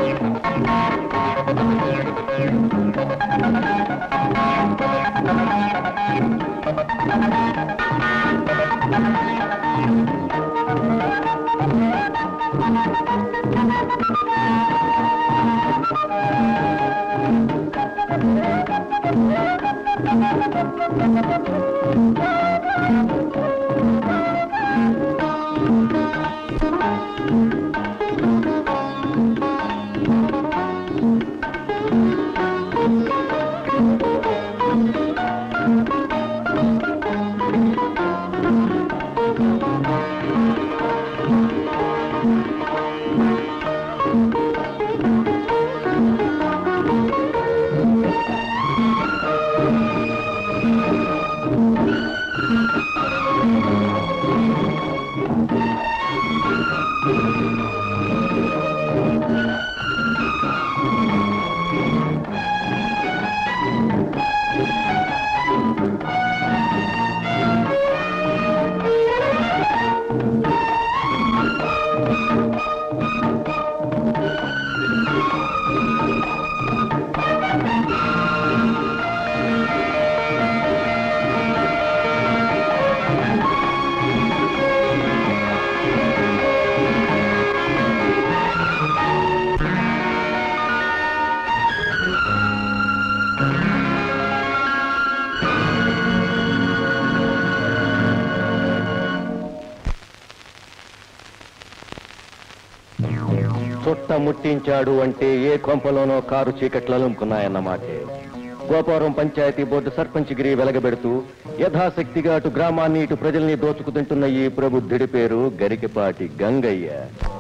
చుట్ట ముట్టించాడు అంటే ఏ కొంపలోనో కారు చీకట్లు అలుముకున్నాయన్నమాటే గోపారం పంచాయతీ బోర్డు సర్పంచ్గిరి వెలగబెడుతూ యథాశక్తిగా అటు గ్రామాన్ని ఇటు ప్రజల్ని దోచుకుతుంటున్న ఈ ప్రబుద్ధుడి పేరు గరికపాటి గంగయ్య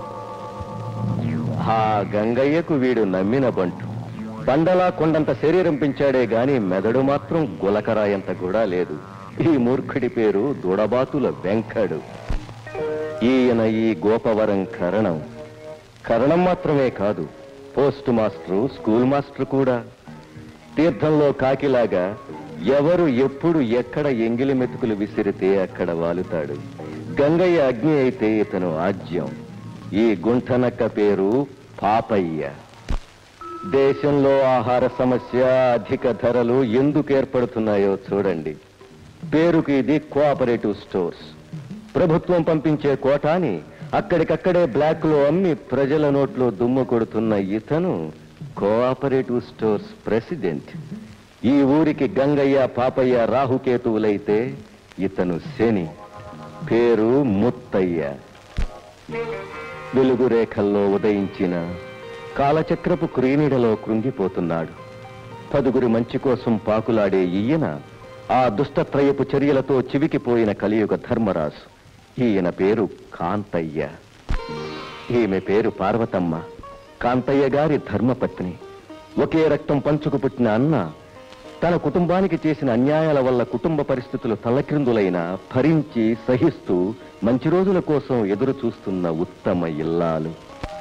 ఆ గంగయ్యకు వీడు నమ్మిన బంటు బండలా కొండంత శరీరం పెంచాడే గాని మెదడు మాత్రం గులకరాయంత కూడా లేదు ఈ మూర్ఖుడి పేరు దుడబాతుల వెంకడు ఈయన ఈ గోపవరం కరణం కరణం మాత్రమే కాదు పోస్ట్ మాస్టరు స్కూల్ మాస్టర్ కూడా తీర్థంలో కాకిలాగా ఎవరు ఎప్పుడు ఎక్కడ ఎంగిలి మెతుకులు విసిరితే అక్కడ వాలుతాడు గంగయ్య అగ్ని అయితే ఇతను ఆజ్యం ఈ గుంఠనక్క పేరు పాపయ్య దేశంలో ఆహార సమస్య అధిక ధరలు ఎందుకు ఏర్పడుతున్నాయో చూడండి పేరుకి ఇది కోఆపరేటివ్ స్టోర్స్ ప్రభుత్వం పంపించే కోటాని అక్కడికక్కడే బ్లాక్ లో అమ్మి ప్రజల నోట్లో దుమ్ము కొడుతున్న ఇతను కోఆపరేటివ్ స్టోర్స్ ప్రెసిడెంట్ ఈ ఊరికి గంగయ్య పాపయ్య రాహుకేతువులైతే ఇతను శని పేరు ముత్తయ్య వెలుగు రేఖల్లో ఉదయించిన కాలచక్రపు క్రీనిడలో కృంగిపోతున్నాడు పదుగురి మంచి కోసం పాకులాడే ఈయన ఆ దుష్టత్రయపు చర్యలతో చివికిపోయిన కలియుగ ధర్మరాజు ఈయన పేరు కాంతయ్య ఈమె పేరు పార్వతమ్మ కాంతయ్య గారి ధర్మపత్ని ఒకే రక్తం పంచుకు పుట్టిన అన్న తన కుటుంబానికి చేసిన అన్యాయాల వల్ల కుటుంబ పరిస్థితులు తలక్రిందులైన భరించి సహిస్తూ మంచి రోజుల కోసం ఎదురు చూస్తున్న ఉత్తమ ఇల్లాలు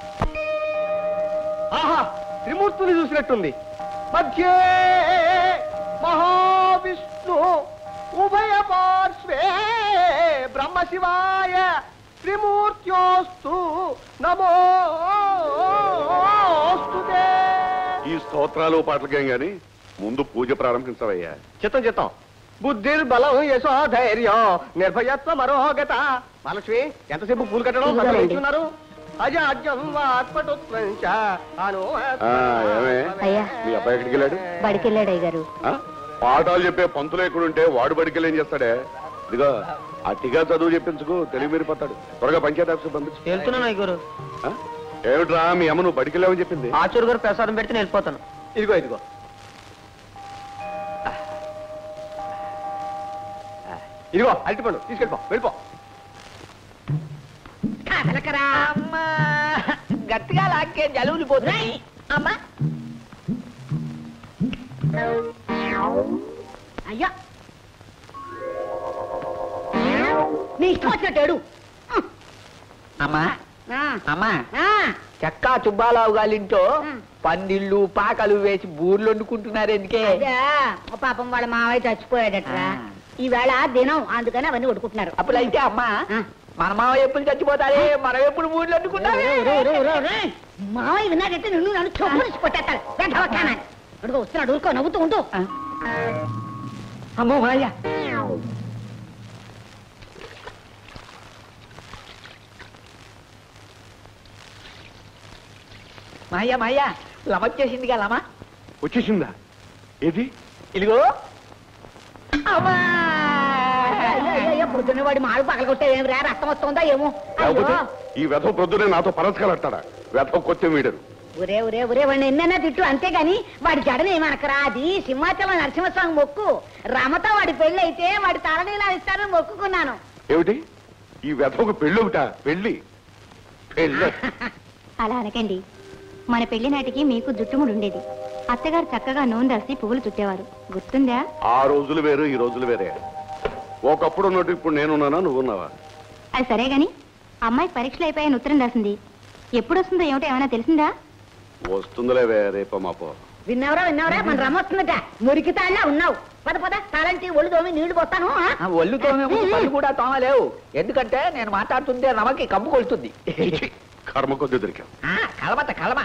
ఆహా త్రిమూర్తులు చూసినట్టుంది మధ్యే మహావిష్ణు ఉభయ పార్శ్వే బ్రహ్మ శివాయ త్రిమూర్త్యోస్తు నమోస్తుతే ఈ స్తోత్రాలు పాటలకేం గాని ముందు పూజ ప్రారంభించవయ్యా చిత్తం చిత్తం బుద్ధిర్ బలం యశో ధైర్యం నిర్భయత్వ మరోగత మహాలక్ష్మి ఎంతసేపు పూలు కట్టడం ఇదిగోనండి. సగం ఇచ్చున్నారు అజాడ్యం వాత్పటుత్వం చ అను ఆ, ఏమే? అయ్యా. మీ అబ్బాయి ఎక్కడికి వెళ్ళాడు బడికెళ్ళాడయ్య గారు ఆ? పాఠాలు చెప్పే పంతులు ఎక్కడుంటే వాడు బడికి ఏం చేస్తాడే ఇదిగో అట్టిగా చదువు చెప్పించుకు తెలివి మీరిపోతాడు త్వరగా పంచాయతీ ఆఫీస్ పంపించు వెళ్తున్నాను అయ్యగారు ఆ? ఏమిట్రా మీ అమ్మ నువ్వు బడికి వెళ్ళావని చెప్పింది ఆచూరు గారు ప్రసాదం పెడితే నేను వెళ్ళిపోతాను ఇదిగో ఇదిగో ఇదిగో అరటిపండు తీసుకెళ్ళిపో వెళ్ళిపో కదలకరా అమ్మా గట్టిగా లాక్కే జలువులు పోతున్నాయి అమ్మా అయ్యా నీ ఇష్టం వచ్చినట్టు ఏడు. అమ్మా ఆ, అమ్మా ఆ, చెక్కా చుబ్బారావు గాలింటో ఉమ్. పందిళ్ళు పాకలు వేసి బూర్లు వండుకుంటున్నారు ఎందుకే అదే ఓ పాపం వాళ్ళ మావయ్య చచ్చిపోయాడట్రా ఆ. ఈవేళ దినం అందుకని అవన్నీ ఉడుకుంటున్నారు అప్పుడు అయితే అమ్మా ఆ. మన మామ ఎప్పుడు చచ్చిపోతారే మనం ఎప్పుడు ఊళ్ళో వండుకుంటామే మావయ్య విన్నాడంటే నిన్ను నన్ను చొప్పునేసి కొట్టేస్తాడు వెంటనే అడుగు వస్తున్నాడు ఊరుకో నవ్వుతూ ఉంటూ అమ్మో మాయ మాయ మాయ లమొచ్చేసిందిగా లమ వచ్చేసిందా ఏది ఇదిగో అమ్మా పొద్దున్న వాడి మాడు పగలగొట్టే ఏం రా రక్తం వస్తుందా ఏమో లేకపోతే అయ్యో ఈ వెధ ప్రొద్దునే నాతో పరస్కలట్టాడా వెధ కొత్త వీడరు ఒరే ఒరే ఒరే వాడిని ఎన్నైనా తిట్టు అంతేగాని వాడి జడని ఏమనకరా అది సింహాచలం నరసింహస్వామి మొక్కు రమతో వాడి పెళ్లి అయితే వాడి తలనీలా ఇస్తారని మొక్కుకున్నాను ఏమిటి ఈ వెధకు పెళ్ళి ఒకట పెళ్ళి పెళ్ళి అలా అనకండి మన పెళ్లి నాటికి మీకు జుట్టుముడు ఉండేది అత్తగారు చక్కగా నూనె రాసి పువ్వులు చుట్టేవారు గుర్తుందా ఆ రోజులు వేరు ఈ రోజులు వేరే ఒకప్పుడు ఉన్నట్టు ఇప్పుడు నేనున్నానా నువ్వున్నావా అది సరే గాని అమ్మాయి పరీక్షలు అయిపోయాయని ఉత్తరం రాసింది ఎప్పుడు వస్తుందో ఏమిటో ఏమైనా తెలిసిందా వస్తుందిలేవే రేపో మాపో విన్నావురా విన్నావురా మన రమ వస్తుందట మురికి తాళ్ళ ఉన్నావు పద పద తాళంటి ఒళ్ళు తోమి నీళ్లు పోస్తాను ఆ? ఆ ఒళ్ళు తోమే ముందు పళ్ళు కూడా తోమలేవు ఎందుకంటే నేను మాట్లాడుతుంటే రమకి కమ్ము కొలుతుంది చిచి, కర్మ కొద్ది దొరికాం ఆ, కలమత కలమ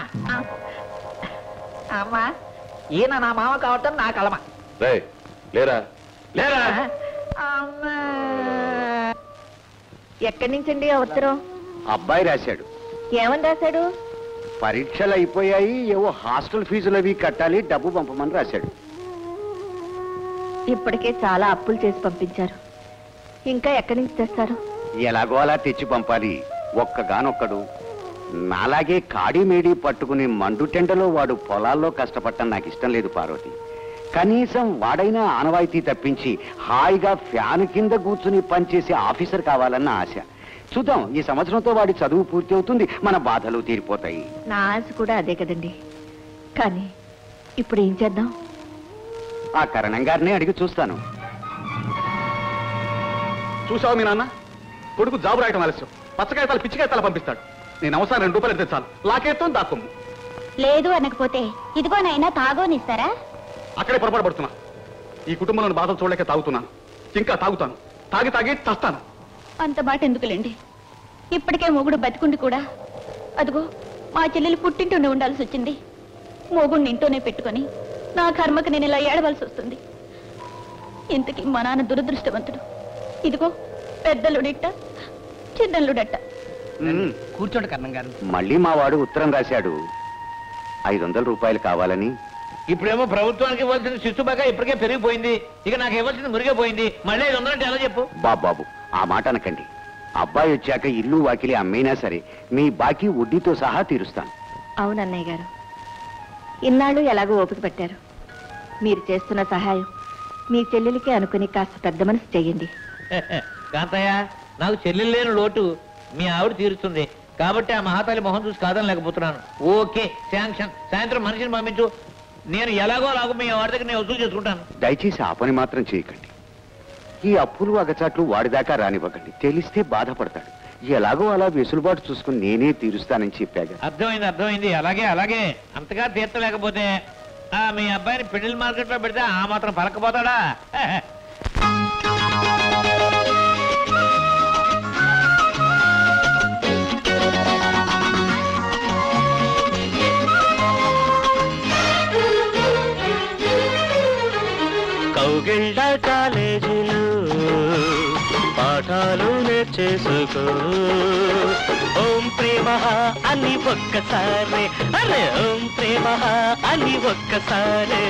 అమ్మా ఈయన నా మామ కావటం నా కలమ రే లేరా లేరా అమ్మా ఎక్కడి నుంచండి ఆ ఉత్తరం అబ్బాయి రాశాడు ఏమని రాశాడు పరీక్షలు అయిపోయాయి ఏవో హాస్టల్ ఫీజులు అవి కట్టాలి డబ్బు పంపమని రాశాడు ఇప్పటికే చాలా అప్పులు చేసి పంపించారు ఇంకా ఎక్కడి నుంచి తెస్తారు ఎలాగో అలా తెచ్చి పంపాలి ఒక్కగానొక్కడు నాలాగే కాడి మేడి పట్టుకుని మండుటెండలో వాడు పొలాల్లో కష్టపడటం నాకు ఇష్టం లేదు పార్వతి కనీసం వాడైనా ఆనవాయితీ తప్పించి హాయిగా ఫ్యాన్ కింద కూర్చుని పనిచేసే ఆఫీసర్ కావాలన్న ఆశ చూద్దాం ఈ సంవత్సరంతో వాడి చదువు పూర్తి అవుతుంది మన బాధలు తీరిపోతాయి నా ఆశ కూడా అదే కదండి కానీ ఇప్పుడు ఏం చేద్దాం ఆ కరణం గారిని అడిగి చూస్తాను చూసావు మీ నాన్న కొడుకు జాబు రాయటం ఆలస్యం పచ్చకాయతాలు పిచ్చికాయతాలు పంపిస్తాడు నేను అవసరం రెండు రూపాయలు అయితే చాలు లాకేత్తం దాక్కుము లేదు అనకపోతే ఇదిగోనైనా తాగోనిస్తారా అక్కడే పొరపాటు పడుతున్నా ఈ కుటుంబంలోని బాధలు చూడలేక తాగుతున్నాను ఇంకా తాగుతాను తాగి తాగి చస్తాను అంత మాట ఎందుకులేండి ఇప్పటికే మొగుడు బతికుండి కూడా అదిగో మా చెల్లెలు పుట్టింటూనే ఉండాల్సి వచ్చింది మొగుడిని ఇంట్లోనే పెట్టుకొని నా కర్మకి నేను ఇలా ఏడవలసి వస్తుంది ఇంతకీ మా నాన్న దురదృష్టవంతుడు ఇదిగో పెద్దలుడిట్ట చిన్నల్లుడట్ట కూర్చోండి కన్నం గారు మళ్ళీ మా వాడు ఉత్తరం రాశాడు ఐదు వందల రూపాయలు కావాలని ఇప్పుడేమో ప్రభుత్వానికి ఇవ్వాల్సిన శిస్తు బాగా ఇప్పటికే పెరిగిపోయింది ఇక నాకు ఇవ్వాల్సింది మురిగిపోయింది మళ్ళీ ఐదు వందలంటే ఎలా చెప్పు బాబు బాబు ఆ మాట అనకండి అబ్బాయి వచ్చాక ఇల్లు వాకిలి అమ్మైనా సరే మీ బాకీ వడ్డీతో సహా తీరుస్తాను అవునన్నయ్య గారు ఇన్నాళ్ళు ఎలాగో ఓపిక పెట్టారు మీరు చేస్తున్న సహాయం మీ చెల్లెలికి అనుకుని కాస్త పెద్ద మనసు చెయ్యండి కాంతయ్య నాకు చెల్లెలు లేని లోటు మీ ఆవిడ తీరుస్తుంది కాబట్టి ఆ మహాతల్లి మొహం చూసి కాదని లేకపోతున్నాను ఓకే శాంక్షన్ సాయంత్రం మనిషిని పంపించు నేను ఎలాగో అలాగో మీ వాడి దగ్గర నేను వసూలు చేసుకుంటాను దయచేసి ఆ పని మాత్రం చేయకండి ఈ అప్పులు అగచాట్లు వాడిదాకా రానివ్వకండి తెలిస్తే బాధపడతాడు ఎలాగో అలా వెసులుబాటు చూసుకుని నేనే తీరుస్తానని చెప్పాగా అర్థమైంది అర్థమైంది అలాగే అలాగే అంతగా తీర్చలేకపోతే ఆ మీ అబ్బాయిని పెళ్లి మార్కెట్ లో పెడితే ఆ మాత్రం పలకపోతాడా కౌగిళ్ళ కాలేజీలు పాఠాలు నేర్చేసుకో ఓం ప్రేమ అని ఒక్కసారి అరే ఓం ప్రేమ అని ఒక్కసారి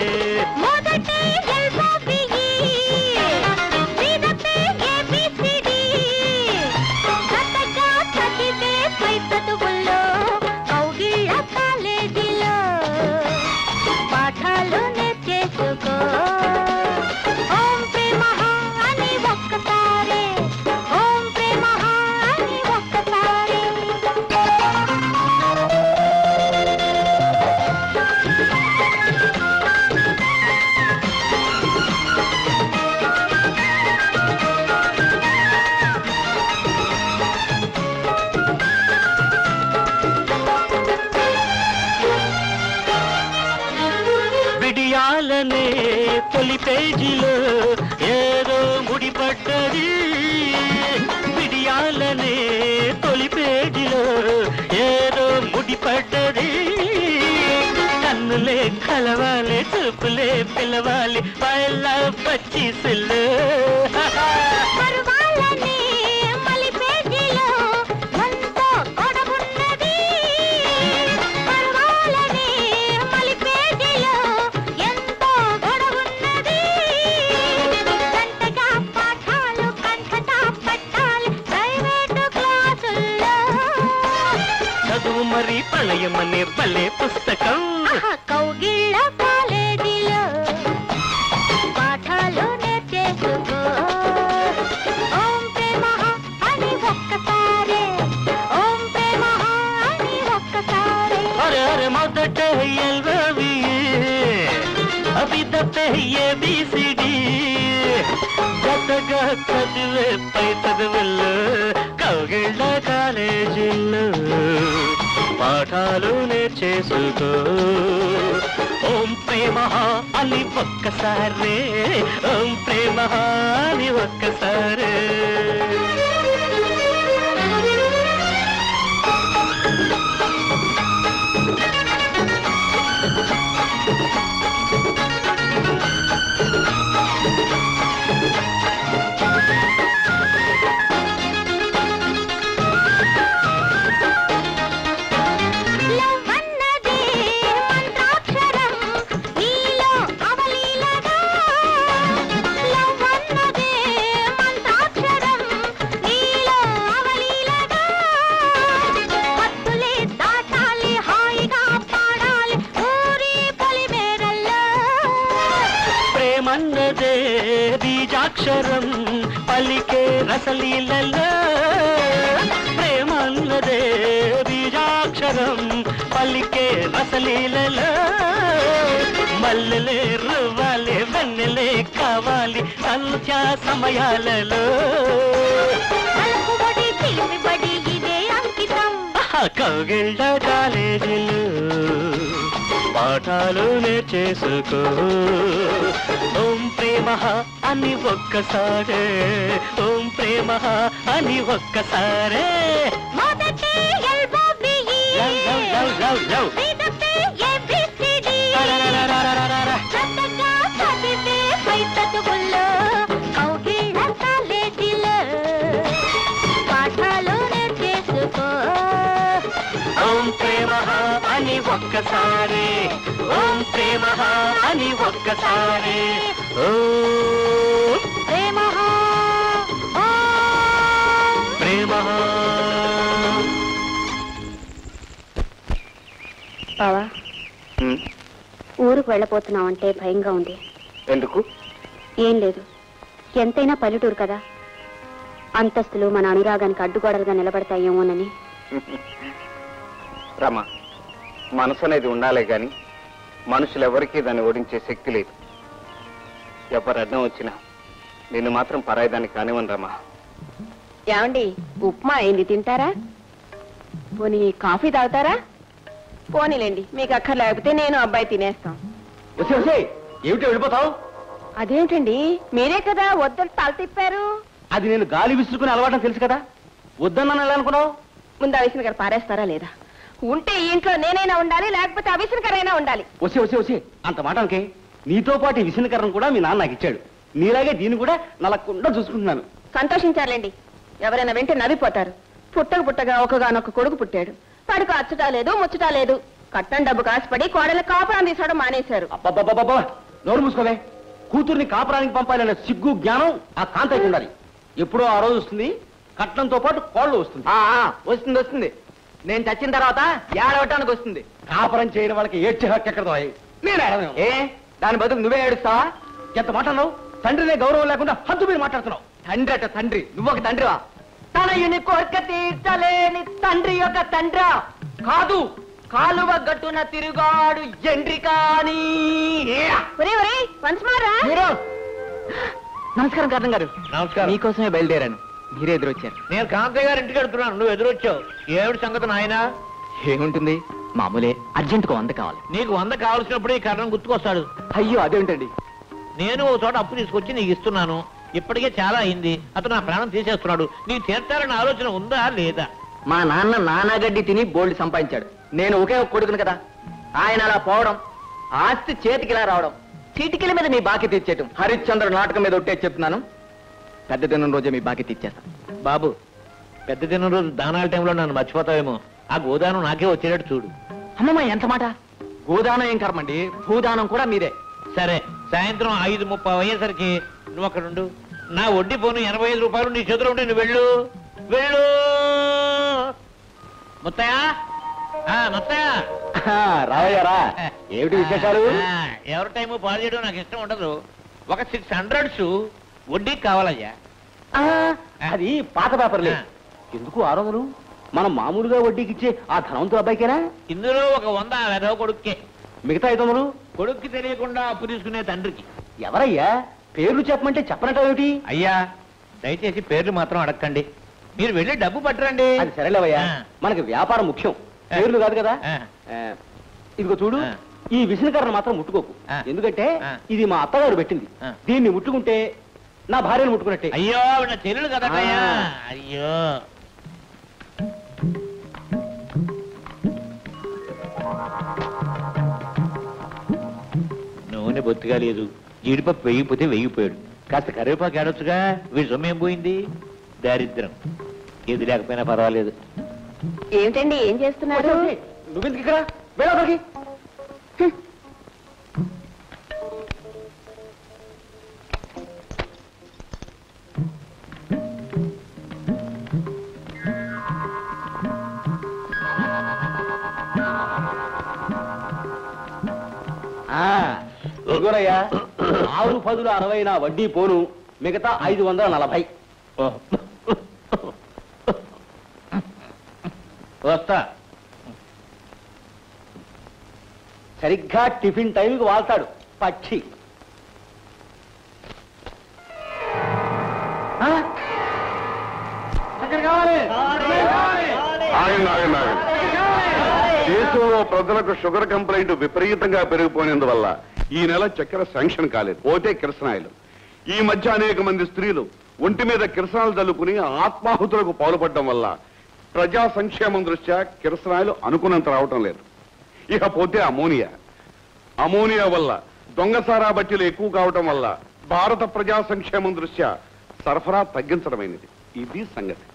పాఠాలు నేర్చేసుకో ఓం ప్రేమ అని ఒక్కసారి ఓం ప్రేమ అని ఒక్కసారి విడియాలనే తొలి పేజీలో ఏదో ముడిపడ్డది విడియాల పరువాలనే తొలి పేజీలో ఏదో ముడిపడ్డది కన్నులే కలవాలి చూపులే పిలవాలి పైల పచ్చిసులు పరువాలనే మలిపేజీలో మనతో గొడవున్నది. పరువాలనే మలిపేజీలో ఎంతో గొడవున్నది. గంటగా పాఠాలు కంఠత పట్టాలి ప్రైవేటు క్లాసుల్లో. చదువు మరి పళయమనే పల్లె పుస్తకం ఆహా, కౌగిళ్ళ కాలేజీలో పాఠాలు నేర్చేసుకో ఓం ప్రేమ అని ఒక్కసారి ఓం ప్రేమ అని ఒక్కసారి అరే అరే మొదట ఎల్వవి అభిదతే ఏబిసిడి జతగా చదివే పై చదువుల్లో కౌగిళ్ళ కాలేజీల్లో పాఠాలు నేర్చేసుకో ఓం ప్రేమ అని ఒక్కసారి ఓం ప్రేమ అని ఒక్కసారి లవ్ అన్నదే మంత్రాక్షరం నీలో అవలీలగా లవ్ అన్నదే మంత్రాక్షరం నీలో అవలీలగా హద్దులే దాటాలి హాయిగా పాడాలి ఊరి పొలిమేరల్లో ప్రేమన్నదే బీజాక్షరం పలికే రసలీలలో ప్రేమన్నదే బీజాక్షరం పలికే రసలీలలో మల్లెలే రువ్వాలి వెన్నెలే కావాలి సంధ్యా సమయాలలో అలకుబడి చిలిపిబడి ఇదే అంకితం కౌగిళ్ళ కాలేజీలు పాఠాలు నేర్చేసుకో ఓం ప్రేమ అని ఒక్కసారే ఓం ప్రేమ అని ఒక్కసారే మొదటి ఎల్బోబిఈ love love love love love మీదటే ఏబిసిడి రరరరరరరరర. చక్కగా చదివే పై చదువుల్లో కౌగిళ్ళ కాలేజీలో పాఠాలు నేర్చేసుకో ఓం ప్రేమ అని ఒక్కసారి ఓం ప్రేమ అని ఒక్కసారి ఓం ప్రేమ ప్రేమ బావా ఊరుకు వెళ్ళపోతున్నావంటే భయంగా ఉంది ఎందుకు ఏం లేదు ఎంతైనా పల్లెటూరు కదా అంతస్తులు మన అనురాగానికి అడ్డుగోడలుగా నిలబడతాయేమోనని రమ మనసు అనేది ఉండాలే గాని మనుషులెవరికీ దాన్ని ఓడించే శక్తి లేదు ఎవరు అడ్డం వచ్చినా నిన్ను మాత్రం పరాయిదాన్ని కానివ్వను రమా ఏమండి ఉప్మా అయింది తింటారా పోనీ కాఫీ తాగుతారా పోనీలేండి మీకు అక్కర్లేకపోతే నేను అబ్బాయి తినేస్తాం వచ్చే వచ్చే ఏమిటి వెళ్ళిపోతావు అదేంటండి మీరే కదా వద్దని తల తిప్పారు అది నేను గాలి విసురుకునే అలవాటని తెలుసు కదా వద్దన్నాను ఎలా అనుకున్నావు ముందు అవిసిన గారు పారేస్తారా లేదా ఉంటే ఈ ఇంట్లో నేనైనా ఉండాలి లేకపోతే అవిసిన గారైనా ఉండాలి వచ్చే వచ్చే వచ్చే అంత మాటలకే నీతో పాటు ఈ విసనకరం కూడా మీ నాన్న నాకు ఇచ్చాడు నీలాగే దీన్ని కూడా నలకుండా చూసుకుంటున్నాను సంతోషించాలండి ఎవరైనా వెంటే నవ్విపోతారు పుట్టక పుట్టగా ఒకగానొక కొడుకు పుట్టాడు వాడికి అచ్చుటా లేదు ముచ్చుటా లేదు కట్టం డబ్బు కాసిపడి కోడల కాపురం తీసడం మానేశారు అబ్బబ్బబ్బబ్బా నోరు మూసుకోవే కూతుర్ని కాపురానికి పంపాలనే సిగ్గు జ్ఞానం ఆ కాంతకి ఉండాలి ఎప్పుడో ఆ రోజు వస్తుంది కట్నంతో పాటు కోళ్ళు వస్తుంది వస్తుంది వస్తుంది నేను చచ్చిన తర్వాత ఏడవటానికి వస్తుంది కాపురం చేయని వాళ్ళకి ఏడ్చే హక్కు ఎక్కడ నేను ఏడవను. ఏ దాని బదులు నువ్వే ఏడుస్తావా ఎంత మాట అన్నావు తండ్రినే గౌరవం లేకుండా హద్దు మీద మాట్లాడుతున్నావు తండ్రి అట తండ్రి నువ్వొక తండ్రివా తనయుని కోరిక తీర్చలేని తండ్రి యొక్క తండ్రా కాదు కాలువ గట్టున తిరుగాడు ఎండ్రి కాని ఒరే ఒరే వంశమారా మీరు నమస్కారం కారణం గారు నమస్కారం మీకోసమే బయలుదేరాను మీరే ఎదురొచ్చారు నేను కాంతయ్య గారి ఇంటికి వెళ్తున్నాను నువ్వు ఎదురొచ్చావు ఏమిటి సంగతి నాయనా ఏముంటుంది మామూలే అర్జెంటుగా వంద కావాలి నీకు వంద కావలసినప్పుడు ఈ కరణం గుర్తుకొస్తాడు అయ్యో అదేంటండి నేను ఓ చోట అప్పు తీసుకొచ్చి నీకు ఇస్తున్నాను ఇప్పటికే చాలా అయింది అతను నా ప్రాణం తీసేస్తున్నాడు నీకు తీర్చాలన్న ఆలోచన ఉందా లేదా మా నాన్న నానాగడ్డి తిని బోల్డ్ సంపాదించాడు నేను ఒకే ఒక కొడుకును కదా ఆయన అలా పోవడం ఆస్తి చేతికి ఇలా రావడం చీటికల మీద మీ బాకీ తీర్చేయటం హరిశ్చంద్ర నాటకం మీద ఒట్టే చెప్తున్నాను పెద్ద దినం రోజే మీ బాకీ తీర్చేస్తాను బాబు పెద్ద దిన రోజు దానాల టైంలో నన్ను మర్చిపోతావేమో ఆ గోదానం నాకే వచ్చేటట్టు చూడు అమ్మమ్మ ఎంత మాట గోదానం ఏం కర్మండి భూదానం కూడా మీరే సరే సాయంత్రం ఐదు ముప్పై అయ్యేసరికి నువ్వు అక్కడ ఉండు నా వడ్డీ పోను ఎనభై ఐదు రూపాయలు నీ చేతిలో ఉంటే నువ్వు వెళ్ళు వెళ్ళు ముత్తయ్య ఆ, ముత్తయ్య రావయ్యారా ఏమిటి విశేషాలు ఆ, ఎవరి టైము పాడు చేయడం నాకు ఇష్టం ఉండదు ఒక సిక్స్ హండ్రెడ్స్ వడ్డీకి కావాలయ్యా ఆ, అది పాత పేపర్లే ఆ. ఎందుకు ఆ రోజులు మనం మామూలుగా వడ్డీకి ఇచ్చే ఆ ధనవంతుల అబ్బాయికేనా ఇందులో ఒక వంద వెదవ కొడుక్కే మిగతా ఐదు వందలు కొడుక్కి తెలియకుండా అప్పు తీసుకునే తండ్రికి ఎవరయ్యా పేర్లు చెప్పమంటే చెప్పనటేమిటి అయ్యా దయచేసి పేర్లు మాత్రం అడగండి మీరు వెళ్ళి డబ్బు పట్టరండి అది సరేలేవయ్యా ఆ. మనకి వ్యాపారం ముఖ్యం పేర్లు కాదు కదా ఆ. ఆ, ఇదిగో చూడు ఆ. ఈ విసనకరణ మాత్రం ముట్టుకోకు ఆ. ఎందుకంటే ఆ. ఇది మా అత్తగారు పెట్టింది ఆ. దీన్ని ముట్టుకుంటే నా భార్యను ముట్టుకున్నట్టే అయ్యో ఆవిడ నా చెల్లెలు కదటయ్యా ఆ. అయ్యో నూనె బొత్తిగా లేదు జీడిపప్పు వెయ్యిపోతే వెయ్యిపోయాడు కాస్త కరివేపాకు ఏడొచ్చుగా వీడి సొమ్ము ఏం పోయింది దారిద్రం ఏది లేకపోయినా పర్వాలేదు ఏమిటండి ఏం చేస్తున్నారు నువ్వెందుకు ఇక్కడ వెళ్ళకి ఇదిగోనయ్యా ఆరు పదులు అరవై నా వడ్డీ పోను మిగతా ఐదు వందల నలభై వస్తా సరిగ్గా టిఫిన్ టైంకి వాళ్తాడు పక్షి ఆ? చక్కెర కావాలి ఆగండి ఆగండి ఆగండి దేశంలో ప్రజలకు షుగర్ కంప్లైంట్ విపరీతంగా పెరిగిపోయినందువల్ల ఈ నెల చక్కెర శాంక్షన్ కాలేదు పోతే కిరసనాయలు ఈ మధ్య అనేక మంది స్త్రీలు ఒంటి మీద కిరసనాలు చల్లుకుని ఆత్మాహుతులకు పాల్పడడం వల్ల ప్రజా సంక్షేమం దృష్ట్యా కిరసనాయలు అనుకున్నంత రావటం లేదు ఇక పోతే అమోనియా అమోనియా వల్ల దొంగసారా బట్టీలు ఎక్కువ కావటం వల్ల భారత ప్రజా సంక్షేమం దృష్ట్యా సరఫరా తగ్గించడమైనది ఇది సంగతి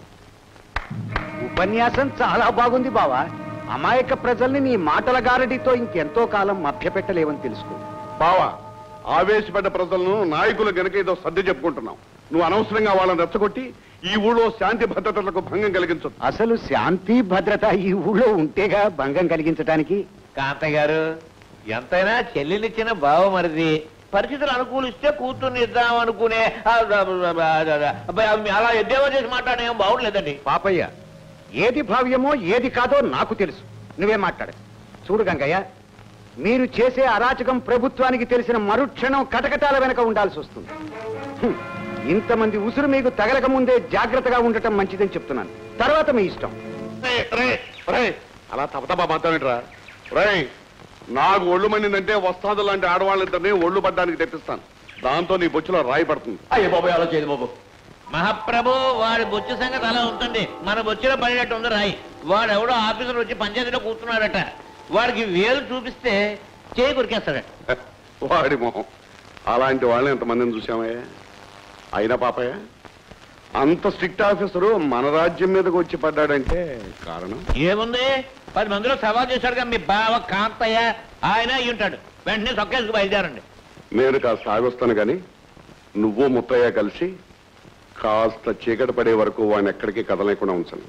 ఉపన్యాసం చాలా బాగుంది బావా అమాయక ప్రజల్ని నీ మాటల గారడితో ఇంకెంతో కాలం మభ్యపెట్టలేవని తెలుసుకో బావా ఆవేశపడ్డ ప్రజలను నాయకులు గనక ఏదో సర్ది చెప్పుకుంటున్నాం నువ్వు అనవసరంగా వాళ్ళని రెచ్చగొట్టి ఈ ఊళ్ళో శాంతి భద్రతలకు భంగం కలిగించొద్దు అసలు శాంతి భద్రత ఈ ఊళ్ళో ఉంటేగా భంగం కలిగించడానికి కాంతయ్య గారు ఎంతైనా చెల్లెలిచ్చిన బావ మరిది పరిస్థితులు అనుకూలిస్తే కూతుర్ని ఇద్దాం అనుకునే ఆ, ఆ, ఆ, ఆ, అబ్బాయి, అలా ఎద్దేవా చేసి మాట్లాడేం బాగుండలేదండి పాపయ్య ఏది భావ్యమో ఏది కాదో నాకు తెలుసు నువ్వే మాట్లాడు చూడు గంగయ్య మీరు చేసే అరాచకం ప్రభుత్వానికి తెలిసిన మరుక్షణం కటకటాల వెనక ఉండాల్సి వస్తుంది హ్మ్. ఇంతమంది ఉసురు మీకు తగలక ముందే జాగ్రత్తగా ఉండటం మంచిదని చెప్తున్నాను తర్వాత మీ ఇష్టం రేయ్, రేయ్, రేయ్, అలా తపతపా మాట్లాడరా రై నాకు ఒళ్ళు మండిందంటే వస్తాదు లాంటి ఆడవాళ్ళిద్దరిని ఒళ్ళు పడ్డానికి తెప్పిస్తాను దాంతో నీ బొచ్చులో రాయి పడుతుంది అయ్యే బాబు అలా చేయదు బాబు మహాప్రభు వాడి బొచ్చు సంగతి అలా ఉంటుంది మన బొచ్చులో పడేటట్టు ఉంది రాయి వాడు ఎవడో ఆఫీసర్ వచ్చి పంచాయతీలో కూర్చున్నాడట వాడికి వేలు చూపిస్తే చేయి కొరికేస్తాడట వాడి మొహం అలాంటి వాళ్ళని ఎంతమందిని చూసామయ్యా అయినా పాపయ్య అంత స్ట్రిక్ట్ ఆఫీసరు మన రాజ్యం మీదకి వచ్చి పడ్డాడంటే కారణం ఏముంది పది మందిలో సవాల్ చేశాడుగా మీ బావ కాంతయ్య ఆయన అయి ఉంటాడు వెంటనే సొక్కేసుకు బయలుదేరండి నేను కాస్త ఆగొస్తాను కానీ నువ్వు ముత్తయ్య కలిసి కాస్త చీకటి పడే వరకు వాడిని ఎక్కడికి కదలేకుండా ఉంచండి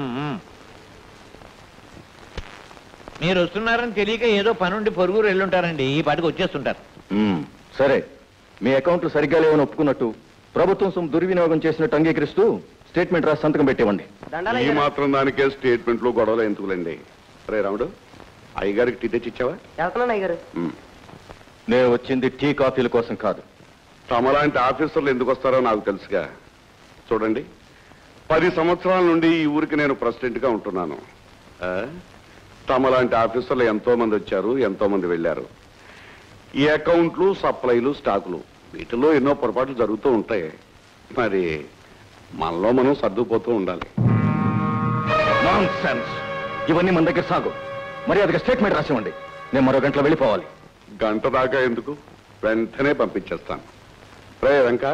మీరు వస్తున్నారని తెలియక ఏదో పనుండి పొరుగురు వెళ్ళుంటారండి ఈ పాటికి వచ్చేస్తుంటారు మ్మ్. సరే మీ అకౌంట్లు సరిగ్గా లేవని ఒప్పుకున్నట్టు ప్రభుత్వం సొమ్ము దుర్వినియోగం చేసినట్టు అంగీకరిస్తూ స్టేట్మెంట్ రాసి సంతకం పెట్టేవండి ఈ మాత్రం దానికే స్టేట్మెంట్లు గొడవలు ఎందుకులేండి రే రాముడు అయ్యగారికి టీ తెచ్చి ఇచ్చావా వెళ్తున్నాను మ్మ్. నేను వచ్చింది టీ కాఫీల కోసం కాదు తమలాంటి ఆఫీసర్లు ఎందుకు వస్తారో నాకు తెలుసుగా చూడండి పది సంవత్సరాల నుండి ఈ ఊరికి నేను ప్రెసిడెంట్ గా ఉంటున్నాను ఆ? తమలాంటి ఆఫీసర్లు ఎంతో మంది వచ్చారు ఎంతో మంది వెళ్ళారు ఈ అకౌంట్లు సప్లైలు స్టాకులు వీటిలో ఎన్నో పొరపాట్లు జరుగుతూ ఉంటాయి మరి మనలో మనం సర్దుపోతూ ఉండాలి నాన్ సెన్స్ ఇవన్నీ మన దగ్గర సాగు మరి అది స్టేట్మెంట్ రాసివ్వండి నేను మరో గంటలో వెళ్ళిపోవాలి గంట దాకా ఎందుకు వెంటనే పంపించేస్తాను రే వెంక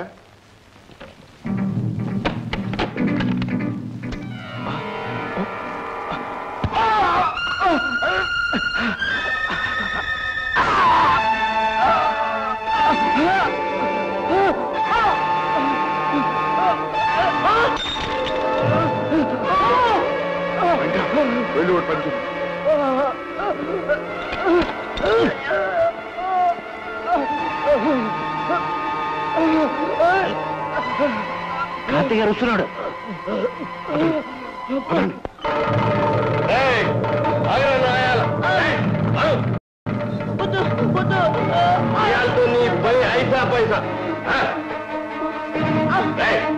వెంక, వెళ్ళి ఒకటి పని చూడు. కార్తీక్ గారు వస్తున్నాడు ఏయ్, ఆగరా నాయాల. ఏయ్, ఆగు. ఇయాల్తో నీ పని ఐసా పైసా ఆ? ఏయ్.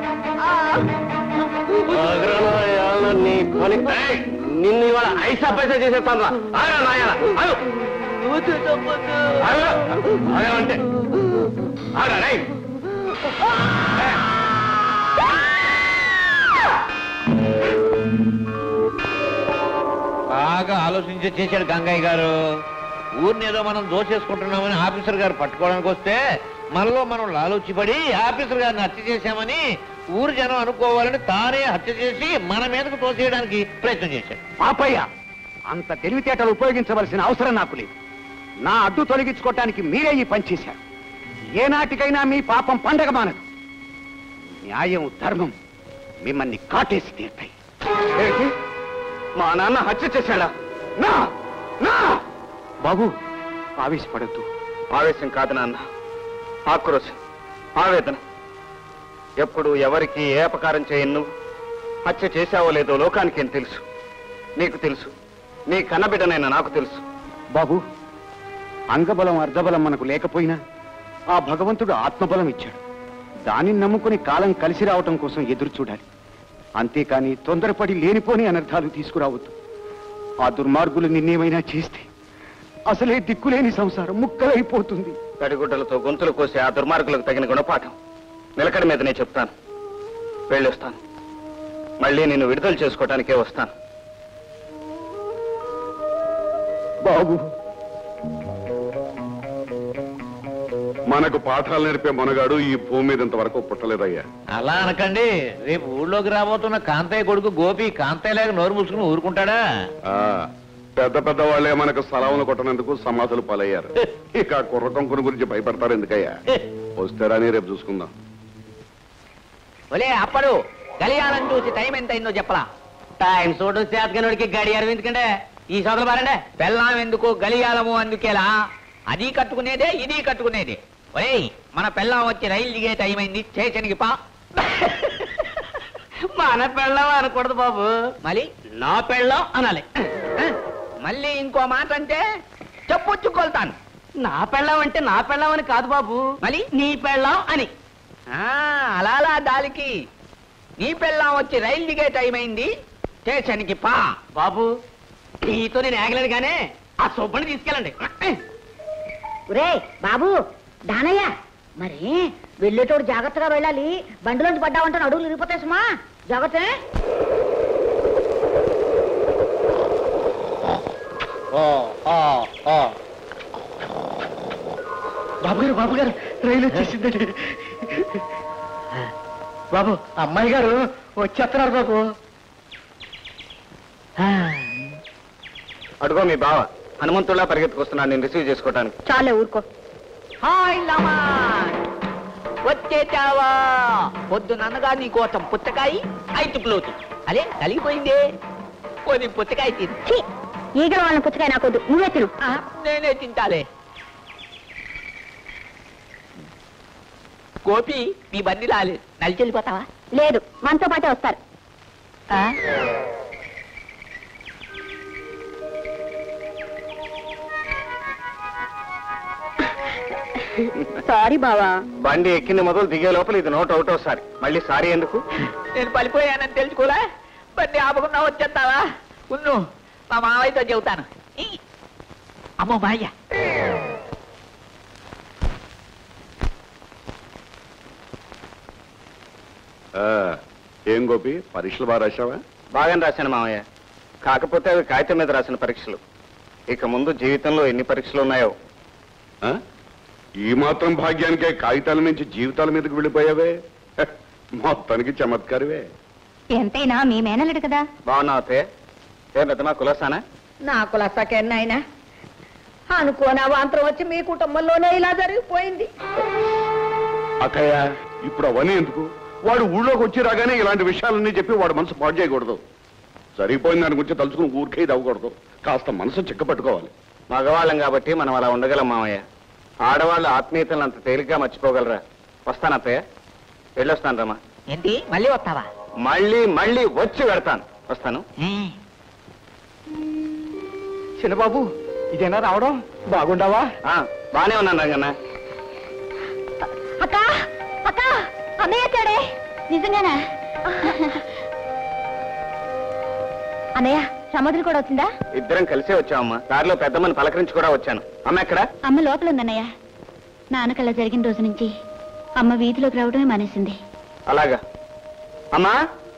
ఆగరా నాయాల, నీ పని ఏయ్, నిన్ను ఇవాళ ఐసా పైసా చేసేస్తాను రా ఆగరా నాయాల ఆగు. ఆగు. ఆగమంటే ఆగరా రేయ్. ఏయ్. బాగా ఆలోచించి చేశాడు గంగయ్య గారు ఊరిని ఏదో మనం దోచేసుకుంటున్నామని ఆఫీసర్ గారు పట్టుకోవడానికి వస్తే మనలో మనం లాలోచిపడి ఆఫీసర్ గారిని హత్య చేశామని ఊరు జనం అనుకోవాలని తానే హత్య చేసి మన మీదకు తోసేయడానికి ప్రయత్నం చేశాడు పాపయ్య అంత తెలివితేటలు ఉపయోగించవలసిన అవసరం నాకు లేదు నా అడ్డు తొలగించుకోవటానికి మీరే ఈ పని చేశారు ఏనాటికైనా మీ పాపం పండగ మానదు న్యాయం ధర్మం మిమ్మల్ని కాటేసి తీర్తాయి ఏంటి? మా నాన్న హత్య చేశాడా నా నా బాబు ఆవేశపడద్దు ఆవేశం కాదు నాన్న ఆక్రోశం ఆవేదన ఎప్పుడు ఎవరికి ఏ అపకారం చేయను నువ్వు హత్య చేశావో లేదో లోకానికి ఏం తెలుసు నీకు తెలుసు నీ కన్నబిడ్డనైనా నాకు తెలుసు బాబు అంగబలం అర్ధబలం మనకు లేకపోయినా ఆ భగవంతుడు ఆత్మబలం ఇచ్చాడు దానిని నమ్ముకుని కాలం కలిసి రావటం కోసం ఎదురు చూడాలి అంతేకాని తొందరపడి లేనిపోని అనర్థాలు తీసుకురావద్దు ఆ దుర్మార్గులు నిన్నేమైనా చేస్తే అసలే దిక్కులేని సంసారం ముక్కలైపోతుంది తడిగుడ్డలతో గొంతులు కోసి ఆ దుర్మార్గులకు తగిన గుణపాఠం నిలకడ మీదనే చెప్తాను వెళ్ళొస్తాను మళ్ళీ నేను విడుదల చేసుకోవటానికే వస్తాను బాబు మనకు పాఠాలు నేర్పే మనగాడు ఈ భూమి మీద ఇంతవరకు పుట్టలేదయ్యా అలా అనకండి రేపు ఊళ్ళోకి రాబోతున్న కాంతయ్య కొడుకు గోపి కాంతయ్య లేక నోరు మూసుకుని ఊరుకుంటాడా ఆ, పెద్ద పెద్ద వాళ్ళే మనకు సలాములు కొట్టనందుకు సమాధులు పాలయ్యారు ఇక ఆ కుర్రకొంకుని గురించి భయపడతారు ఎందుకయ్యా వస్తారని రేపు చూసుకుందాం ఒలే అప్పడు గలియాలని చూసి టైం ఎంత అయిందో చెప్పలా టైం చూడు చేతకనుడికి గడియారం ఎందుకంటే ఈ సోదరు బారండే పెళ్ళాం ఎందుకు గలియాలము అందుకేలా అది కట్టుకునేదే ఇది కట్టుకునేదే ఒరేయ్ మన పెళ్ళాం వచ్చి రైలు దిగే టైం అయింది స్టేషన్కి పా మన పెళ్ళం అనకూడదు బాబు మళ్ళీ నా పెళ్ళం అనాలి మళ్ళీ ఇంకో మాట అంటే చెప్పుచ్చుకొల్తాను నా పెళ్ళం అంటే నా పెళ్ళం అని కాదు బాబు మళ్ళీ నీ పెళ్ళం అని ఆ, అలా అలా దాలికి నీ పెళ్ళాం వచ్చి రైలు దిగే టైం అయింది స్టేషన్కి పా బాబు నీతో నేను ఆగలేను కానీ ఆ సుబ్బని తీసుకెళ్ళండి ఒరే బాబు దానయ్య మరి వెళ్ళేటోడు జాగ్రత్తగా వెళ్ళాలి బండిలోంచి పడ్డావంటే అడుగులు ఇరిగిపోతాయి సుమా జాగ్రత్త బాబు గారు బాబు గారు రైలు వచ్చేసిందండి బాబు అమ్మాయి గారు వచ్చేస్తున్నారు బాబు అడుగో మీ బావ హనుమంతుల్లా పరిగెత్తుకొస్తున్నాను నేను రిసీవ్ చేసుకోవడానికి చాలే ఊరుకో హాయ్ లమా వచ్చేటావా పొద్దు నన్నగా నీ కోసం పుచ్చకాయ ఐదు ప్లోతు అదే కలిగిపోయిందే పోనీ పుచ్చకాయ తిను ఛీ, ఈగల వాళ్ళని పుచ్చకాయ నాకొద్దు నువ్వే తిను ఆ, నేనే తింటాలే గోపి నీ బండి రాలేదు నలిచి వెళ్ళిపోతావా లేదు మనతో పాటే వస్తారు ఆ? సారీ బావా బండి ఎక్కింది మొదలు దిగే లోపల ఇది నోట్ అవుట్ సారి మళ్ళీ సారీ ఎందుకు నేను పడిపోయానని తెలుసుకోలే బండి ఆపకుండా వచ్చేస్తావా ఉన్ను మా మావయ్యతో చెబుతాను ఈ. అమ్మో మాయ్య ఆ, ఏం గోపి పరీక్షలు బాగా రాశావా బాగానే రాశాను మామయ్య కాకపోతే అవి కాగితం మీద రాసిన పరీక్షలు ఇక ముందు జీవితంలో ఎన్ని పరీక్షలు ఉన్నాయో ఆ? ఈ మాత్రం భాగ్యానికే కాగితాల నుంచి జీవితాల మీదకి వెళ్ళిపోయావే హ, మొత్తానికి చమత్కారివే ఎంతైనా మీ మేనలుడు కదా బాగున్నావు అత్తయ్య ఏం పెద్దమా కులసానా నా కులసకేనాయనా అనుకోని అవాంతరం వచ్చి మీ కుటుంబంలోనే ఇలా జరిగిపోయింది అక్కయ్య ఇప్పుడు అవన్నీ ఎందుకు వాడు ఊళ్ళోకి వచ్చి రాగానే ఇలాంటి విషయాలన్నీ చెప్పి వాడు మనసు పాడు చేయకూడదు సరిపోయిన దాని గురించి తలుచుకుని ఊరికే ఇది అవ్వకూడదు కాస్త మనసు చిక్క పట్టుకోవాలి మగవాళ్ళం కాబట్టి మనం అలా ఉండగలం మామయ్య ఆడవాళ్ళు ఆత్మీయతలను అంత తేలిగ్గా మర్చిపోగలరా వస్తాను అత్తయ్య వెళ్ళొస్తాను రమ్మా ఏంటి మళ్ళీ వస్తావా మళ్ళీ మళ్ళీ వచ్చి వెడతాను వస్తాను చిన్నబాబు ఇదేనా రావడం బాగుండవా ఆ, బానే ఉన్నాను రంగన్న అక్క అక్క అన్నయ్య వచ్చాడే నిజంగానా అన్నయ్య సముద్రం కూడా వచ్చిందా ఇద్దరం కలిసే వచ్చామమ్మా దారిలో పెద్దమ్మని పలకరించి కూడా వచ్చాను అమ్మ ఎక్కడ అమ్మ లోపల ఉందన్నయ్య నాన్నకల్లా జరిగిన రోజు నుంచి అమ్మ వీధిలోకి రావడమే మానేసింది అలాగా అమ్మా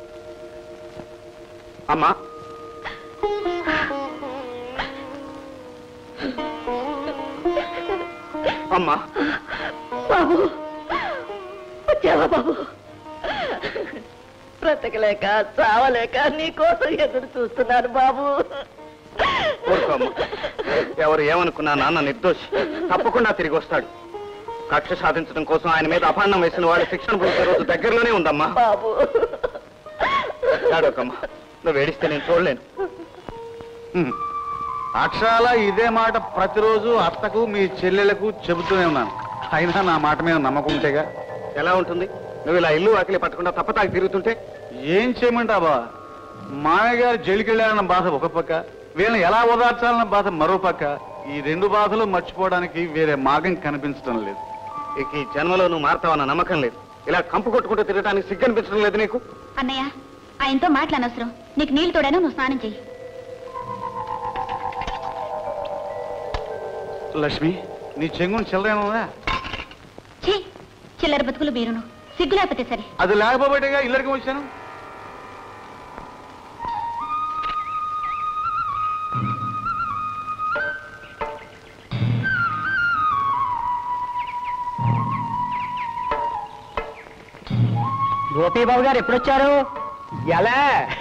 అమ్మా అమ్మా బాబు వచ్చావా బాబు బ్రతకలేక చావలేక నీ కోసం ఎదురు చూస్తున్నాను బాబు ఊరుకోమ్మ ఎవరు ఏమనుకున్నా నాన్న నిర్దోషి తప్పకుండా తిరిగి వస్తాడు కక్ష సాధించడం కోసం ఆయన మీద అపాండం వేసిన వాడు శిక్షణ పొందే రోజు దగ్గరలోనే ఉందమ్మా బాబు ఏడోకమ్మా నువ్వు ఏడిస్తే నేను చూడలేను అక్షరాల ఇదే మాట ప్రతిరోజు అత్తకు మీ చెల్లెలకు చెబుతూనే ఉన్నాను అయినా నా మాట మీద నమ్మకం ఉంటేగా ఎలా ఉంటుంది నువ్వు ఇలా ఇల్లు వాకిలి పట్టకుండా తప్పతాకి తిరుగుతుంటే ఏం చేయమంటావా మామయ్య గారు జైలుకి వెళ్ళాలన్న బాధ ఒక పక్క వీళ్ళని ఎలా ఓదార్చాలన్న బాధ మరో పక్క ఈ రెండు బాధలు మర్చిపోవడానికి వేరే మార్గం కనిపించడం లేదు ఇక ఈ జన్మలో నువ్వు మారతావన్న నమ్మకం లేదు ఇలా కంపు కొట్టుకుంటూ తిరగడానికి సిగ్గనిపించడం లేదు నీకు అన్నయ్య ఆయనతో మాట్లాడనవసరం నీకు నీళ్లు తోడాను నువ్వు స్నానం చెయ్యి లక్ష్మి నీ చెంగుని చిల్లరేమా ఛీ చిల్లర బతుకులు బీరును సిగ్గు లేకపోతే సరే అది లేకపోబట్టేగా ఇల్లరికి వచ్చాను గోపీబాబు గారు ఎప్పుడొచ్చారు ఎలా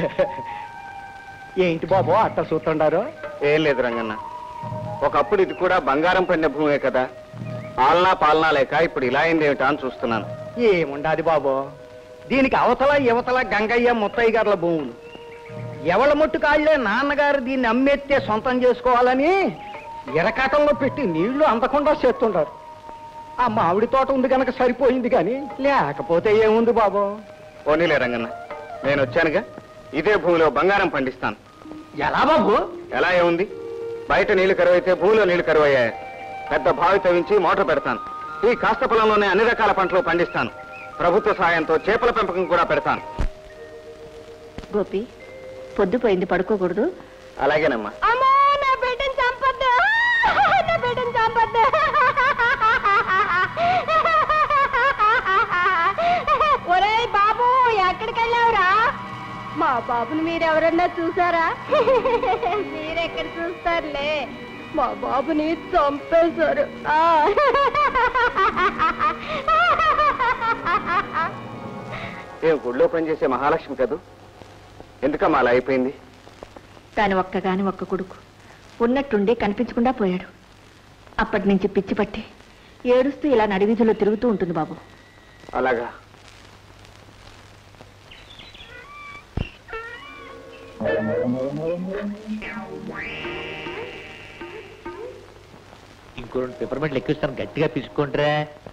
ఏంటి బాబు అట్ట చూస్తుండారు ఏం లేదు రంగన్న ఒకప్పుడు ఇది కూడా బంగారం పడిన భూమే కదా ఆలనా పాలనా లేక ఇప్పుడు ఇలా అయింది ఏమిటా అని చూస్తున్నాను ఏముండాది బాబు దీనికి అవతల యువతల గంగయ్య ముత్తయ్య గారుల భూములు ఎవల ముట్టు కాళ్ళే నాన్నగారు దీన్ని అమ్మేస్తే సొంతం చేసుకోవాలని ఇరకాటంలో పెట్టి నీళ్లు అందకుండా చేస్తుంటారు ఆ మామిడి తోట ఉంది కనుక సరిపోయింది కానీ లేకపోతే ఏముంది బాబు పోనీలే రంగన్న నేను వచ్చానుగా ఇదే భూమిలో బంగారం పండిస్తాను ఎలా బాబు ఎలా ఏముంది బయట నీళ్లు కరువైతే భూమిలో నీళ్లు కరువయ్యాయి పెద్ద బావి తవ్వించి మోటార్ పెడతాను ఈ కాస్త పొలంలోనే అన్ని రకాల పంటలు పండిస్తాను ప్రభుత్వ సాయంతో చేపల పెంపకం కూడా పెడతాను గోపి పొద్దుపోయింది పడుకోకూడదు అలాగేనమ్మా అమ్మో నా బిడ్డను చంపద్దు నా బిడ్డను చంపద్దు ఒరేయ్ బాబు ఎక్కడికి వెళ్ళావురా మా బాబుని మీరెవరన్నా చూసారా మీరెక్కడ చూస్తారులే మా బాబుని చంపేశారు ఆ. ఏం గుళ్ళో పనిచేసే మహాలక్ష్మి కదూ ఎందుకమ్మా అలా అయిపోయింది దాని ఒక్కగాని ఒక్క కొడుకు ఉన్నట్టుండి కనిపించకుండా పోయాడు అప్పటి నుంచి పిచ్చి పట్టి ఏడుస్తూ ఇలా నడివీధిలో తిరుగుతూ ఉంటుంది బాబు అలాగా ఇంకో రెండు పెప్పర్మెంట్లు ఎక్కిస్తాను గట్టిగా పిసుకుంటారా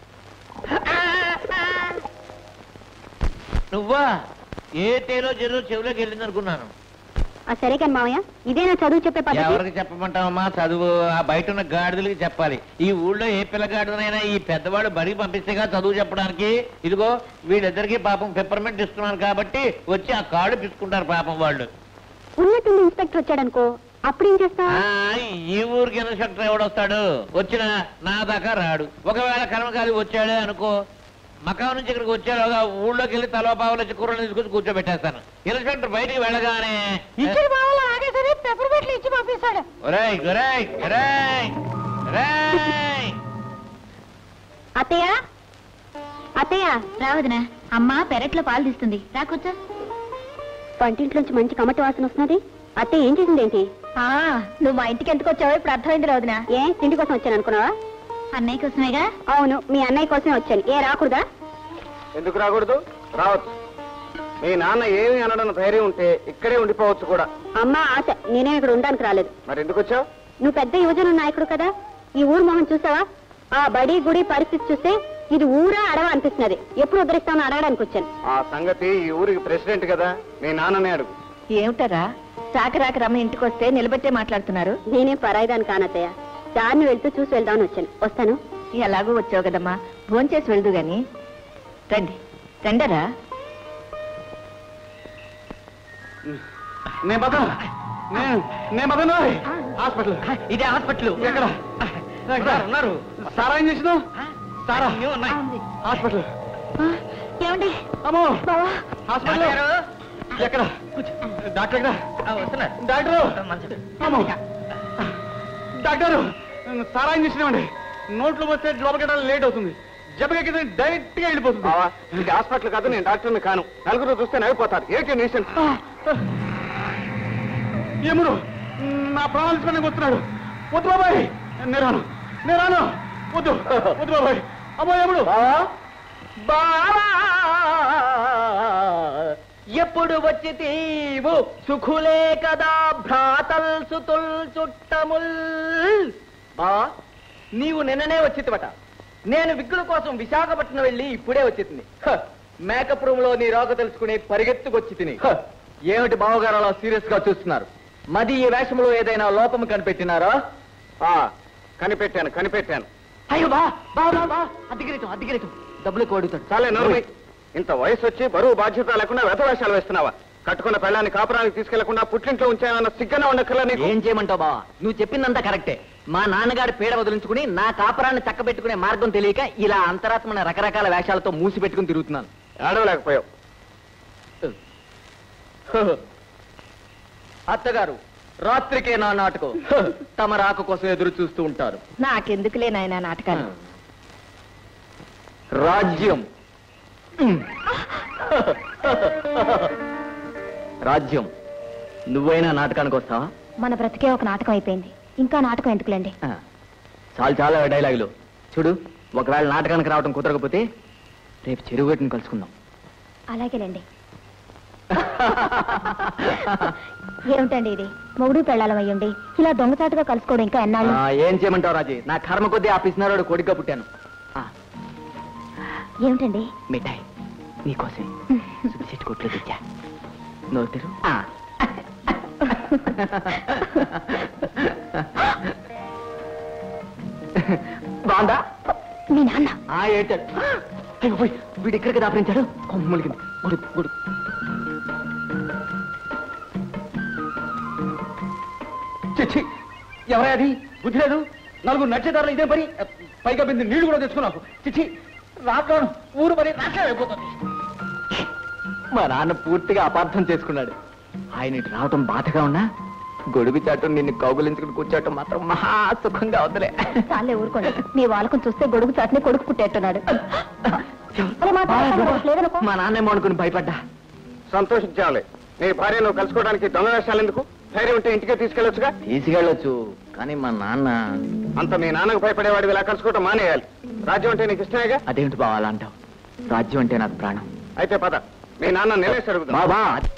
నువ్వా ఏ తేలో చెరువు చెవిలోకి వెళ్ళింది అనుకున్నాను ఆ, సరే కానీ మామయ్య ఇదేనా చదువు చెప్పే పద్ధతి ఎవరికి చెప్పమంటావమ్మా చదువు ఆ బయట ఉన్న గాడిదలకి చెప్పాలి ఈ ఊళ్ళో ఏ పిల్లగాడిదనైనా ఈ పెద్దవాడు బడికి పంపిస్తేగా చదువు చెప్పడానికి ఇదిగో వీళ్ళిద్దరికి పాపం పెప్పర్మెంట్ ఇస్తున్నాను కాబట్టి వచ్చి ఆ కాళ్ళు పిసుకుంటారు పాపం వాళ్ళు ఉన్నట్టుండి ఇన్స్పెక్టర్ వచ్చాడనుకో అప్పుడేం చేస్తా ఆ, ఈ ఊరికి ఇన్స్పెక్టర్ ఎవడొస్తాడు వచ్చిన నా దాకా రాడు ఒకవేళ కర్మకాలి వచ్చాడే అనుకో మకాం నుంచి ఇక్కడికి వచ్చేలోగా ఊళ్ళోకి వెళ్ళి తలో పావులు వచ్చి కూరలు తీసుకొచ్చి కూర్చోబెట్టేస్తాను ఇన్స్పెక్టర్ బయటికి వెళ్ళగానే ఇచ్చిన బావలు ఆగేసరి పెప్పర్ బెట్లు ఇచ్చి పంపిస్తాడు ఒరేయ్ ఒరేయ్ ఒరేయ్ ఒరేయ్ అత్తయ్య అత్తయ్య రావదినా అమ్మ పెరట్లో పాలు తీస్తుంది రా కూర్చో వంటింట్లోంచి మంచి కమట వాసన వస్తున్నది అత్తే ఏం చేసిందేంటి ఆ, నువ్వు మా ఇంటికి ఎందుకు వచ్చావో ఇప్పుడు అర్థమైంది రావదినా ఏ తిండి కోసం వచ్చాను అనుకున్నావా అన్నయ్య కోసమేగా అవును మీ అన్నయ్య కోసమే వచ్చాను ఏ రాకూడదా ఎందుకు రాకూడదు రావచ్చు మీ నాన్న ఏమి అనడం ధైర్యం ఉంటే ఇక్కడే ఉండిపోవచ్చు కూడా అమ్మ ఆశ నేనే ఇక్కడ ఉండడానికి రాలేదు మరి ఎందుకు వచ్చావు నువ్వు పెద్ద యువజన నాయకుడు కదా ఈ ఊరు మొహం చూసావా ఆ బడి గుడి పరిస్థితి చూస్తే ఇది ఊరా అడవ అనిపిస్తున్నది ఎప్పుడు ఉద్ధరిస్తామని అడగడానికి వచ్చాను ఆ సంగతి ఈ ఊరికి ప్రెసిడెంట్ కదా మీ నాన్ననే అడుగు ఏమిటారా రాక రాక రమ్మ ఇంటికి వస్తే నిలబెట్టే మాట్లాడుతున్నారు నేనే పరాయిదాన్ని కానత్తయ్య దారిని వెళ్తూ చూసి వెళ్దామని వచ్చాను వస్తాను ఎలాగో వచ్చావు కదమ్మా భోంచేసి వెళ్దు గాని రండి రండరా నేను బదను నేను నేను బదను హాస్పిటల్ ఇదే హాస్పిటల్ ఎక్కడ ఉన్నారు, ఉన్నారు సారా ఏం చేసినావు సారా అన్నీ ఉన్నాయి. హాస్పిటల్ ఏమండి అమ్మో బావా హాస్పిటల్ డాక్టర్ గారు, ఎక్కడ డాక్టర్ ఎక్కడ ఆ, వస్తున్నారు డాక్టరు మంచిది. అమ్మో డాక్టరు సారా ఏం చేసినామండి నోట్లో వస్తే లోపలికి వెళ్ళాలి లేట్ అవుతుంది జబ్బకెక్కితే డైరెక్ట్ గా వెళ్ళిపోతుంది ఇది హాస్పిటల్ కాదు నేను డాక్టర్ని కాను నలుగురు చూస్తే నవ్విపోతారు ఏంటి నేషన్ యముడు నా ప్రాణాలు తీసుకోడానికి వస్తున్నాడు వద్దు బాబాయ్ నేను రాను నేను రాను వద్దు వద్దు బాబాయ్ అమ్మో యముడు బావా ఎప్పుడు వచ్చి తీవు సుఖులే కదా భ్రాతల్ సుతుల్ చుట్టముల్ బావా నీవు నిన్ననే వచ్చితివట నేను విగ్గుల కోసం విశాఖపట్నం వెళ్ళి ఇప్పుడే వచ్చింది మేకప్ రూమ్ లో నీ రాక తెలుసుకుని పరిగెత్తుకొచ్చి తిని ఏమిటి బావగారు అలా సీరియస్ గా చూస్తున్నారు మది ఈ వేషంలో ఏదైనా లోపం కనిపెట్టినారా ఆ, కనిపెట్టాను కనిపెట్టాను అయ్యో బా బా బా బా అద్దెకిరీతం అద్దెకిరీతం డబ్బులు కోడుతాడు చాలే నోర్మి ఇంత వయసు వచ్చి బరువు బాధ్యత లేకుండా వ్యధవేషాలు వేస్తున్నావా కట్టుకున్న పెళ్ళాన్ని కాపురానికి తీసుకెళ్లకుండా పుట్టింట్లో ఉంచాయన్న సిగ్గన ఉండక్కర్లా నీకు ఏం చేయమంటావు బావా నువ్వు చెప్పిందంతా కరెక్టే మా నాన్నగారి పీడ వదిలించుకుని నా కాపురాన్ని చక్కబెట్టుకునే మార్గం తెలియక ఇలా అంతరాత్మన రకరకాల వేషాలతో మూసి పెట్టుకుని తిరుగుతున్నాను ఆడవలేకపోయావు అత్తగారు రాత్రికే నా నాటకం తమ రాక కోసం ఎదురు చూస్తూ ఉంటారు నాకెందుకులే నాయన నాటకాలు రాజ్యం రాజ్యం నువ్వైనా నాటకానికి వస్తావా మన బ్రతికే ఒక నాటకం అయిపోయింది ఇంకా నాటకం ఎందుకులేండి ఆ, చాలు చాలా డైలాగులు చూడు ఒకవేళ నాటకానికి రావడం కుదరకపోతే రేపు చెరువు గట్టును కలుసుకుందాం అలాగేలేండి ఏమిటండి ఇది మొగుడు పెళ్ళాలం అయ్యండి ఇలా దొంగచాటుగా కలుసుకోవడం ఇంకా ఎన్నాళ్ళు ఆ, ఏం చేయమంటావు రాజీ నా కర్మ కొద్దీ ఆ పిసినారోడు కొడుగ్గా పుట్టాను ఆ, ఏమిటండి మిఠాయి నీకోసం సుబ్బిశెట్టి కొట్లో తెచ్చా నోరు తెరు ఆ. బాగుందా మీ నాన్న ఆ ఏడ్చాడు అయ్యో పోయ్, వీడు ఎక్కడికి దాపరించాడు కొమ్మలిగింది గుడు గుడు చిచ్చి ఎవరే అది బుద్ధి లేదు నలుగురు నచ్చేదారులు ఇదే పని పైగా బింది నీళ్లు కూడా తెచ్చుకున్నాకు చిచ్చి రావడం ఊరు పని నాశనం అయిపోతుంది మా నాన్న పూర్తిగా అపార్థం చేసుకున్నాడు ఆయన ఇటు రావటం బాధగా ఉన్నా గొడుగు చాటం నిన్ను కౌగులించుకుని కూర్చోవటం మాత్రం మహా సుఖంగా వదిలే చాలే ఊరుకోండి మీ వాళ్ళకం చూస్తే గొడుగు చాటుని కొడుకు పుట్టేట్టున్నాడు అరే, మా తాత లేదనుకో. మా నాన్నేమో అనుకుని భయపడ్డా సంతోషించాలి నీ భార్య నువ్వు కలుసుకోవడానికి దొంగ వేషాలు ఎందుకు ధైర్యం ఉంటే ఇంటికే తీసుకెళ్ళొచ్చుగా తీసుకెళ్ళొచ్చు కానీ మా నాన్న అంత మీ నాన్నకు భయపడేవాడు ఇలా కలుసుకోవటం మానేయాలి రాజ్యం అంటే నీకు ఇష్టమేగా అదేమిటి బావా అలా అంటావు రాజ్యం అంటే నాకు ప్రాణం అయితే పద మీ నాన్న నిలేసి అడుగుతా బాబా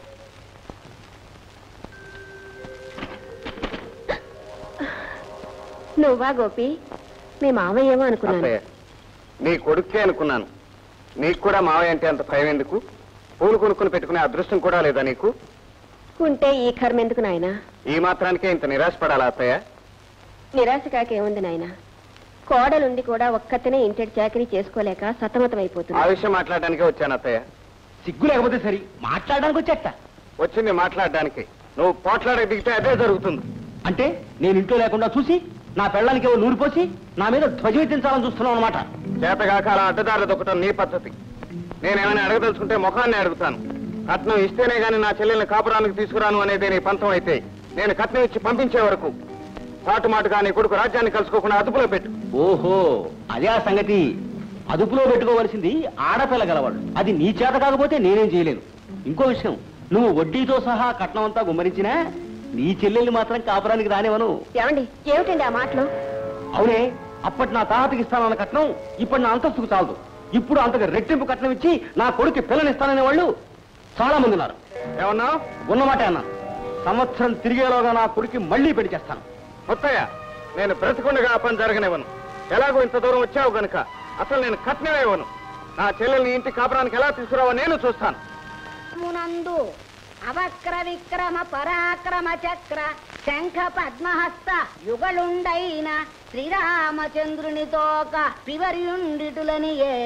నువ్వా గోపి మీ మామయ్య ఏమో అనుకున్నాను అత్తయ్య నీ కొడుకే అనుకున్నాను నీకు కూడా మావయ్య అంటే అంత భయం ఎందుకు పూలు కొనుక్కుని పెట్టుకునే అదృష్టం కూడా లేదా నీకు ఉంటే ఈ కర్మ ఎందుకు నాయనా ఈ మాత్రానికే ఇంత నిరాశపడాలా అత్తయ్య నిరాశ కాకేముంది నాయనా కోడలుండి కూడా ఒక్కతనే ఇంటి చాకరీ చేసుకోలేక సతమతం ఆ అయిపోతుంది విషయం మాట్లాడడానికే వచ్చాను అత్తయ్య సిగ్గు లేకపోతే సరి మాట్లాడడానికి వచ్చేట వచ్చింది మాట్లాడడానికి నువ్వు పోట్లాడక దిగితే అదే జరుగుతుంది అంటే నేను ఇంట్లో లేకుండా చూసి నా పెళ్ళానికి ఏవో నూరు పోసి నా మీద ధ్వజమెత్తించాలని చూస్తున్నావు అనమాట చేతగాక అలా అడ్డదారులు దొక్కటం నీ పద్ధతి నేనేమైనా అడగదలుచుకుంటే ముఖాన్ని అడుగుతాను కట్నం ఇస్తేనే గాని నా చెల్లెల్ని కాపురానికి తీసుకురాను అనేది నీ పంతం అయితే నేను కట్నం ఇచ్చి పంపించే వరకు పాటుమాటుగా నీ కొడుకు రాజ్యాన్ని కలుసుకోకుండా అదుపులో పెట్టు ఓహో అదే ఆ సంగతి అదుపులో పెట్టుకోవలసింది ఆడపిల్ల గలవాడు అది నీ చేత కాకపోతే నేనేం చేయలేను ఇంకో విషయం నువ్వు వడ్డీతో సహా కట్నం అంతా గుమ్మరించినా నీ చెల్లెల్ని మాత్రం కాపురానికి రానివను ఏమండి ఏమిటండి ఆ మాటలు అవునే అప్పటి నా తాతకి ఇస్తానన్న కట్నం ఇప్పుడు నా అంతస్తుకు చాలదు ఇప్పుడు అంతగా రెట్టింపు కట్నం ఇచ్చి నా కొడుకు పిల్లనిస్తాననే వాళ్ళు చాలా మంది ఉన్నారు ఏమన్నా ఉన్నమాట అన్నాను సంవత్సరం తిరిగేలోగా నా కొడుకు మళ్ళీ పెళ్లి చేస్తాను ముత్తయ్య నేను బ్రతికుండగా ఆ పని జరగనివ్వను ఎలాగో ఇంత దూరం వచ్చావు గనుక అసలు నేను కట్నమే ఇవ్వను నా చెల్లెల్ని ఇంటి కాపురానికి ఎలా తీసుకురావో నేను చూస్తాను మునందు అవక్ర విక్రమ పరాక్రమ చక్ర శంఖ పద్మహస్త యుగలుండైన శ్రీరామచంద్రుని తోక పివరియుండిటులని ఏ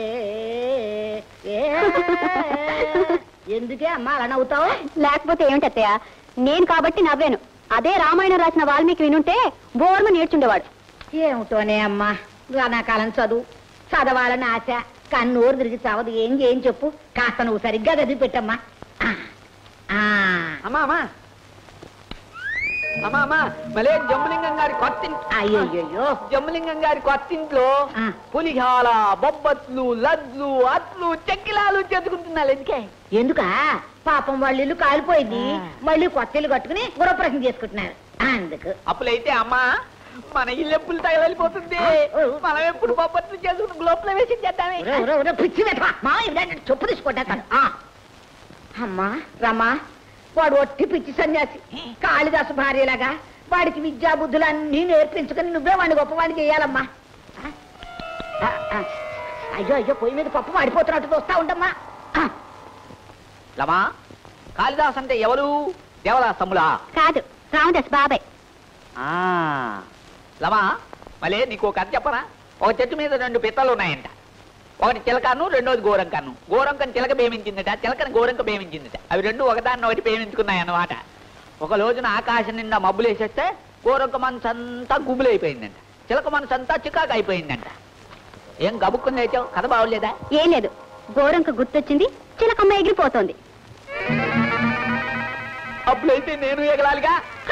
ఏ. ఎందుకే అమ్మా అలా నవ్వుతావు లేకపోతే ఏమిటత్తయ్య నేను కాబట్టి నవ్వాను అదే రామాయణం రాసిన వాల్మీకి వినుంటే బోర్మ నేర్చుండేవాడు ఏమిటోనే అమ్మా కాలం చదువు చదవాలని ఆశ కన్నూరు తిరిగి చావదు ఏం చేయని చెప్పు కాస్త నువ్వు సరిగ్గా చదివి పెట్టమ్మా ఆ, ఆ. అమ్మా అమ్మా అమ్మా అమ్మా మలే జమ్ములింగం గారి కొత్త అయ్యయ్యో జమ్ములింగం గారి కొత్త ఇంట్లో పులిహాల బొబ్బట్లు లడ్లు అట్లు చెక్కిలాలు చేసుకుంటున్నారు ఎందుకే ఎందుకా పాపం వాళ్ళ ఇల్లు కాలిపోయింది మళ్ళీ కొత్త ఇల్లు కట్టుకుని గృహప్రవేశం చేసుకుంటున్నారు అందుకు అప్పులైతే అమ్మా మన ఇల్లు ఎప్పుడు తగలిపోతుంది మనం ఎప్పుడు బొబ్బట్లు చేసుకుని గ్లోబ్లో వేసి చేద్దామే ఒరే, ఒరే, ఒరే, పిచ్చి వెధవ. మా ఇవిడంటే చెప్పు తీసుకుంటాను అమ్మా రమ్మా వాడు ఒట్టి పిచ్చి సన్యాసి కాళిదాసు భార్యలాగా వాడికి విద్యా బుద్ధులు అన్నీ నేర్పించుకుని నువ్వే వాడిని గొప్పవాడిని చేయాలమ్మా ఆ? ఆ, ఆ. అయ్యో అయ్యో పొయ్యి మీద పప్పు మాడిపోతున్నట్టు చూస్తా ఉండమ్మా లమా కాళిదాస్ అంటే ఎవరు దేవదాసములా కాదు రామదాస్ బాబాయ్ ఆ, లమా మళ్ళీ నీకు ఒక కథ చెప్పరా ఒక చెట్టు మీద రెండు పిత్తలు ఉన్నాయంట ఒకటి చిలకను రెండోది గోరంకను గోరంకను చిలక బేమించిందట చిలకను గోరంక బేమించిందట అవి రెండు ఒకదాన్ని ఒకటి బేమించుకున్నాయి అన్నమాట ఒక రోజున ఆకాశం నిండా మబ్బులు వేసేస్తే గోరంక మనసు అంతా గుబులైపోయిందంట చిలక మనసు అంతా చికాకు అయిపోయిందంట ఏం గబుక్కుని లేచావు కథ బాగోలేదా ఏం లేదు గోరంక గుర్తొచ్చింది చిలకమ్మ ఎగిరిపోతోంది అప్పుడైతే నేను ఎగలాలిగా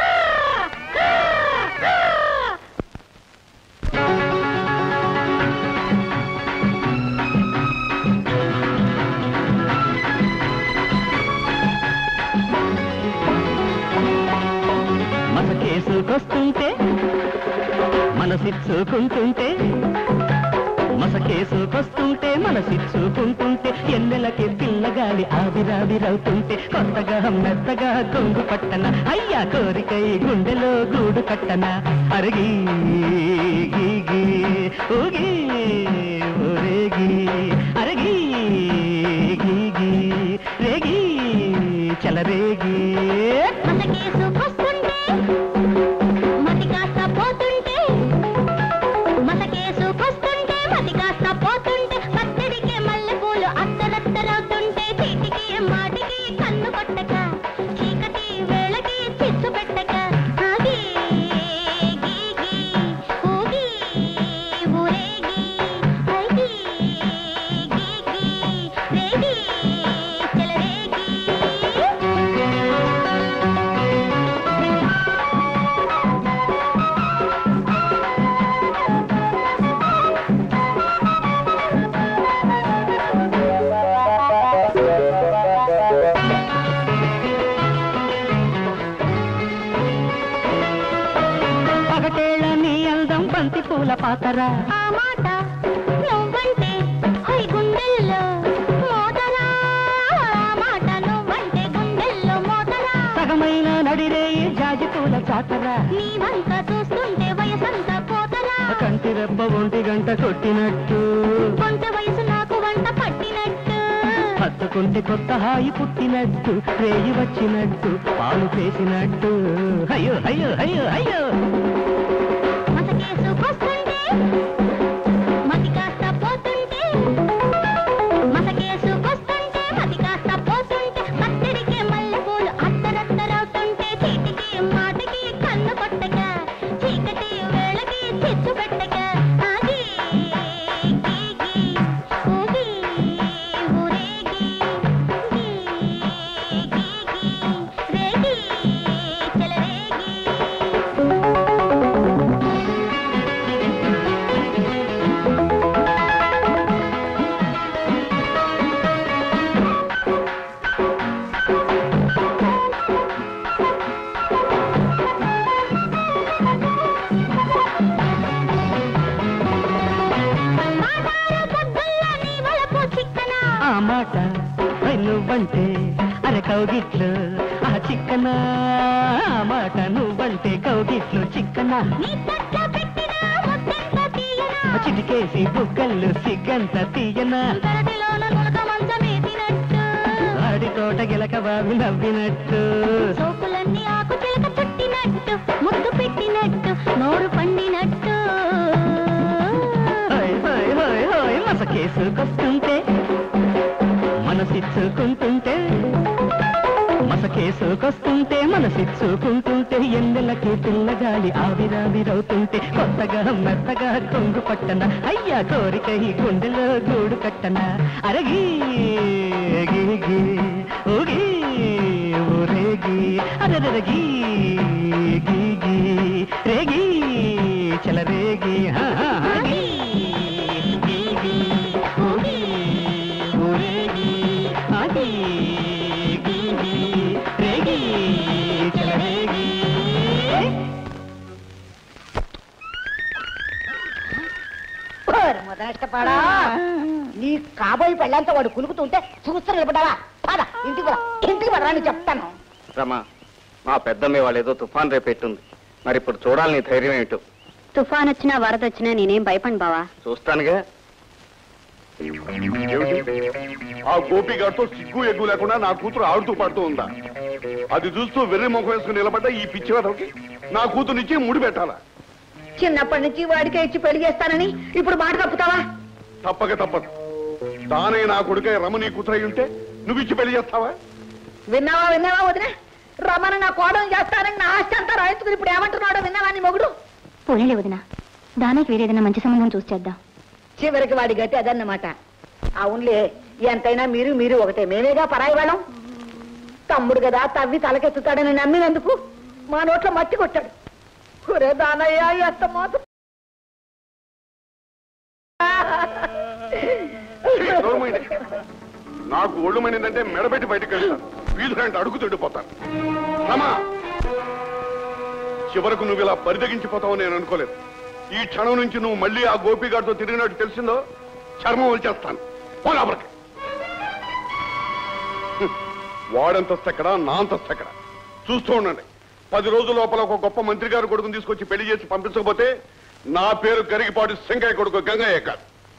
మసకేసుకొస్తుంటే మనసిచ్చుకుంటుంటే మసకేసుకొస్తుంటే మనసిచ్చుకుంటుంటే ఎన్నెలకి పిల్లగాలి ఆవిరావిరవుతుంటే కొత్తగా మెత్తగా కొంగు పట్టన అయ్యా కోరికై గుండెలో గూడు కట్టన అరిగి గీగి ఊగి ఊరేగి అరిగి గీగి రేగి చలరేగి మసకేసుకొస్తుంటే మతి కాస్త పోతుంటే మసకేసుకొస్తుంటే మతి కాస్త పోతుంటే పచ్చడికి మల్లెపూలు అత్తరత్తరవుతుంటే చీటికి మాటికి కన్ను కొట్టక చీకటి వేళకి చిచ్చు పెట్టక ఆగి గీగి ఊగి ఊరేగి ఐగి గీగి రేగి చెలరేగి పగటేళ్ళ నీ అందం బంతి పూల పాతరా ఆ మాట నువ్వంటే హై గుండెల్లో మోతరా ఆ మాట నువ్వంటే గుండెల్లో మోతరా సగమైన నడిరేయి జాజి పూల చాతరా నీ వంక చూస్తుంటే వయసంతా పోతరా కంటి రెప్ప ఒంటి గంట కొట్టినట్టు కొంత వయసు నాకు వంట పట్టినట్టు హత్తుకుంటే కొత్త హాయి పుట్టినట్టు రేయి వచ్చినట్టు పాలు పేసినట్టు అయ్యో అయ్యో అయ్యో అయ్యో మసకేసుకొస్తుంటే మతి కాస్త పోతుంటే మసకేసుకొస్తుంటే మతి కాస్త పోతుంటే పచ్చడికి మల్లెపూలు అత్తరత్తరవుతుంటే చీటికి మాటికి కన్ను కొట్టక చీకటి వేళ మాట ఓయ్ నువ్వంటే అరే కౌగిట్లు ఆ చిక్కన ఆ మాట నువ్వంటే కౌగిట్లు చిక్కన చిటికేసి బుగ్గళ్ళు సిగ్గంత తీయన ఆడి తోట గిలక బావి నవ్వినట్టు సోకులన్నీ ఆకు చిలక చుట్టినట్టు ముద్దు పెట్టినట్టు నోరు పండినట్టు హోయ్ హోయ్ హోయ్ హోయ్ మసకేసుకొస్తుంటే మనసిచ్చుకుంటుంటే మసకేసుకొస్తుంటే మనసిచ్చుకుంటుంటే ఎన్నెలకి పిల్లగాలి ఆవిరావిరవుతుంటే కొత్తగా మెత్తగా కొంగు పట్టన అయ్యా కోరిక ఈ గుండెలో గూడు కట్టన అరగి గీ గీ ఊగి ఊరేగి అరరగి గీ గీ రేగి చలరేగి హా హా హా, గీ గీ గీ ఊగి ఊరేగి ఆగి గీ గీ రేగి చలరేగి ఓరి మొదలెట్టపాడా నీ కాబోయి పెళ్ళంతా వాడు కులుకుతుంటే చూస్తూ నిలబడ్డావా పద ఇంటికి పద ఇంటికి పడరా అని చెప్తాను రమా మా పెద్దమ్మ వాళ్ళు ఏదో తుఫాన్ రేపెట్టుంది మరి ఇప్పుడు చూడాలి నీ ధైర్యం ఏమిటో తుఫాన్ వచ్చినా వరద వచ్చినా నేనేం భయపడి బావా చూస్తానుగా ఏమిటి? ఆ గోపిగాడితో సిగ్గు ఎగ్గు లేకుండా నా కూతురు ఆడుతూ పాడుతూ ఉందా అది చూస్తూ వెర్రి ముఖం వేసుకుని నిలబడ్డ ఈ పిచ్చివాదకి నా కూతురునిచ్చి ముడి పెట్టాలా చిన్నప్పటి నుంచి వాడికే ఇచ్చి పెళ్లి చేస్తానని ఇప్పుడు మాట తప్పుతావా తప్పక తప్పదు తానే నా కొడుకే రమణి కూతురై ఉంటే నువ్వు ఇచ్చి పెళ్లి చేస్తావా విన్నావా విన్నావా వదిన రమణ నా కోడలు చేస్తానని నా ఆస్తి అంతా రాయించుకుని ఇప్పుడు ఏమంటున్నాడో విన్నావా నీ మొగుడు పోనీలే వదిన దానికి వేరేదైనా మంచి సంబంధం చూసి చేద్దాం చివరికి వాడి గతి అదన్నమాట అవునులే ఎంతైనా మీరు మీరు ఒకటే మేమేగా పరాయి వాళ్ళం తమ్ముడు కదా తవ్వి తలకెత్తుతాడని నమ్మినందుకు మా నోట్లో మట్టి కొట్టాడు ఒరే దానయ్య ఎంత మోసం నోరుమూయండి. నాకు ఒళ్ళు మండిందంటే మెడబెట్టి బయటకు వెళ్తాను వీధులంటే అడుగు తిండిపోతాను రమా చివరకు నువ్వు ఇలా పరిదగించిపోతావు నేను అనుకోలేదు ఈ క్షణం నుంచి నువ్వు మళ్ళీ ఆ గోపిగాడితో తిరిగినట్టు తెలిసిందో చర్మం వచ్చేస్తాను పోలాబరకి వాడంతస్తు ఎక్కడ నా అంతస్తు ఎక్కడ చూస్తూ ఉండండి పది రోజుల లోపల ఒక గొప్ప మంత్రి గారు కొడుకుని తీసుకొచ్చి పెళ్లి చేసి పంపించకపోతే నా పేరు గరిగిపాటి శంకయ్య కొడుకు గంగయ్య కాదు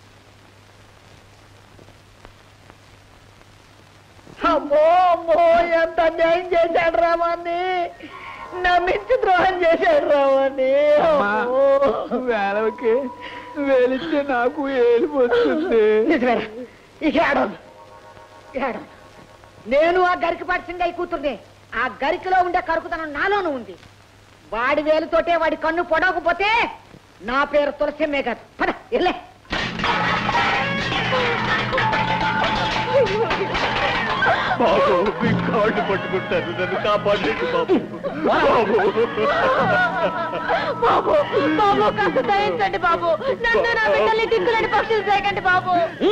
అమ్మో అమ్మో ఎంత అన్యాయం చేశాడు రామాన్ని నమ్మించి ద్రోహం చేశాడు రామాన్ని వేలకి వేలిస్తే నాకు ఏలిపోతుంది నిజమేరా ఇక ఏడవదు ఏడవదు నేను ఆ గరికి పడిచిండే కూతుర్ని ఆ గరికిలో ఉండే కరుకుతనం నాలోనూ ఉంది వాడి వేలుతోటే వాడి కన్ను పొడవకపోతే నా పేరు తులసిమ్మే కాదు పద వెళ్ళే బాబు మీ కాళ్ళు పట్టుకుంటాను నన్ను కాపాడలేదు బాబు బాబు బాబు బాబు కాస్త దయించండి బాబు నన్ను నా బిడ్డల్ని దిక్కులని పక్షులు చేయకండి బాబు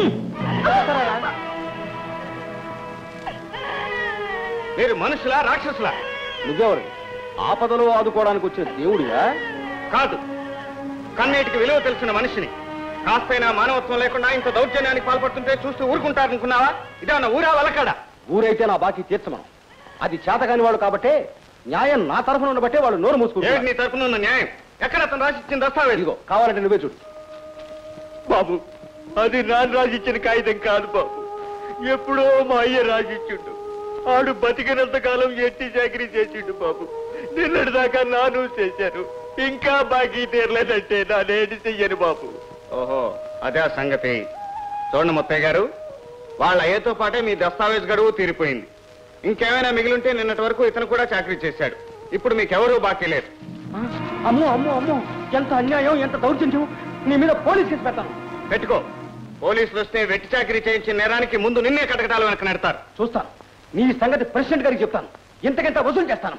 మీరు మనుషులా రాక్షసులా నువ్వెవరు ఆపదలో ఆదుకోవడానికి వచ్చిన దేవుడివా కాదు కన్నీటికి విలువ తెలిసిన మనిషిని కాస్తైనా మానవత్వం లేకుండా ఇంత దౌర్జన్యానికి పాల్పడుతుంటే చూస్తూ ఊరుకుంటారనుకున్నావా ఇదేమన్నా ఊరా వలకాడా ఊరైతే నా బాకీ తీర్చమను అది చేతగాని వాడు కాబట్టే న్యాయం నా తరఫున ఉండబట్టే వాళ్ళు నోరు ఏమిటి మూసుకుంటారు నీ తరపున ఉన్న న్యాయం ఎక్కడ అతను రాసిచ్చిన దస్తావేజ్ ఇదిగో కావాలంటే నువ్వే చూడు బాబు అది నాన్న రాసిచ్చిన కాగితం కాదు బాబు ఎప్పుడో మా అయ్య రాసిచ్చుండు ఆడు బతికినంత కాలం ఎట్టి చాకరీ చేసిండు బాబు నిన్నటి దాకా నాను చేశాను ఇంకా బాకీ తీరలేదంటే నానేటి చెయ్యను బాబు ఓహో అదే ఆ సంగతి చూడండి ముత్తయ్య గారు వాళ్ళ అయ్యతో పాటే మీ దస్తావేజ్ గడువు తీరిపోయింది ఇంకేమైనా మిగిలింటే నిన్నటి వరకు ఇతను కూడా చాకరీ చేశాడు ఇప్పుడు మీకెవరూ బాకీ లేరు అమ్మో అమ్మో అమ్మో ఎంత అన్యాయం ఎంత దౌర్జన్యం నీ మీద పోలీస్ కేసు పెడతాను పెట్టుకో పోలీసులు వస్తే వెట్టి చాకరీ చేయించిన నేరానికి ముందు నిన్నే కటకటాలు వెనక నెడతారు చూస్తాను నీ సంగతి ప్రెసిడెంట్ గారికి చెప్తాను ఇంతకింత వసూలు చేస్తాను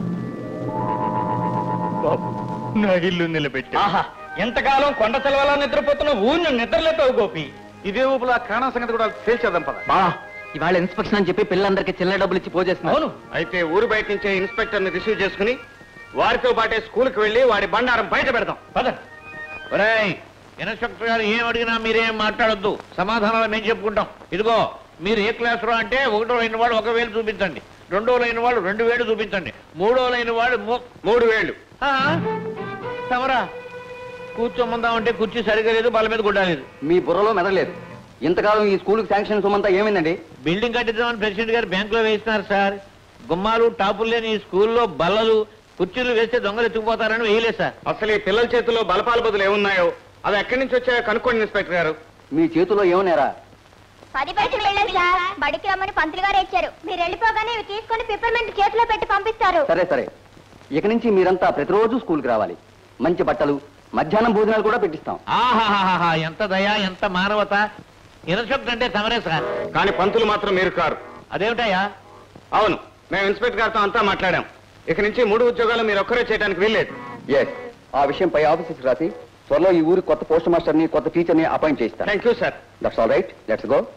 బాబు నా ఇల్లు నిలబెట్టా ఆహా ఎంతకాలం కొండ సెలవులా నిద్రపోతున్న ఊరిని నిద్రలేతావు గోపి ఇదే ఊపులో ఆ కాణా సంగతి కూడా తేల్చేద్దాం పద బా ఇవాళ ఇన్స్పెక్షన్ అని చెప్పి పిల్లలందరికీ చిల్లర డబ్బులు ఇచ్చి పోజేస్తున్నారు అవును అయితే ఊరు బయట నుంచే ఇన్స్పెక్టర్ ని రిసీవ్ చేసుకుని వారితో పాటే స్కూల్కి వెళ్ళి వాడి బండారం బయట పెడదాం పద ఒరేయ్ ఇన్స్పెక్టర్ గారు ఏం అడిగినా మీరేం మాట్లాడొద్దు సమాధానాలు మేము చెప్పుకుంటాం ఇదిగో మీరు ఏ క్లాస్ లో అంటే ఒకటో అయిన వాళ్ళు ఒక వేలు చూపించండి రెండో అయిన వాళ్ళు రెండు వేలు చూపించండి మూడో అయిన వాళ్ళు మూ- మూడు వేళ్ళు ఆ, తమరా కూర్చోమందామంటే కుర్చీ సరిగా లేదు బల మీద గుడ్డాలేదు మీ బుర్రలో మెదలేదు ఇంతకాలం ఈ స్కూల్కి శాంక్షన్ సొమ్మంతా ఏమైందండి బిల్డింగ్ కట్టిద్దామని ప్రెసిడెంట్ గారు బ్యాంకులో వేస్తున్నారు సార్ గుమ్మాలు టాపులు లేని ఈ స్కూల్లో బల్లలు కుర్చీలు వేస్తే దొంగలు ఎత్తుకుపోతారని వేయలేదు సార్ అసలు ఈ పిల్లల చేతిలో బలపాల బదులు ఏమున్నాయో అవి ఎక్కడి నుంచి వచ్చాయో కనుక్కోండి ఇన్స్పెక్టర్ గారు మీ చేతిలో ఏమన్నారా పది పైసలు వెళ్ళదు సార్ బడికి రమ్మని పంతులు గారు ఇచ్చారు మీరు వెళ్ళిపోగానే ఇవి తీసుకొని పిప్పర్మెంట్ చేతిలో పెట్టి పంపిస్తారు సరే సరే ఇక నుంచి మీరంతా ప్రతిరోజు స్కూల్కి రావాలి మంచి బట్టలు మధ్యాహ్నం భోజనాలు కూడా పెట్టిస్తాం ఆహాహాహా ఎంత దయ ఎంత మానవత ఇన్స్పెక్టర్ అంటే తమరే సార్ కానీ పంతులు మాత్రం మీరు కారు అదేమిటయ్యా అవును మేము ఇన్స్పెక్టర్ గారితో అంతా మాట్లాడాం ఇక నుంచి మూడు ఉద్యోగాలు మీరు ఒక్కరే చేయడానికి వీల్లేదు ఎస్ ఆ విషయం పై ఆఫీసర్కి రాసి త్వరలో ఈ ఊరి కొత్త పోస్ట్ మాస్టర్ ని కొత్త టీచర్ ని అపాయింట్ చేస్తాను thank you sir that's all right let's go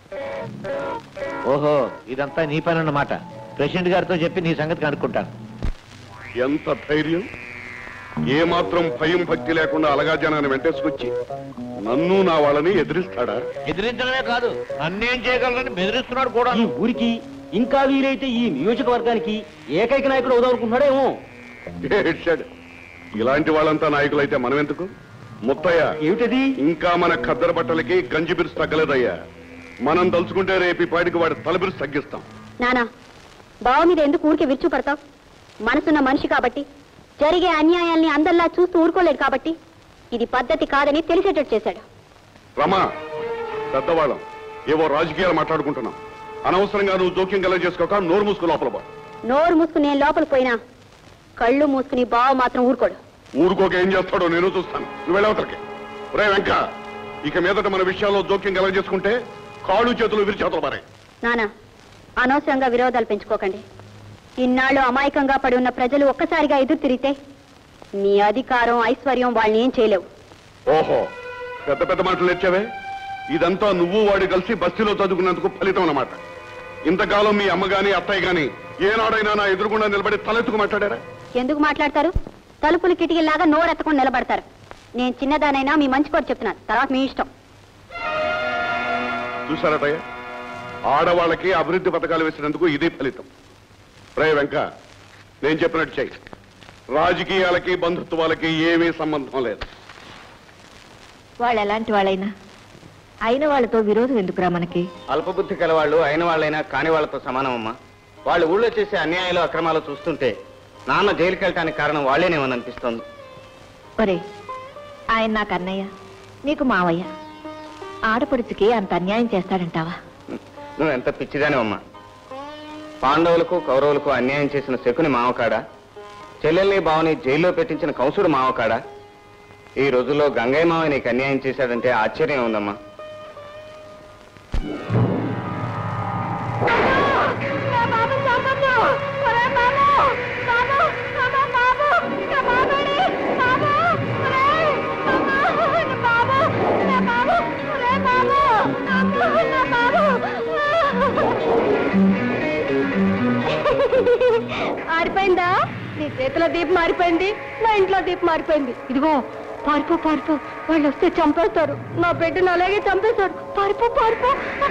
ఓహో ఇదంతా నీ పని అన్నమాట ప్రెసిడెంట్ గారితో చెప్పి నీ సంగతి కనుక్కుంటాను ఎంత ధైర్యం ఏ మాత్రం భయం భక్తి లేకుండా అలగా జనాన్ని వెంటేసుకొచ్చి నన్ను నా వాళ్ళని ఎదిరిస్తాడా ఎదిరించడమే కాదు నన్నేం చేయగలరని బెదిరిస్తున్నాడు కూడా ఈ ఊరికి ఇంకా వీలైతే ఈ నియోజకవర్గానికి ఏకైక నాయకుడు అవుదామనుకుంటున్నాడేమో ఏడ్చాడు ఇలాంటి వాళ్ళంతా నాయకులైతే మనం ఎందుకు ముత్తయ్య ఏమిటది ఇంకా మన ఖద్దరు బట్టలకి గంజి బిరుసు తగ్గలేదయ్యా మనం తలుచుకుంటే రేపు ఈ పాటికి వాడి తల బిరుసు తగ్గిస్తాం నానా బావ మీద ఎందుకు ఊరికే విరుచు పడతావు మనసున్న మనిషి కాబట్టి జరిగే అన్యాయాల్ని అందరిలా చూస్తూ ఊరుకోలేడు కాబట్టి ఇది పద్ధతి కాదని తెలిసేటట్టు చేశాడు రమా పెద్దవాళ్ళం ఏవో రాజకీయాలు మాట్లాడుకుంటున్నాం అనవసరంగా నువ్వు జోక్యం కలగ చేసుకోక నోరు మూసుకు లోపల పో. నోరు మూసుకుని నేను లోపలికి పోయినా కళ్ళు మూసుకుని బావ మాత్రం ఊరుకోడు ఊరుకోక ఏం చేస్తాడో నేను చూస్తాను నువ్వు వెళ్ళవతలకి రే వెంక ఇక మీదట మన విషయాల్లో జోక్యం కలగ చేసుకుంటే కాళ్ళు చేతులు విరిచేతలు పారాయి నానా అనవసరంగా విరోధాలు పెంచుకోకండి ఇన్నాళ్ళు అమాయకంగా పడి ఉన్న ప్రజలు ఒక్కసారిగా ఎదురు తిరిగితే నీ అధికారం ఐశ్వర్యం వాళ్ళని ఏం చేయలేవు ఓహో పెద్ద పెద్ద మాటలు నేర్చావే ఇదంతా నువ్వు వాడి కలిసి బస్తీలో చదువుకున్నందుకు ఫలితం అన్నమాట ఇంతకాలం మీ అమ్మ గాని అత్తయ్య గాని ఏనాడైనా నా ఎదురుగుండా నిలబడి తలెత్తుకు మాట్లాడారా ఎందుకు మాట్లాడతారు తలుపులు కిటికీలాగా నోరెత్తకుండా నిలబడతారు నేను చిన్నదానైనా మీ మంచి కోరి చెప్తున్నాను తర్వాత మీ ఇష్టం చూసారటయ్య ఆడవాళ్ళకి అభివృద్ధి పథకాలు వేసినందుకు ఇదే ఫలితం రే వెంక నేను చెప్పినట్టు చెయ్యి రాజకీయాలకి బంధుత్వాలకి ఏమీ సంబంధం లేదు వాళ్ళు ఎలాంటి వాళ్ళైనా అయిన వాళ్ళతో విరోధం ఎందుకురా మనకి అల్పబుద్ధి కలవాళ్ళు అయిన వాళ్ళైనా కాని వాళ్ళతో సమానం అమ్మా వాళ్ళు ఊళ్ళో చేసే అన్యాయాలు అక్రమాలు చూస్తుంటే నాన్న జైలుకి వెళ్ళటానికి కారణం వాళ్ళేనేమని అనిపిస్తోంది ఒరే ఆయన నాకు అన్నయ్య నీకు మావయ్య ఆడపడుచుకి అంత అన్యాయం చేస్తాడంటావా నువ్వు ఎంత పిచ్చిదానివమ్మా పాండవులకు కౌరవులకు అన్యాయం చేసిన శకుని మావకాడా చెల్లెల్ని బావని జైల్లో పెట్టించిన కంసుడు మావకాడా ఈ రోజుల్లో గంగయ్య మావ నీకు అన్యాయం చేశాడంటే ఆశ్చర్యం ఉందమ్మా మారిపోయిందా నీ చేతిలో దీపం మారిపోయింది నా ఇంట్లో దీపం మారిపోయింది ఇదిగో పారిపో పారిపో వాళ్ళు వస్తే చంపేస్తారు నా బిడ్డను అలాగే చంపేస్తారు పారిపో పారిపో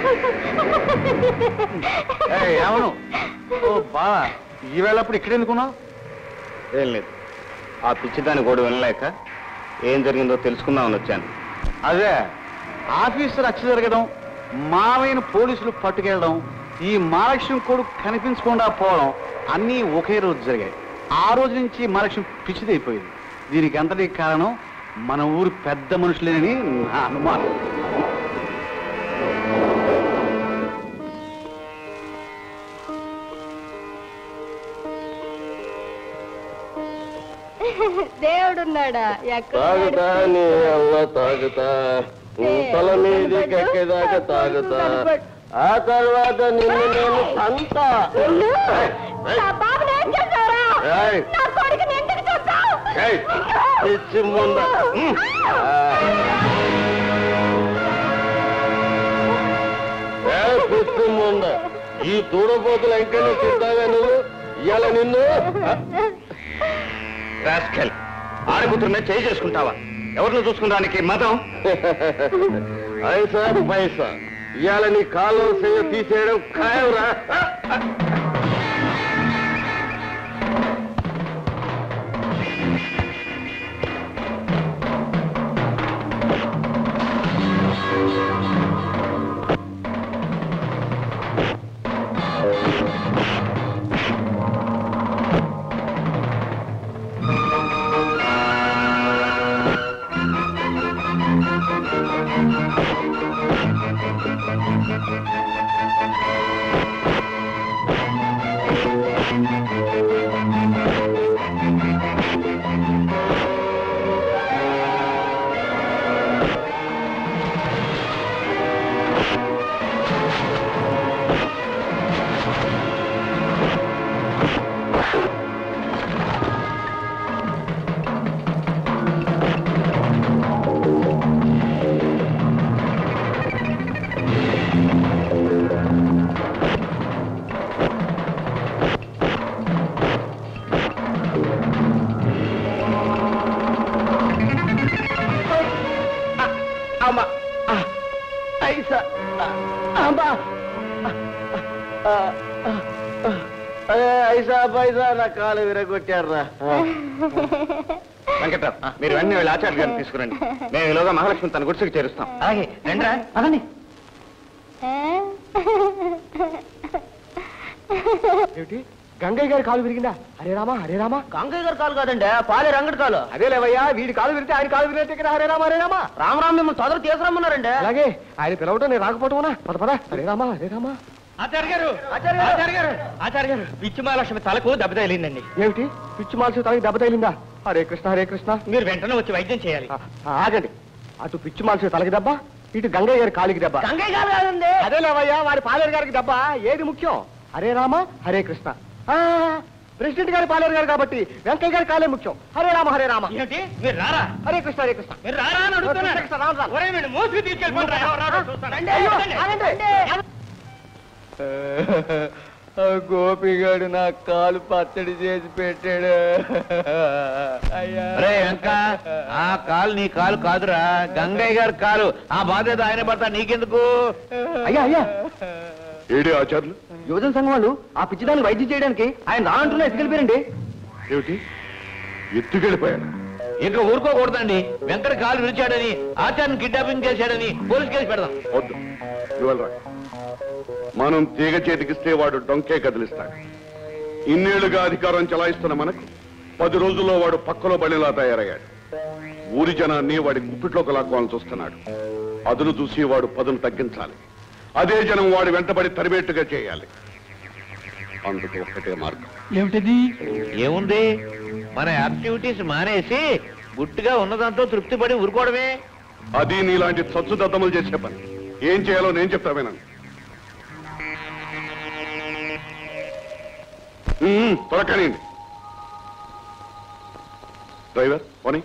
అవును ఓ బా ఈవేళప్పుడు ఇక్కడ ఎందుకున్నావు ఏం లేదు ఆ పిచ్చిదాని గోడు వినలేక ఏం జరిగిందో తెలుసుకుందామని వచ్చాను అదే ఆఫీసర్ రక్ష జరగడం మావైన పోలీసులు పట్టుకెళ్ళడం ఈ మహాలక్ష్మి కొడుకు కనిపించకుండా పోవడం అన్నీ ఒకే రోజు జరిగాయి ఆ రోజు నుంచి మహాలక్ష్మి పిచ్చిదైపోయింది దీనికి అంతటి కారణం మన ఊరు పెద్ద మనుషులేనని నా అనుమానం దేవుడున్నాడా తాగుతా నీ అవ్వ తాగుతా తల మీదకి ఎక్కేదాకా తాగుతా ఆ తర్వాత నిన్ను నేను అంతా బాబుని ఏం చేశారా ఏయ్. నా కొడుకుని ఎందుకు చూస్తావు ఏయ్, పిచ్చి ముంద ఉమ్. ఏ పిచ్చి ముంద ఈ తూడపోతులు ఎంకన్నా తింటావే నువ్వు ఇవాళ నిన్ను రాస్కెల్ ఆడకూతురునే చేయి చేసుకుంటావా ఎవరిని చూసుకున్నానికి మతం ఐసా పైసా ఇవాళ నీ కాళ్ళు సేవ తీసేయడం ఖాయంరా అమ్మా ఐసా అమ్మా ఐసా పైసా నా కాలు విరగొట్టారా వెంకట్రావు మీరు వెంటనే వెళ్ళి ఆచార్య గారిని తీసుకురండి మేము ఈలోగా మహాలక్ష్మి తన గుడిసెకి చేరుస్తాం అలాగే రండి పదండి ఏమిటి గంగయ్య గారి కాలు విరిగిందా హరే రామా హరే రామా గంగయ్య గారి కాలు కాదండి పాలే రంగడి కాలు అదే లేవయ్యా వీడి కాలు విరిగితే ఆయన కాలు విరిగితే కదా హరే రామా హరే రామా రామరామ్ మిమ్మల్ని తొదర తీసుకురమ్మన్నారండి అలాగే ఆయన పిలవటం నేను రాకపోవటమా పద పద హరే రామా హరే రామా ఆచార్య గారు ఆచార్య గారు ఆచార్య గారు పిచ్చిమాలక్ష్మి తలకు దెబ్బ తగిలిందండి ఏమిటి పిచ్చి మాల్సి తనకి దెబ్బ తగిలిందా హరే కృష్ణ హరే కృష్ణ మీరు వెంటనే వచ్చి వైద్యం చేయాలి ఆ, ఆగండి అటు పిచ్చి మాల్సి తలకి దెబ్బ ఇటు గంగయ్య గారి కాలికి దెబ్బ గంగయ్య గారు కాదండి అదే లేవయ్యా వారి పాలేరు గారికి దెబ్బ ఏది ముఖ్యం హరే రామ హరే కృష్ణ ఆ, ప్రెసిడెంట్ గారి పాలేరు గారు కాబట్టి వెంకయ్య గారి కాలే ముఖ్యం హరే రామ హరే రామ ఏంటి మీరు రారా హరే కృష్ణ హరే కృష్ణ మీరు రారా అని అడుగుతున్నారు. కృష్ణ, రామ, రామ. ఒరేయ్ వీడిని మోసుకు తీసుకెళ్ళిపోండి రా, ఎవరు రారో చూస్తాను. అయ్యో, ఆగండి. గోపిగాడు నా కాలు పచ్చడి చేసి పెట్టాడు అయ్యా రే వెంక ఆ కాలు నీ కాలు కాదురా గంగయ్య గారి కాలు ఆ బాధ్యత ఆయన పడతా నీకెందుకు అయ్యా అయ్యా ఏడి ఆచార్యులు యువజన సంఘం వాళ్ళు ఆ పిచ్చిదాన్ని వైద్యం చేయడానికి ఆయన రానంటున్నా ఎత్తుకెళ్ళిపోయారండి ఏమిటి ఎత్తుకెళ్ళిపోయాడు ఇంకా ఊరుకోకూడదండి వెంకట కాలు విరిచాడని ఆచార్యని కిడ్నాపింగ్ చేశాడని పోలీస్ కేసు పెడదాం వద్దు ఇవాళ రా. మనం తీగ చేతికిస్తే వాడు డొంకే కదిలిస్తాడు ఇన్నేళ్లుగా అధికారం చలాయిస్తున్న మనకు పది రోజుల్లో వాడు పక్కలో బలిలా తయారయ్యాడు ఊరి జనాన్ని వాడి గుప్పిట్లోకి లాక్కోవాలని చూస్తున్నాడు అదును చూసి వాడు పదును తగ్గించాలి అదే జనం వాడి వెంటబడి తరిమేట్టుగా చేయాలి అందుకు ఒక్కటే మార్గం ఏమిటిది ఏముంది మన యాక్టివిటీస్ మానేసి గుట్టుగా ఉన్నదంతో తృప్తి పడి ఊరుకోవడమే అది నీలాంటి చచ్చు దద్దములు చేసే పని ఏం చేయాలో నేను చెప్తా వినండి ఉమ్, త్వరకనండి డ్రైవర్ పోనీ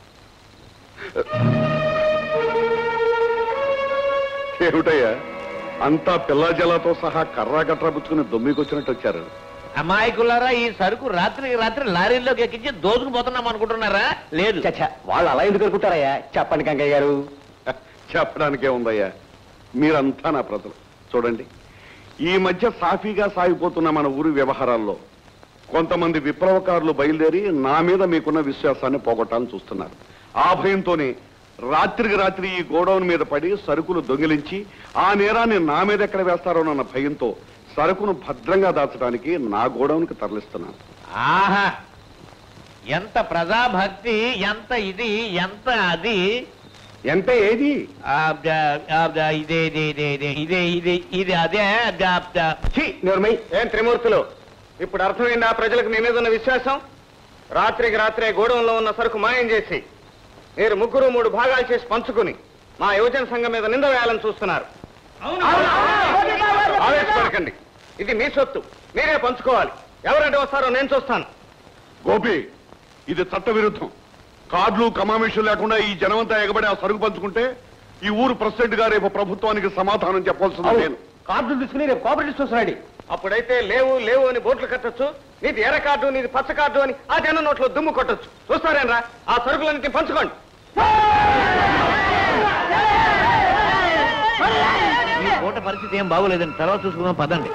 ఏమిటయ్యా అంతా పిల్ల జలాతో సహా కర్రా కట్రా పుచ్చుకుని దొమ్మికొచ్చినట్టు వచ్చారు అమాయకులారా ఈ సరుకు రాత్రికి రాత్రి లారీల్లోకి ఎక్కించి దోచుకుపోతున్నాం అనుకుంటున్నారా లేదు వాళ్ళు అలా ఎందుకు అనుకుంటారయ్యా చెప్పండి గంగయ్య గారు చెప్పడానికే ఉందయ్యా మీరంతా నా ప్రజలు చూడండి ఈ మధ్య సాఫీగా సాగిపోతున్న మన ఊరి వ్యవహారాల్లో కొంతమంది విప్లవకారులు బయలుదేరి నా మీద మీకున్న విశ్వాసాన్ని పోగొట్టాలని చూస్తున్నారు ఆ భయంతోనే రాత్రికి రాత్రి ఈ గోడౌన్ మీద పడి సరుకులు దొంగిలించి ఆ నేరాన్ని నా మీద ఎక్కడ వేస్తారోనన్న భయంతో సరుకును భద్రంగా దాచడానికి నా గోడౌన్కి తరలిస్తున్నాను ఆహా ఎంత ప్రజాభక్తి ఎంత ఇది ఎంత అది ఎంత ఏది ఆ, ద- ఆ, ద- ఇదే ఇదే ఇదే ఇదే ఇదే ఇది ఇది అదే ద- ద- ఛీ, నిర్మయ్ ఏం త్రిమూర్తులు ఇప్పుడు అర్థమైందా ప్రజలకు మీ మీద ఉన్న విశ్వాసం రాత్రికి రాత్రే గోడౌన్లో ఉన్న సరుకు మాయం చేసి మీరు ముగ్గురు మూడు భాగాలు చేసి పంచుకుని మా యువజన సంఘం మీద నింద వేయాలని చూస్తున్నారు ఆవేశపడకండి ఇది మీ సొత్తు మీరే పంచుకోవాలి ఎవరంటే వస్తారో నేను చూస్తాను గోపి ఇది చట్ట విరుద్ధం కార్డులు కమామేషన్ లేకుండా ఈ జనమంతా ఎగబడి ఆ సరుకు పంచుకుంటే ఈ ఊరు ప్రెసిడెంట్ గా రేపు ప్రభుత్వానికి సమాధానం చెప్పాల్సింది నేను కార్డులు తీసుకుని రేపు కోఆపరేటివ్ వస్తున్నాడు అప్పుడైతే లేవు లేవు అని బోట్లు కట్టొచ్చు నీది ఎర్ర కార్డు నీది పచ్చ కార్డు అని ఆ జనం నోట్లో దుమ్ము కొట్టొచ్చు చూస్తారేనరా ఆ సరుకులన్నింటినీ పంచుకోండి ఈ పరిస్థితి ఏం బాగోలేదండి తర్వాత చూసుకుందాం పదండి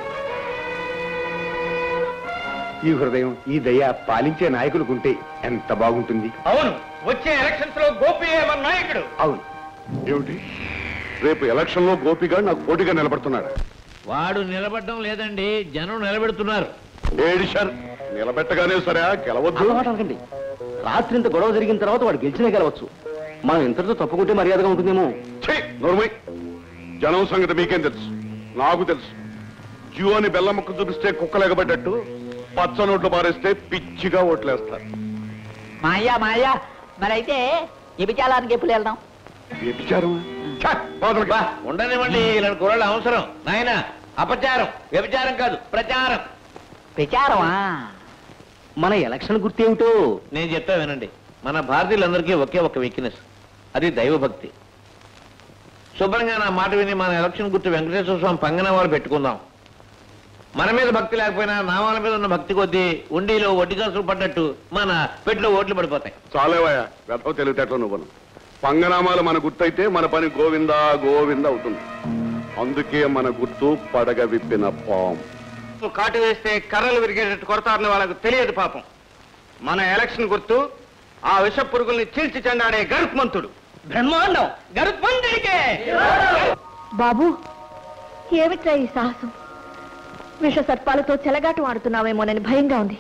ఈ హృదయం ఈ దయ పాలించే నాయకులకుంటే ఎంత బాగుంటుంది అవును వచ్చే ఎలక్షన్స్ లో గోపి మన నాయకుడు అవును ఏమిటి రేపు ఎలక్షన్ లో గోపిగా నాకు పోటీగా నిలబడుతున్నాడు వాడు నిలబడడం లేదండి జనం నిలబెడుతున్నారు ఏడిషర్ నిలబెట్టగానే సరే గెలవద్దు అనకండి రాత్రి ఇంత గొడవ జరిగిన తర్వాత వాడు గెలిచినా గెలవచ్చు మనం ఇంతటితో తప్పుకుంటే మర్యాదగా ఉంటుందేమో ఛీ, నోర్మై జనం సంగతి మీకేం తెలుసు నాకు తెలుసు జియోని బెల్ల ముక్క చూపిస్తే కుక్క లెగబడ్డట్టు పచ్చ నోట్లు పారేస్తే పిచ్చిగా ఓట్లేస్తారు మాయా మాయా మరైతే విచారానికి ఎప్పుడు వెళ్దాం వ్యభిచారం ఉండనివ్వండి ఇలాంటి కుర్రాళ్ళు అవసరం నాయన అపచారం వ్యభిచారం కాదు ప్రచారం విచారమా మన ఎలక్షన్ గుర్తేమిటో నేను చెప్తా వినండి మన భారతీయులందరికీ ఒకే ఒక వీక్నెస్ అది దైవభక్తి శుభ్రంగా నా మాట విని మన ఎలక్షన్ గుర్తు వెంకటేశ్వర స్వామి పంగన వాళ్ళు పెట్టుకుందాం మన మీద భక్తి లేకపోయినా నామాల మీద ఉన్న భక్తి కొద్దీ ఉండిలో వడ్డీ కాసులు పడ్డట్టు మన పెట్టులో ఓట్లు పడిపోతాయి చాలేవయ్యా వెధవ తెలివితేటలు నువ్వు పంగనామాలు మన గుర్తయితే మన పని గోవిందా గోవింద అవుతుంది అందుకే మన గుర్తు పడగ విప్పిన పాం కాటు వేస్తే కర్రలు విరిగేటట్టు కొడతారని వాళ్ళకు తెలియదు పాపం మన ఎలక్షన్ గుర్తు ఆ విష పురుగుల్ని చీల్చి చెండాడే గరుత్మంతుడు బ్రహ్మాండం గరుత్మంతుడికే బాబు ఏమిట్రా ఈ సాహసం విష సర్పాలతో చెలగాటం ఆడుతున్నావేమోనని భయంగా ఉంది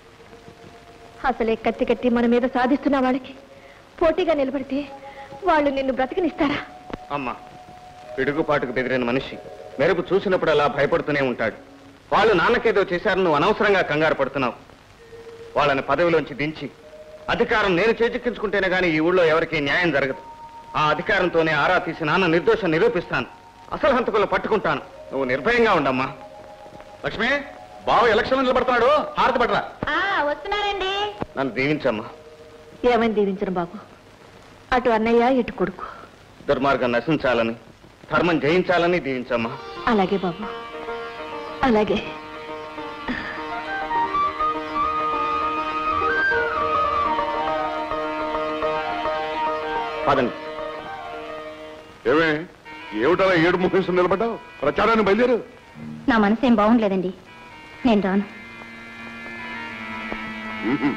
అసలే కత్తి కట్టి మన మీద సాధిస్తున్న వాళ్ళకి పోటీగా నిలబడితే వాళ్ళు నిన్ను బ్రతికినిస్తారా అమ్మా పిడుగుపాటుకు బెదిరిన మనిషి మెరుపు చూసినప్పుడు అలా భయపడుతూనే ఉంటాడు వాళ్ళు నాన్నకేదో చేశారని నువ్వు అనవసరంగా కంగారు పడుతున్నావు వాళ్ళని పదవిలోంచి దించి అధికారం నేను చేజిక్కించుకుంటేనే గానీ ఈ ఊళ్ళో ఎవరికీ న్యాయం జరగదు ఆ అధికారంతోనే ఆరా తీసి నాన్న నిర్దోషం నిరూపిస్తాను అసలు హంతకులను పట్టుకుంటాను నువ్వు నిర్భయంగా ఉండమ్మా లక్ష్మి బావ ఎలక్షన్ నిలబడుతున్నాడు హారతి పడరా వస్తున్నారండి నన్ను దీవించమ్మా ఏమని దీవించను బాబు అటు అన్నయ్య ఇటు కొడుకు దుర్మార్గం నశించాలని ధర్మం జయించాలని దీవించమ్మా అలాగే బాబు అలాగే పదండి ఏమే ఏమిటలా ఏడు ముఖేసి నిలబడ్డావు ప్రచారాన్ని బయలుదేరు నా మనసు ఏం బాగుండలేదండి నేను రాను మ్మ్.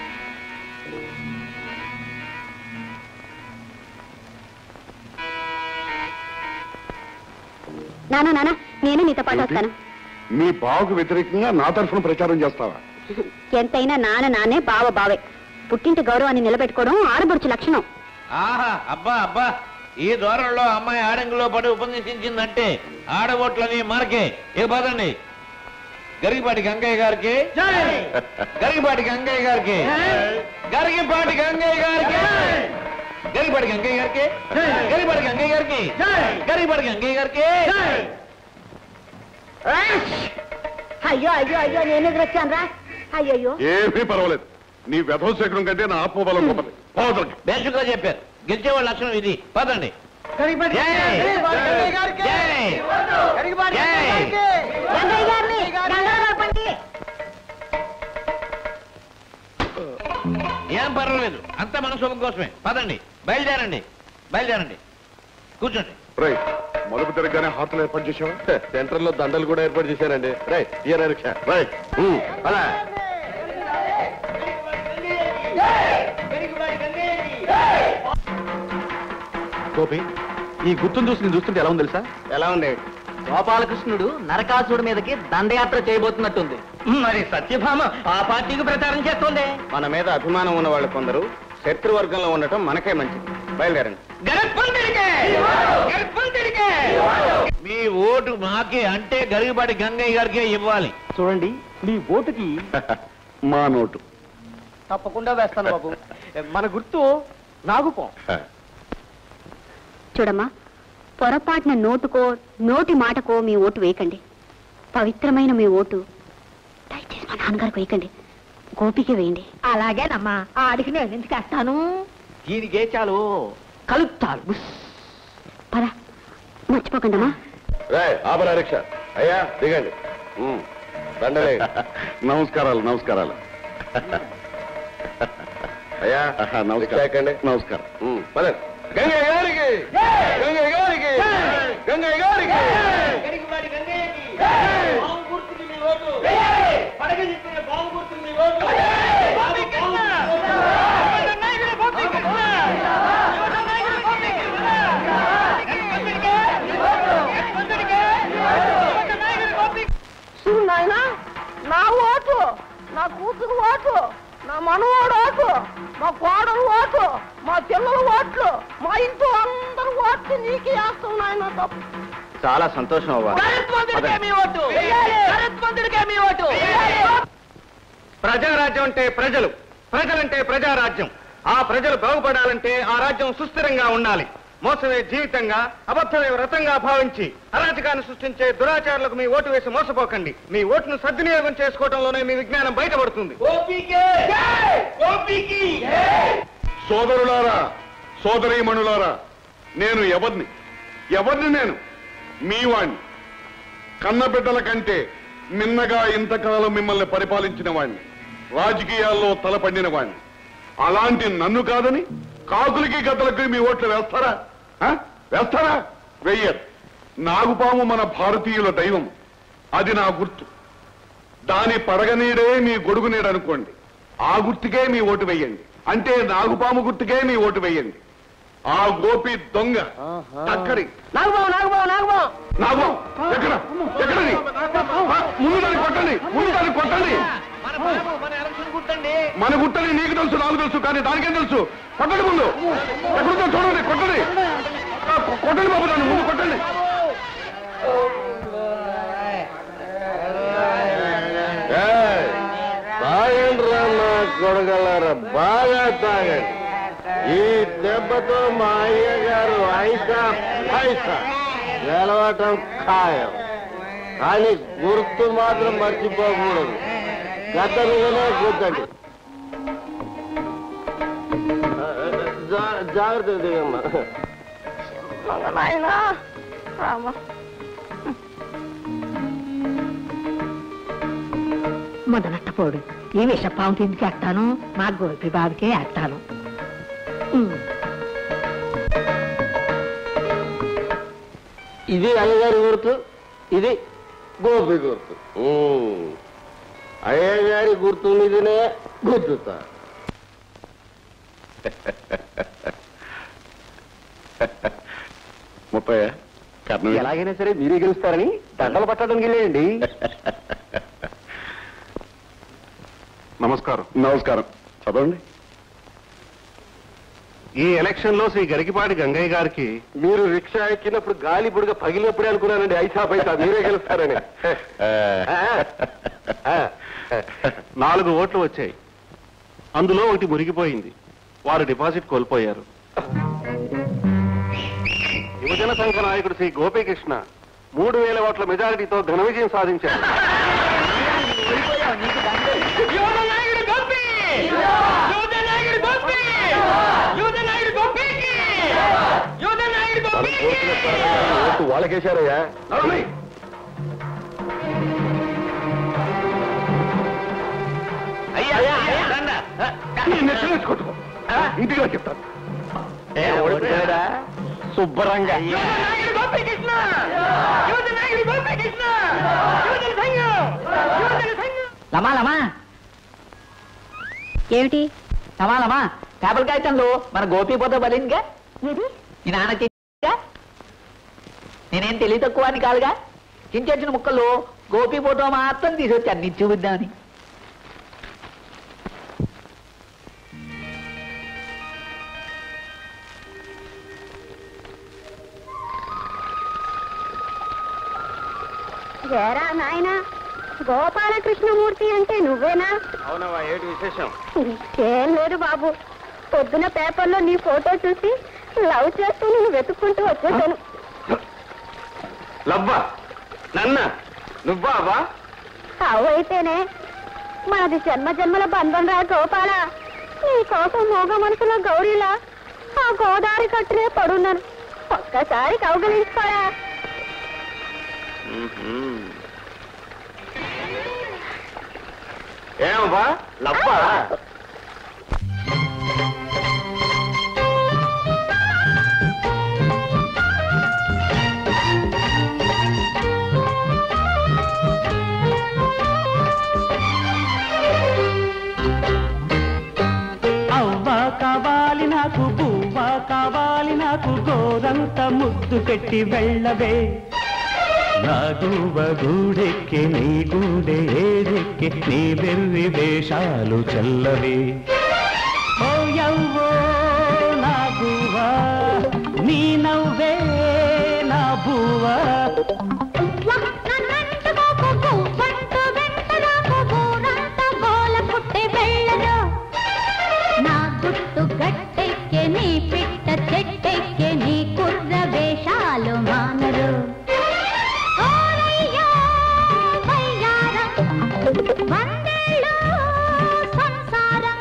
నానా నానా నేను నీతో పాటు ఏంటి? వస్తాను మీ బావకు వ్యతిరేకంగా నా తరఫున ప్రచారం చేస్తావా ఎంతైనా నాన్న నానే బావ బావే పుట్టింటి గౌరవాన్ని నిలబెట్టుకోవడం ఆడబడుచు లక్షణం ఆహా అబ్బా అబ్బా ఈ దూరంలో అమ్మాయి ఆడంగులో పడి ఉపన్యసించిందంటే ఆడబోట్లని మనకే ఇక పదండి గరిగిపాటి గంగయ్య గారికి గరిగిపాటి గంగయ్య గారికి గరిగిపాటి గంగయ్య గారికి గరిగిపాటి గంగయ్య గారికి గరిగిపాటి గంగయ్య గారికి గరిగిపాటి గంగయ్య గారికి అయ్యో అయ్యో అయ్యో నేను ఎదురొచ్చాను రా అయ్యయ్యో ఏమీ పర్వాలేదు నీ వ్యధవ శేఖరం కంటే నా ఆత్మబలం గొప్పది పోవతలకి. బేసుగా చెప్పారు గెలిచేవాళ్ళ లక్షణం ఇది పదండి గరిగిపాటి జై! గంగయ్య గారికి! జై! గరిగిపాటి జై! గంగయ్య గారికి! గంగయ్య గారిని గంగయ్య గారిపండి. ఏం పర్వాలేదు అంతా మన శుభం కోసమే పదండి బయలుదేరండి బయలుదేరండి కూర్చోండి రైట్ మలుపు తిరగగానే హార్తలు ఏర్పాటు చేసావా సెంటర్ లో దండలు కూడా ఏర్పాటు చేశానండి రైట్ ఇయర్ రిక్షా రైట్ అలా గోపి ఈ గుర్తును చూసి నేను చూస్తుంటే ఎలా ఉంది తెలుసా ఎలా ఉంది గోపాలకృష్ణుడు నరకాసురుడి మీదకి దండయాత్ర చేయబోతున్నట్టుంది మరి సత్యభామ ఆ పార్టీకి ప్రచారం చేస్తుంది మన మీద అభిమానం ఉన్న వాళ్ళు కొందరు శత్రువర్గంలో ఉండటం మనకే మంచిది బయలుదేరండి మీ ఓటు మాకే అంటే గరిగిపాటి గంగయ్య గారికే ఇవ్వాలి చూడండి మీ ఓటుకి మా నోటు తప్పకుండా వేస్తాను బాబు మన గుర్తు నాగుపం చూడమ్మా పొరపాటున నోటుకో నోటి మాటకో మీ ఓటు వేయకండి పవిత్రమైన మీ ఓటు దయచేసి మా నాన్నగారికి వేయకండి గోపికే వేయండి అలాగేనమ్మా ఆడికి నేను ఎందుకు వేస్తాను దీనికే చాలు కలుపుతారు బుస్. పద మర్చిపోకండమ్మా రాయ్ ఆపరా రిక్షా అయ్యా దిగండి ఉమ్, దండలే నమస్కారాలు నమస్కారాలు అయ్యా నమస్కారం నమస్కారం ఉమ్, పదండి. గంగయ్య గారికి గంగయ్య గారికి గంగయ్య గారికి మనవాడు ఓటు మా కోడలు ఓటు మా పిల్లల ఓట్లు మా ఇంటి అందరు ఓట్లు నీకే వేస్తాం నాయన తప్పు చాలా సంతోషం అవ్వ ప్రజారాజ్యం అంటే ప్రజలు ప్రజలంటే ప్రజారాజ్యం ఆ ప్రజలు బాగుపడాలంటే ఆ రాజ్యం సుస్థిరంగా ఉండాలి మోసమే జీవితంగా అబద్ధమే వ్రతంగా భావించి అరాచకాన్ని సృష్టించే దురాచారులకు మీ ఓటు వేసి మోసపోకండి మీ ఓటును సద్వినియోగం చేసుకోవడంలోనే మీ విజ్ఞానం బయటపడుతుంది సోదరులారా సోదరీమణులారా నేను ఎవరిని ఎవరిని నేను మీ వాణ్ణి కన్నబిడ్డల కంటే మిన్నగా ఇంతకాలం మిమ్మల్ని పరిపాలించిన వాణ్ణి రాజకీయాల్లో తలపండిన వాణ్ణి అలాంటి నన్ను కాదని కాకులకి గద్దలకి మీ ఓట్లు వేస్తారా ఆ? వేస్తారా వెయ్యరు నాగుపాము మన భారతీయుల దైవం అది నా గుర్తు దాని పడగనీడే మీ గొడుగు నీడ అనుకోండి ఆ గుర్తుకే మీ ఓటు వేయండి అంటే నాగుపాము గుర్తుకే మీ ఓటు వేయండి ఆ గోపి దొంగ టక్కరి నాగబాబు నాగబాబు నాగబాబు నాగం ఎక్కడ ఎక్కడది ఆ, ముందు దాన్ని కొట్టండి ముందు దాన్ని కొట్టండి మన బాబు మన ఎలక్షన్ గుర్తండి మన గుట్టని నీకు తెలుసు నాకు తెలుసు కానీ దానికేం తెలుసు కొట్టండి ముందు ఎక్కడుందో చూడండి కొట్టండి ఆ, కొ- కొట్టండి బాబు దాన్ని ముందు కొట్టండి తాగండి రా నా కొడగలరా బాగా తాగండి ఈ దెబ్బతో మా అయ్య గారు ఐసా పైసా గెలవటం ఖాయం కానీ గుర్తు మాత్రం మర్చిపోకూడదు గత మీదనే గుర్తండి జాగ్రత్త దిగమ్మా నాయనా రామ మొదలట్టపోడు ఈ విషపాము తిండికి ఎట్టాను మా గోపి బాబుకే ఎట్టాను ఇది అయ్యగారి గుర్తు ఇది గోపి గుర్తు ఉమ్. అయ్యగారి గుర్తు మీదనే గుర్తుతా ముప్పై కర్ణం ఎలాగైనా సరే మీరే గెలుస్తారని దండలు పట్టడానికి వెళ్ళేయండి నమస్కారం నమస్కారం చదవండి ఈ ఎలక్షన్ లో శ్రీ గరికిపాటి గంగయ్య గారికి మీరు రిక్షా ఎక్కినప్పుడు గాలి బుడగ పగిలినప్పుడే అనుకున్నానండి ఐసా పైసా మీరే గెలుస్తారని నాలుగు ఓట్లు వచ్చాయి అందులో ఒకటి మురిగిపోయింది వారు డిపాజిట్ కోల్పోయారు యువజన సంఘ నాయకుడు శ్రీ గోపీకృష్ణ మూడు వేల ఓట్ల మెజారిటీతో ఘన విజయం సాధించారు ఓటు వాళ్ళకేశారయ్యా నెచ్చుకొట్టుకో ఇంటిగా చెప్తాను శుభ్రంగా లమా లమా ఏమిటి లమా లమా పేపర్ కాగితంలో మన గోపీపోత బలిందిగా ఏది మీ నాన్న చేసిందిగా? నేనేం తెలివి తక్కువ అని కాదుగా చించిన ముక్కల్లో గోపి ఫోటో మాత్రం తీసుకొచ్చాను నీ చూపిద్దామని ఏరా నాయనా గోపాలకృష్ణమూర్తి అంటే నువ్వేనా అవునవా ఏటి విశేషం ఏం లేదు బాబు పొద్దున పేపర్లో నీ ఫోటో చూసి లవ్ చేస్తూ నేను వెతుక్కుంటూ వచ్చేసాను లవ్వా నన్న నువ్వా అవ్వా అవైతేనే మనది జన్మ జన్మల బంధం రా గోపాల నీ కోసం మోగ మనసులో గౌరీలా ఆ గోదావరి కట్టునే పడున్నాను ఒక్కసారి కౌగలించుకోరా ఏమవ్వా లవ్వా అవ్వ కావాలి నాకు పువ్వ కావాలి నాకు గోరంత ముద్దు పెట్టి వెళ్ళవే నాగువ గూడెక్కి నీ గుండె ఏడెక్కి నీ వెర్రి వేషాలు చల్లవి ఓ యవ్వో నాగువా నీ నవ్వే నా బువ్వా నా గుట్టు గట్టెక్కే నీ పిట్ట చెట్టెక్కే నీ కుర్ర వేషాలు మానరు ఓరయ్యో, వయ్యారం, వందేళ్ళు సంసారం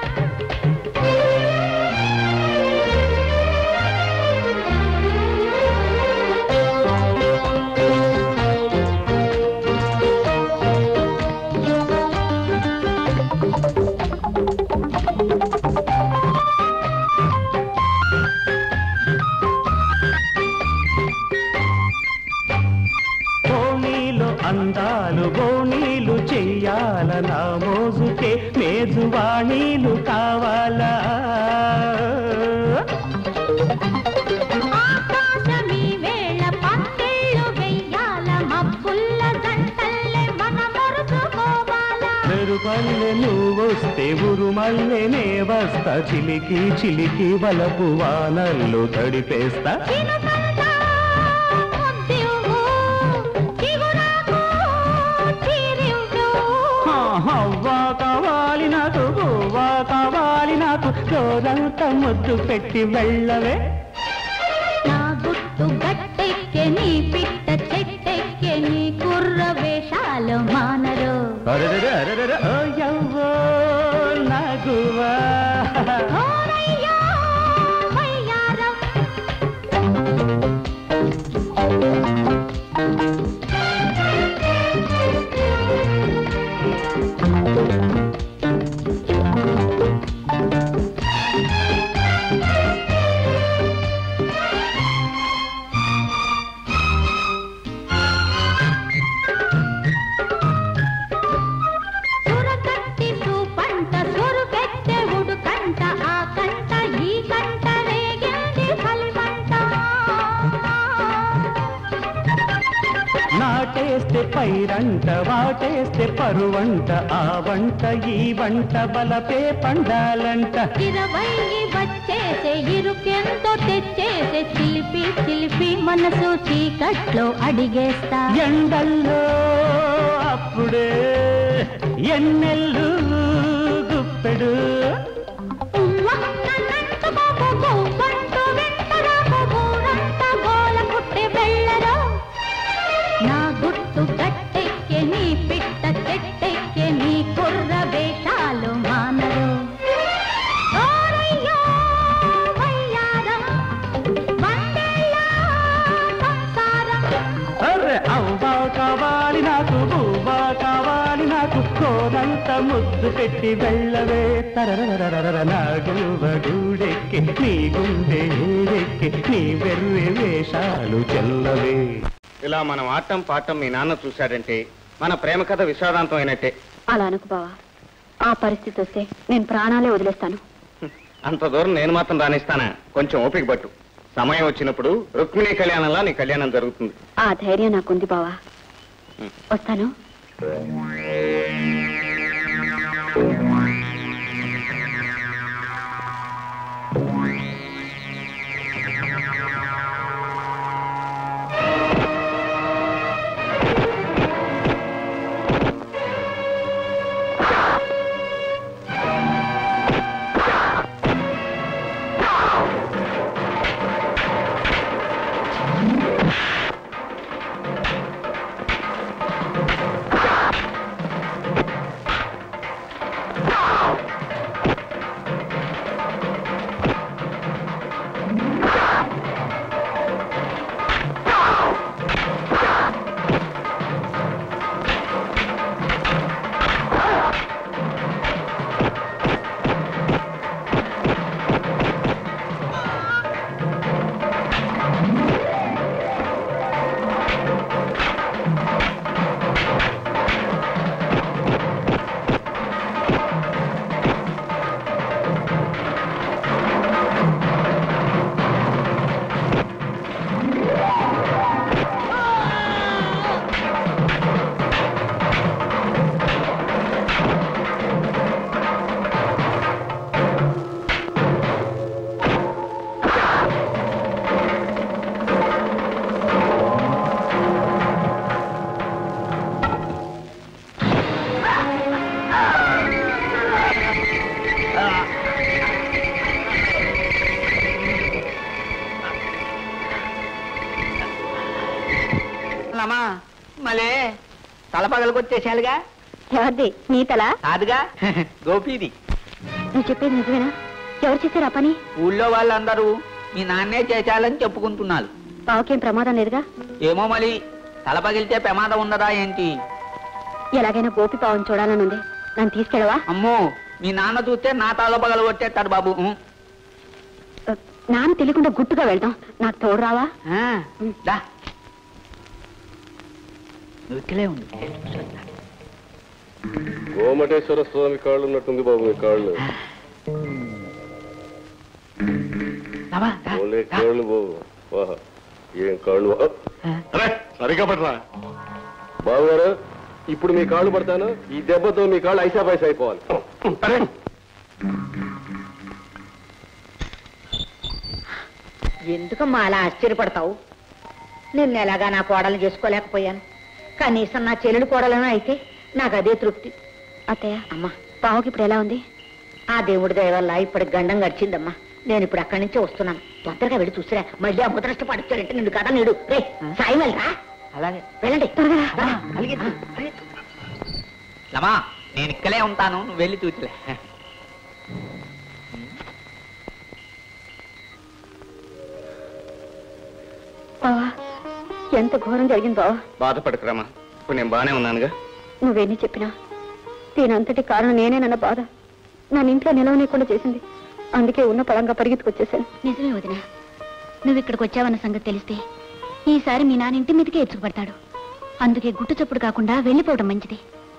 బోణీలు అందాలు బోణీలు చెయ్యాల నా మోజుకే మేజువాణీలు కావాలా ఆకాశమీ వేళ పందిళ్ళు వెయ్యాల మబ్బుల్ల గంటల్లే మన మరుచుకోవాలా మెరుపల్లె నువ్వొస్తే ఉరుమల్లెనే వస్తా చిలికి చిలికి వలపు వానల్లు తడిపేస్తా చినుకంతా ముద్దివ్వు, చిగురాకు చీరివ్వు. హవ్వా కావాలి నాకు గువ్వా కావాలి నాకు రోజంతా ముద్దు పెట్టి వెళ్ళవే నా గుట్టు గట్టెక్కే నీ పిట్ట చెట్టెక్కే నీ కుర్ర వేషాలు మానరు అరెరెరె, అరెరెరె, ఓ యవ్వో నాగువా ఓరయ్యో, వయ్యారం. సురకట్టి సూపంట సురుకెత్తె ఉడుకంట ఆ కంట ఈ కంట రేగింది కలిమంట నాటేస్తే పైరంట వాటేస్తే పరువంట ఆ వంట ఈ వంట బలపే పండాలంట ఇరవై వచ్చేసే ఇరుకెంతో తెచ్చేసే చిలిపి చిలిపి మనసు చీకట్లో అడిగేస్తా ఎండల్లో అప్పుడే ఎన్నెల్లు గుప్పెడు ఉవ్వ, నన్నంటుకోకు, గువ్వంటూ వెంటరాకు, ఊరంతా గోల పుట్టి వెళ్ళరు. నా గుట్టు గట్టెక్కే నీ పిట్ట చెట్టెక్కే నీ కుర్ర వేషాలు మానరు ఓరయ్యో, వయ్యారం, వందేళ్ళ సంసారం. అరే అవ్వా కావాలి నాకు బువ్వా కావాలి నాకు కోనంత ముద్దు పెట్టి వెళ్ళవే తరరరరర నా గువ్వ గూడెక్కి నీ గుండె ఏడెక్కి నీ వెర్రి వేషాలు చెల్లవే ఇలా మనం ఆటం పాటం మీ నాన్న చూశాడంటే మన ప్రేమ కథ విషాదాంతం అయినట్టే అలా అనుకు బావా ఆ పరిస్థితి వస్తే నేను ప్రాణాలే వదిలేస్తాను అంత దూరం నేను మాత్రం రాణిస్తానా కొంచెం ఓపిక పట్టు సమయం వచ్చినప్పుడు రుక్మిణి కళ్యాణంలా నీ కళ్యాణం జరుగుతుంది ఆ ధైర్యం నాకుంది బావా వస్తాను ఆ లమా మలే తల పగలకొచ్చేసాలుగా ఎవరిది నీ తల కాదుగా గోపీది నువ్వు చెప్పేది నిజమేనా ఎవరు చేశారు ఆ పని ఊళ్ళో వాళ్ళందరూ మీ నాన్నే చేశాలని చెప్పుకుంటున్నారు బావకేం ప్రమాదం లేదుగా ఏమో మళ్ళీ తల పగిలితే ప్రమాదం ఉండదా ఏంటి ఎలాగైనా గోపి పావుని చూడాలని ఉంది నన్ను తీసుకెళ్ళవా అమ్మో మీ నాన్న చూస్తే నా తల పగల కొట్టేస్తాడు బాబు ఉం. నాన్న తెలియకుండా గుట్టుగా వెళ్దాం నాకు తోడు రావా ఆ, దా నువ్వు ఇక్కడే ఉండు గోమటేశ్వర స్వామి కాళ్ళు ఉన్నట్టుంది బాబు మీ కాళ్ళు రావా, దా, ఓన్లీ దా. కాళ్ళు బాబు వాహ ఏం కాళ్ళు అరే సరిగా పడరా బాబు గారు ఇప్పుడు మీ కాళ్ళు పడతాను ఈ దెబ్బతో మీ కాళ్ళు ఐసా పైసా అయిపోవాలి అరే ఎందుకమ్మా అలా ఆశ్చర్యపడతావు నిన్ను ఎలాగా నా కోడలు చేసుకోలేకపోయాను కనీసం నా చెల్లెలు కోడలను అయితే నాకు అదే తృప్తి అత్తయ్య అమ్మా బావకి ఇప్పుడు ఎలా ఉంది ఆ దేవుడి దయ వల్ల ఇప్పటికి గండం గడిచిందమ్మా నేను ఇప్పుడు అక్కడి నుంచే వస్తున్నాను తొందరగా వెళ్ళి చూసిరా మళ్ళీ ఆ ముద్రష్ట పడుతాడంటే నిన్ను కదా నీడు రే సాయం వెళ్ళరా అలాగే వెళ్ళండి త్వరగా రా. అలిగెత్తు, అలిగెత్తు. లమా నేను ఇక్కడే ఉంటాను నువ్వు వెళ్ళి చూసిలే బావా ఎంత ఘోరం జరిగింది బావా బాధపడకురామా ఇప్పుడు నేను బానే ఉన్నానుగా నువ్వేని చెప్పినా దీనంతటి కారణం నేనేనన్న బాధ నన్ను ఇంట్లో నిలవనీయకుండా చేసింది అందుకే ఉన్న పడంగా పరిగెత్తుకొచ్చేసాను నిజమే వదిన నువ్వు ఇక్కడికి వచ్చావన్న సంగతి తెలిస్తే ఈసారి మీ నాన్న ఇంటి మీదకే ఎత్తుకుపడతాడు అందుకే గుట్టు చప్పుడు కాకుండా వెళ్ళిపోవడం మంచిది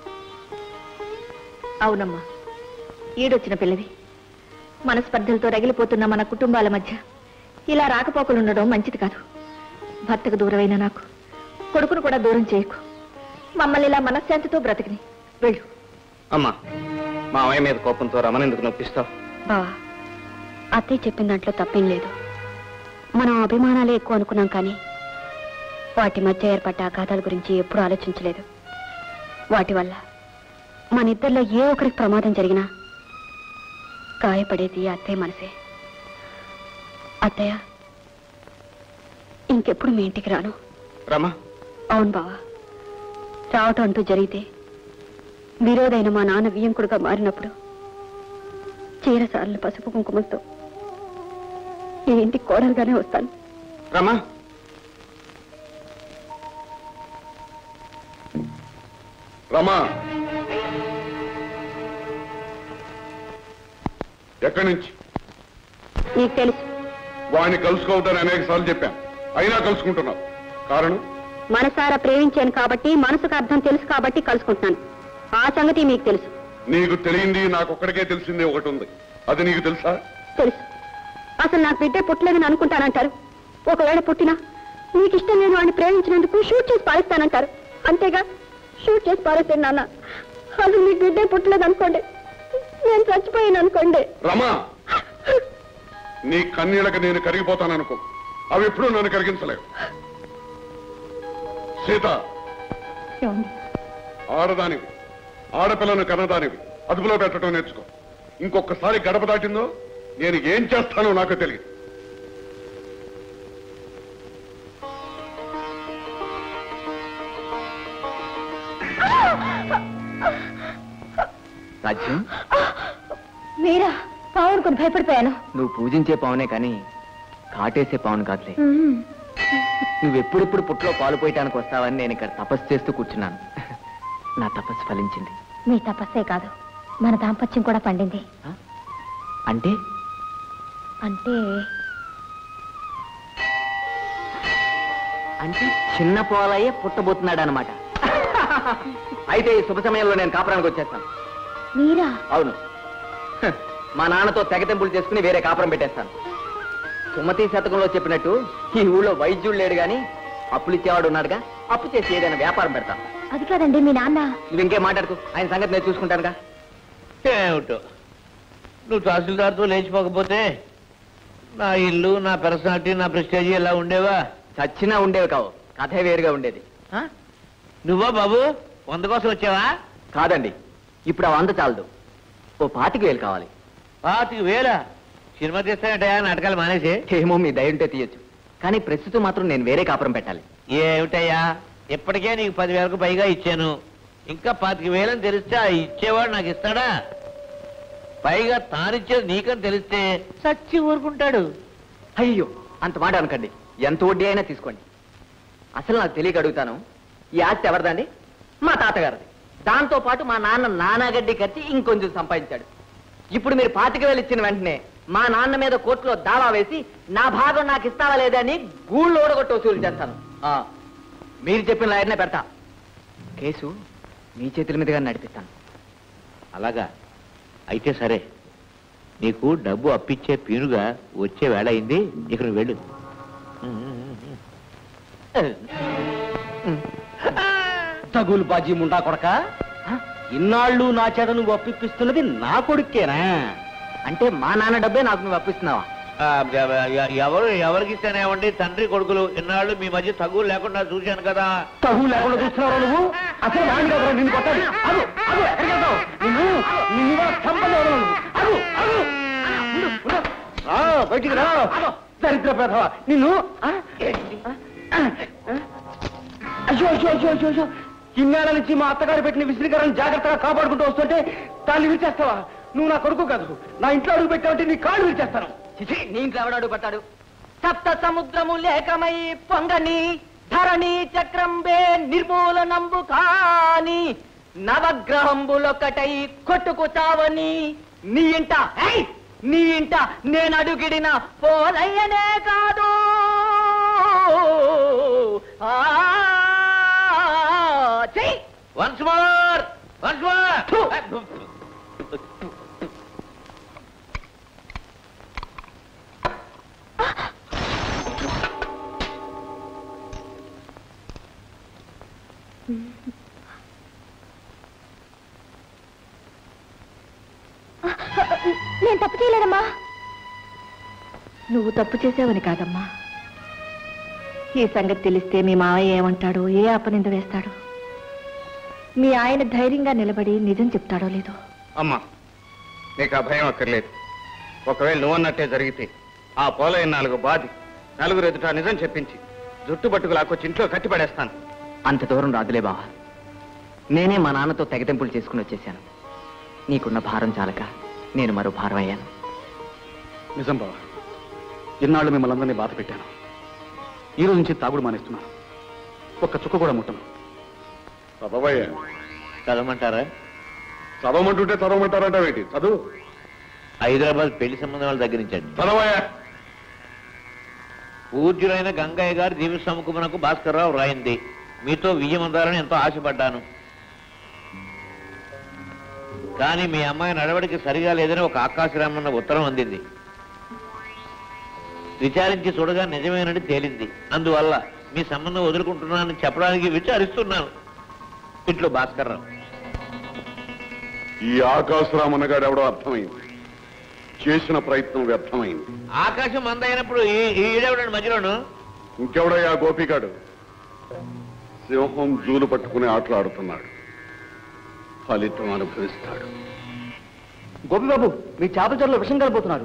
అవునమ్మా ఈడొచ్చిన పిల్లవి మనస్పర్ధలతో రగిలిపోతున్న మన కుటుంబాల మధ్య ఇలా రాకపోకలుండడం మంచిది కాదు భర్తకు దూరమైన నాకు కొడుకును కూడా దూరం చేయకు మమ్మల్ని ఇలా మనశ్శాంతితో బ్రతికిని వెళ్ళు అమ్మా మా అమ్మాయి మీద కోపంతో రమణ ఎందుకు నొప్పిస్తావు బావా అత్తయ్య చెప్పిన దాంట్లో తప్పేం లేదు మనం అభిమానాలే ఎక్కువ అనుకున్నాం కానీ వాటి మధ్య ఏర్పడ్డ ఆఘాతాల గురించి ఎప్పుడూ ఆలోచించలేదు వాటి వల్ల మన ఇద్దరిలో ఏ ఒక్కరికి ప్రమాదం జరిగినా గాయపడేది అత్తయ్య మనసే అత్తయ్య ఇంకెప్పుడు మీ ఇంటికి రాను రమా అవును బావా రావటం అంటూ జరిగితే విరోధైన మా నాన్న వియంకుడుగా మారినప్పుడు చీరసార్లు పసుపు కుంకుమలతో ఈ ఇంటికి కోడలుగానే వస్తాను రమా రమా ఎక్కడి నుంచి నీకు తెలుసు వాడిని కలుసుకోవద్దని అనేక సార్లు చెప్పాను అయినా కలుసుకుంటున్నావు కారణం మనసారా ప్రేమించాను కాబట్టి మనసుకు అర్థం తెలుసు కాబట్టి కలుసుకుంటున్నాను ఆ సంగతి మీకు తెలుసు నీకు తెలియంది నాకు ఒక్కడికే తెలిసింది ఒకటి ఉంది అది నీకు తెలుసా తెలుసు అసలు నాకు బిడ్డే పుట్టలేదని అనుకుంటానంటారు ఒకవేళ పుట్టినా మీకు ఇష్టం లేని వాడిని ప్రేమించినందుకు షూట్ చేసి పారేస్తానంటారు అంతేగా షూట్ చేసి పారేస్తాను నాన్న అసలు మీకు బిడ్డే పుట్టలేదు అనుకోండి నేను చచ్చిపోయాను అనుకోండి రమా నీ కన్నీళ్ళకి నేను కరిగిపోతాననుకో అవి ఎప్పుడూ నన్ను కరిగించలేవు సీత ఆడదానివి ఆడపిల్లను కన్నదానివి అదుపులో పెట్టడం నేర్చుకో ఇంకొకసారి గడప దాటిందో నేను ఏం చేస్తానో నాకు తెలియదు రాజ్యం మీరా పావుడుకొని భయపడిపోయాను నువ్వు పూజించే పావునే కానీ కాటేసే పావును కాదులే నువ్వెప్పుడెప్పుడు పుట్లో పాలు పోయటానికి వస్తావని నేను ఇక్కడ తపస్సు చేస్తూ కూర్చున్నాను నా తపస్సు ఫలించింది మీ తపస్సే కాదు మన దాంపత్యం కూడా పండింది అంటే అంటే అంటే చిన్న పోలయ్యే పుట్టబోతున్నాడు అనమాట అయితే ఈ శుభ సమయంలో నేను కాపురానికి వచ్చేస్తాను మీరా అవును హ, మా నాన్నతో తెగతెంపులు చేసుకుని వేరే కాపురం పెట్టేస్తాను సుమతి శతకంలో చెప్పినట్టు ఈ ఊళ్ళో వైద్యుడు లేడు గాని అప్పులు ఇచ్చేవాడు ఉన్నాడుగా అప్పు చేసి ఏదైనా వ్యాపారం పెడతాను అది కాదండి మీ నాన్న నువ్వు ఇంకేం మాట్లాడుకో ఆయన సంగతి నేను చూసుకుంటానుగా ఏమిటో నువ్వు తహసీల్దార్తో లేచిపోకపోతే నా ఇల్లు నా పర్సనాలిటీ నా ప్రెస్టేజీ ఎలా ఉండేవా చచ్చినా ఉండేవి కావు కథే వేరుగా ఉండేది నువ్వా బాబు వంద కోసం వచ్చావా కాదండి ఇప్పుడు ఆ వంద చాలదు ఓ పాతికి వేలు కావాలి పాతికి వేలా సినిమా తీస్తానంటయా నాటకాలు మానేసి ఏమో మీ దయ ఉంటే తీయొచ్చు కానీ ప్రస్తుతం మాత్రం నేను వేరే కాపురం పెట్టాలి ఏమిటయ్యా ఇప్పటికే నీకు పదివేలకు పైగా ఇచ్చాను ఇంకా పాతిక వేలని తెలిస్తే ఆ ఇచ్చేవాడు నాకు ఇస్తాడా పైగా తానిచ్చేది నీకని తెలిస్తే సచ్చి ఊరుకుంటాడు అయ్యో అంత మాట అనకండి ఎంత వడ్డీ అయినా తీసుకోండి అసలు నాకు తెలియక అడుగుతాను ఈ ఆస్తి ఎవరిదండి మా తాతగారిది దాంతో పాటు మా నాన్న నానాగడ్డి కట్టి ఇంకొంచెం సంపాదించాడు ఇప్పుడు మీరు పాతిక వేలు ఇచ్చిన వెంటనే మా నాన్న మీద కోర్టులో దావా వేసి నా భాగం నాకు ఇస్తావా లేదా అని గూళ్ళు ఓడగొట్టి వసూలు చేస్తాను ఆ, మీరు చెప్పిన లాయర్నే పెడతా కేసు మీ చేతుల మీదుగా నడిపిస్తాను అలాగా అయితే సరే నీకు డబ్బు అప్పిచ్చే పీనుగా వచ్చే వేళ అయింది ఇక నువ్వు వెళ్ళు తగులు బాజీ ముండా కొడక ఇన్నాళ్ళు నా చేత నువ్వు అప్పిస్తున్నది నా కొడుకేనా అంటే మా నాన్న డబ్బే నాకు నువ్వు అప్పిస్తున్నావా ఆ, ఎవ- ఎ- ఎవరు ఎవరికి ఇస్తానేమండి తండ్రి కొడుకులు ఇన్నాళ్ళు మీ మధ్య తగులు లేకుండా చూశాను కదా తగు లేకుండా చూస్తున్నావు నువ్వు అసలు నాన్న కదా నిన్ను కొట్టాలి అగు అగు ఎక్కడికి వెళ్తావు నిన్ను నిన్ను ఇవాళ చంపలేవు నువ్వు. అగు అగు ఉండు, ఉండు. రా బయటికి రా దరిద్ర పేదవా నిన్ను ఆ? ఆ? అయ్యో అయ్యో అయ్యో అయ్యో అయ్యో ఇన్నేళ్ల నుంచి మా అత్తగారు పెట్టిన విసిరికరణ జాగ్రత్తగా కాపాడుకుంటూ వస్తుంటే కాళ్ళు విరిచేస్తావా నువ్వు నా కొడుకు కాదు నా ఇంట్లో అడుగు పెట్టావంటే నీ కాళ్ళు విరిచేస్తాను నీ ఇంట్లో ఎవడు అడుగు పెట్టాడు సప్త సముద్రము లేకమై పొంగని ధరణి చక్రంబే నిర్మూలనంబు కాని నవగ్రహంబులొక్కటై కొట్టుకు చావని నీ ఇంట ఏయ్! నీ ఇంట నేను అడుగిడిన పోలయ్యనే కాదు ఆ చెయ్యి వన్స్ మోర్ వన్స్ మోర్ నేను తప్పు చేయలేదమ్మా నువ్వు తప్పు చేసావని కాదమ్మా ఈ సంగతి తెలిస్తే మీ మావయ్య ఏమంటాడో ఏ అపనింద వేస్తాడో మీ ఆయన ధైర్యంగా నిలబడి నిజం చెప్తాడో లేదో అమ్మా నీకు ఆ భయం అక్కర్లేదు ఒకవేళ నువ్వన్నట్టే జరిగితే ఆ పోలయ్య నాలుగు బాధి నలుగురు ఎదుట నిజం చెప్పించి జుట్టు పట్టుకు లాక్కొచ్చి ఇంట్లో కట్టి పడేస్తాను అంత దూరం రాదులే బావా నేనే మా నాన్నతో తెగతెంపులు చేసుకుని వచ్చేసాను నీకున్న భారం చాలక నేను మరో భారం అయ్యాను నిజం బావా ఇన్నాళ్ళు మిమ్మల్ని అందరినీ బాధ పెట్టాను ఈ రోజు నుంచి తాగుడు మానేస్తున్నాను ఒక్క చుక్క కూడా ముట్టను చదవయ్యా చదవమంటారా చదవమంటుంటే చదవమంటారంటావేంటి చదువు హైదరాబాద్ పెళ్లి సంబంధం వాళ్ళ దగ్గర నుంచి అండి చదవయ్యా పూజ్యులైన గంగయ్య గారు దీవి సముఖమునకు భాస్కర్రావు రాయింది మీతో విజయమందారని ఎంతో ఆశపడ్డాను కానీ మీ అమ్మాయి నడవడికి సరిగా లేదని ఒక ఆకాశరామన్న ఉత్తరం అందింది విచారించి చూడగా నిజమేనని తేలింది అందువల్ల మీ సంబంధం వదులుకుంటున్నానని చెప్పడానికి విచారిస్తున్నాను ఇట్లు భాస్కర్రావు ఈ ఆకాశరామన్నగాడు ఎవడో అర్థమైంది చేసిన ప్రయత్నం వ్యర్థమైంది ఆకాశం మందైనప్పుడు ఈ- ఈ ఈడెవడండి మధ్యలోను ఇంకెవడయ్యా గోపిగాడు సింహం జూలు పట్టుకుని ఆటలాడుతున్నాడు ఫలితం అనుభవిస్తాడు గోపిబాబు మీ చేపల చెరులో విషం కలిపోతున్నారు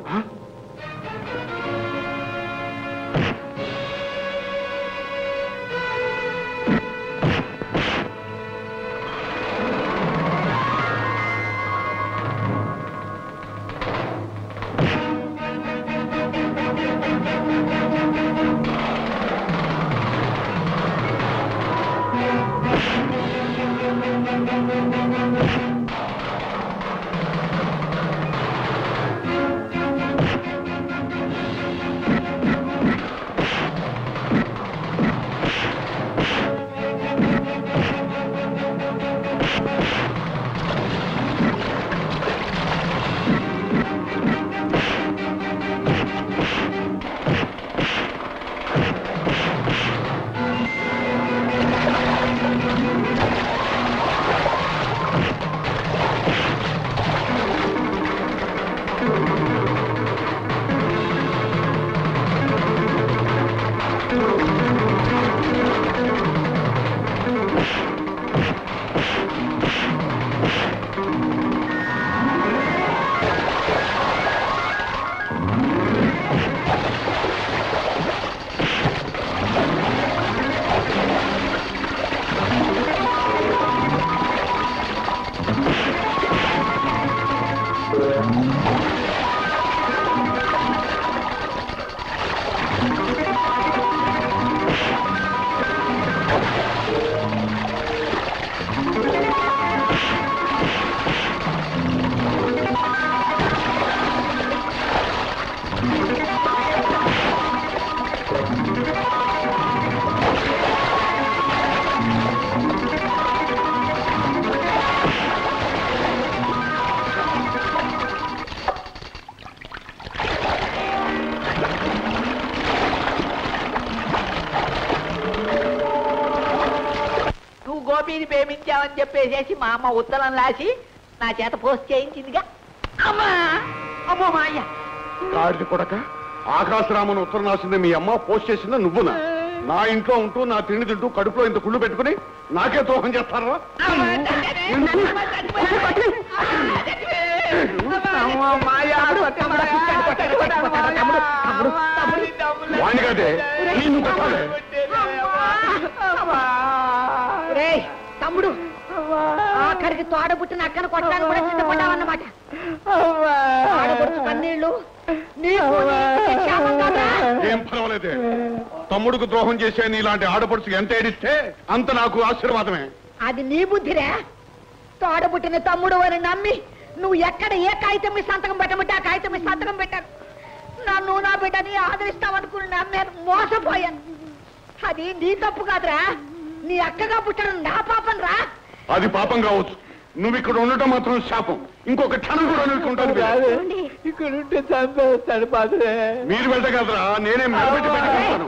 గోపిని ప్రేమించామని చెప్పేసేసి మా అమ్మ ఉత్తరం రాసి నా చేత పోస్ట్ చేయించిందిగా అమ్మా అమ్మో మా అయ్య గాడిది కొడక ఆకాశరామను ఉత్తరం రాసింది మీ అమ్మ పోస్ట్ చేసిందా నువ్వునా నా ఇంట్లో ఉంటూ నా తిండి తింటూ కడుపులో ఇంత కుళ్ళు పెట్టుకుని నాకే ద్రోహం చేస్తారా వాణ్ణి కాదే నిన్ను కొట్టాలి. రేయ్ తమ్ముడు ఆఖరికి తోడబుట్టిన అక్కను కొట్టడానికి కూడా సిద్ధపడ్డావన్నమాట ఆడపడుచు కన్నీళ్ళు నీకు నీకే శాపం కాదురా? ఏం పర్వాలేదే తమ్ముడుకు ద్రోహం చేసే నీలాంటి ఆడపడుచు ఎంత ఏడిస్తే అంత నాకు ఆశీర్వాదమే అది నీ బుద్ధిరే తోడబుట్టిన తమ్ముడు అని నమ్మి నువ్వు ఎక్కడ ఏ కాగితం మీద సంతకం పెట్టమంటే ఆ కాగితం మీద సంతకం పెట్టాను నన్ను నా బిడ్డని ఆదరిస్తామనుకుని నమ్మాను మోసపోయాను అది నీ తప్పు కాదురా నీ అక్కగా పుట్టడం నా పాపం రా అది పాపం కావచ్చు నువ్వు ఇక్కడ ఉండటం మాత్రం శాపం ఇంకొక క్షణం కూడా అనుకుంటాను ఇక్కడ ఉంటే చంపేస్తాడు పాత్రే మీరు వెళ్ళగలరా నేనే మెడబెట్టి పెట్టుకుంటాను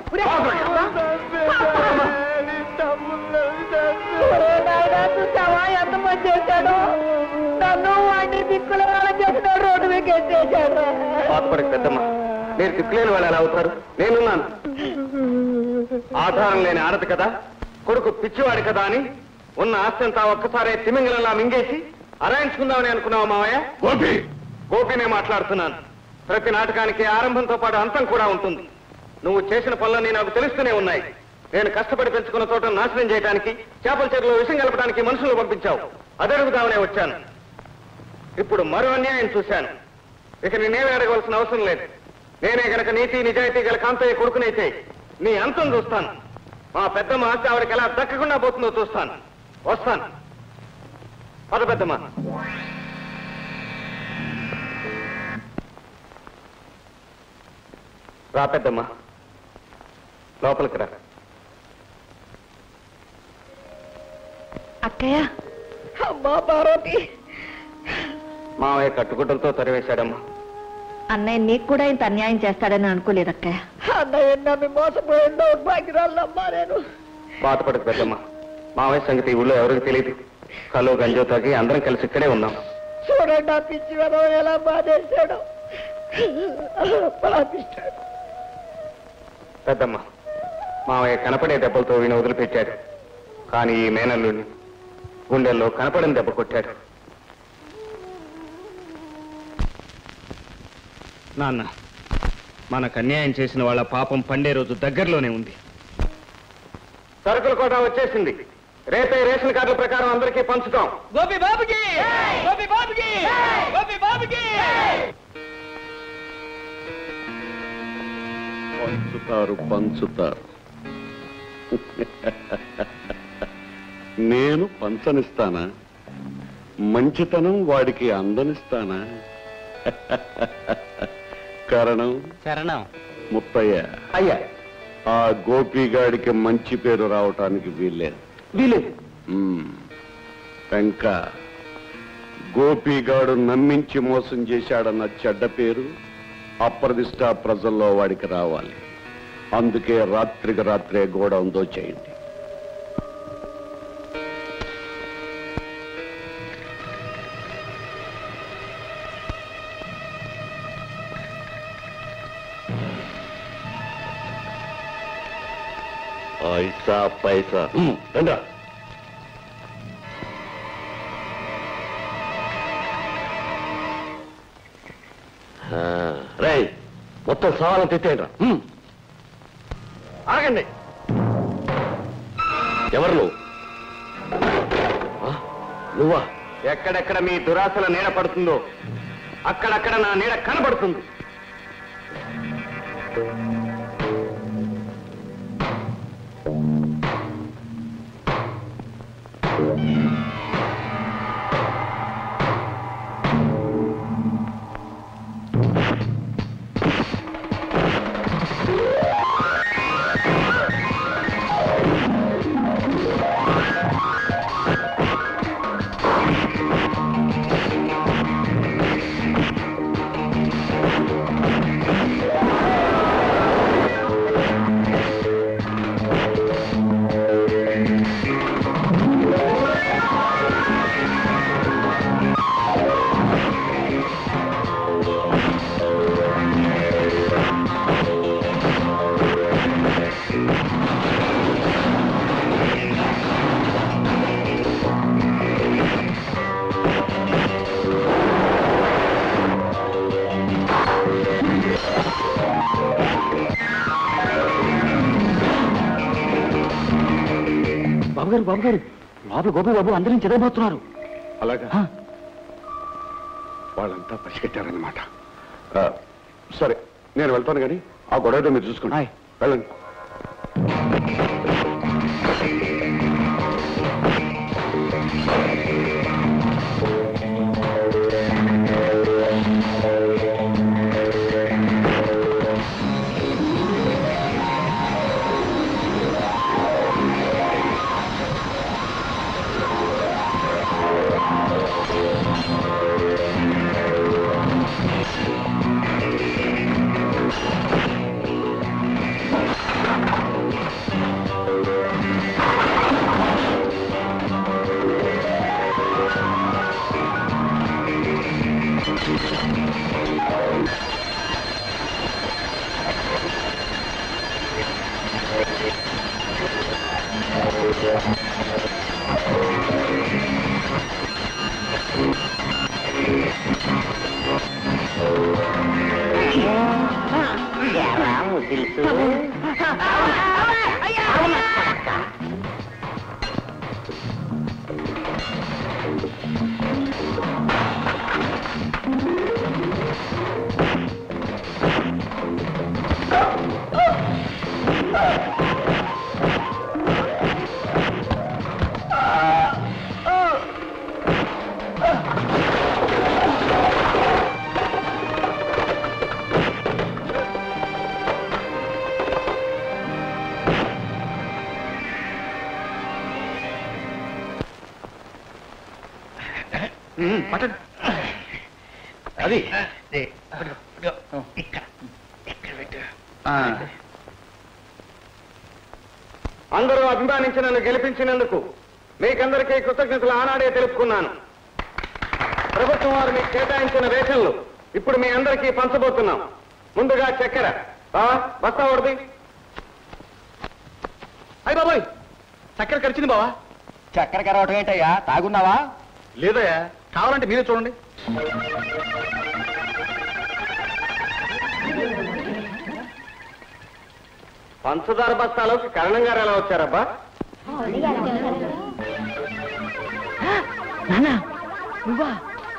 చూసావా ఎంత మంది చేశాడు నన్ను వాడిని దిక్కుల వాళ్ళ చేసిన రోడ్డు మీకు ఎత్తేశాడు బాధపడక పెద్దమ్మ మీరు దిక్కులేని వాళ్ళు ఎలా అవుతారు నేనున్నాను ఆధారం లేని ఆడదు కదా కొడుకు పిచ్చివాడు కదా అని ఉన్న ఆస్తంతా ఒక్కసారి తిమింగలలా మింగేసి అరాయించుకుందామని అనుకున్నావా మావయ్య గోపి గోపినే మాట్లాడుతున్నాను ప్రతి నాటకానికి ఆరంభంతో పాటు అంతం కూడా ఉంటుంది నువ్వు చేసిన పనులన్నీ నాకు తెలుస్తూనే ఉన్నాయి నేను కష్టపడి పెంచుకున్న తోట నాశనం చేయడానికి చేపల చెరువులో విషం కలపడానికి మనుషులు పంపించావు అదడుగుదామనే వచ్చాను ఇప్పుడు మరో అన్యాయం చూశాను ఇక నేనేమి అడగవలసిన అవసరం లేదు నేనే గనక నీతి నిజాయితీ గల కాంతయ్య కొడుకునైతే నీ అంతం చూస్తాను మా పెద్దమ్మ ఆస్తి ఆవిడకి ఎలా దక్కకుండా పోతుందో చూస్తాను వస్తాను పద పెద్దమ్మ రా పెద్దమ్మ లోపలికి రా అక్కయ్య అమ్మా పార్వతి మావయ్య కట్టుగుడ్డలతో తరివేశాడమ్మా అన్నయ్య నీకు కూడా ఇంత అన్యాయం చేస్తాడని అనుకోలేదు అక్కయ్య అన్నయ్య నమ్మి మోసపోయిన దౌర్భాగ్యురాలమ్మా నేను బాధపడకు పెద్దమ్మ మావయ్య సంగతి ఈ ఊళ్ళో ఎవరికి తెలియదు కలు గంజో తాగి అందరం కలిసి ఇక్కడే ఉన్నాం చూడండి ఆ పిచ్చి వెధవ ఎలా బాధేశాడు పాపిస్తాడు పెద్దమ్మ మావయ్య కనపడే దెబ్బలతో వీణ వదిలిపెట్టాడు కానీ ఈ మేనల్లుని గుండెల్లో కనపడని దెబ్బ కొట్టాడు నాన్న మనకు అన్యాయం చేసిన వాళ్ళ పాపం పండే రోజు దగ్గరలోనే ఉంది సరుకుల కోట వచ్చేసింది రేపే రేషన్ కార్డుల ప్రకారం అందరికీ పంచుతాం గోపి బాబుకి గోపి బాబుకి గోపి బాబుకి పంచుతారు పంచుతారు నేను పంచనిస్తానా మంచితనం వాడికి అందనిస్తానా కారణం శరణం ముత్తయ్య అయ్యా ఆ గోపిగాడికి మంచి పేరు రావటానికి వీల్లేదు వీలేదు మ్మ్. వెంక గోపిగాడు నమ్మించి మోసం చేశాడన్న చెడ్డ పేరు అప్రదిష్ట ప్రజల్లో వాడికి రావాలి అందుకే రాత్రికి రాత్రే గోడౌన్ దోచేయండి పైసా పైసా రండా రై మొత్తం సవాలను తెచ్చేయండి రా ఆగండి ఎవరు నువ్వు ఆ, నువ్వా ఎక్కడెక్కడ మీ దురాశల నీడ పడుతుందో అక్కడక్కడ నా నీడ కనబడుతుంది ఆ బాబు గారు బాబు గారు లోపల గోపి బాబు అందరిని చెదరబోతున్నారు అలాగా వాళ్ళంతా పసిగట్టారనమాట ఆ, సరే నేను వెళ్తాను కానీ ఆ గొడవ మీరు చూసుకోండి వెళ్ళండి పట్టండి అది అందరూ అభిమానించి నన్ను గెలిపించినందుకు మీకందరికీ కృతజ్ఞతలు ఆనాడే తెలుపుకున్నాను ప్రభుత్వం వారు మీకు కేటాయించిన రేషన్లు ఇప్పుడు మీ అందరికీ పంచబోతున్నాం ముందుగా చక్కెర ఆ, బస్తా ఒకటి అయ్యి బాబాయ్ చక్కెర కరిచింది బావా చక్కెర కరవటం ఏంటయ్యా తాగున్నావా లేదయ్యా కావాలంటే మీరే చూడండి పంచదార బస్తాలోకి కరణం గారు ఎలా వచ్చారబ్బా నానా నువ్వా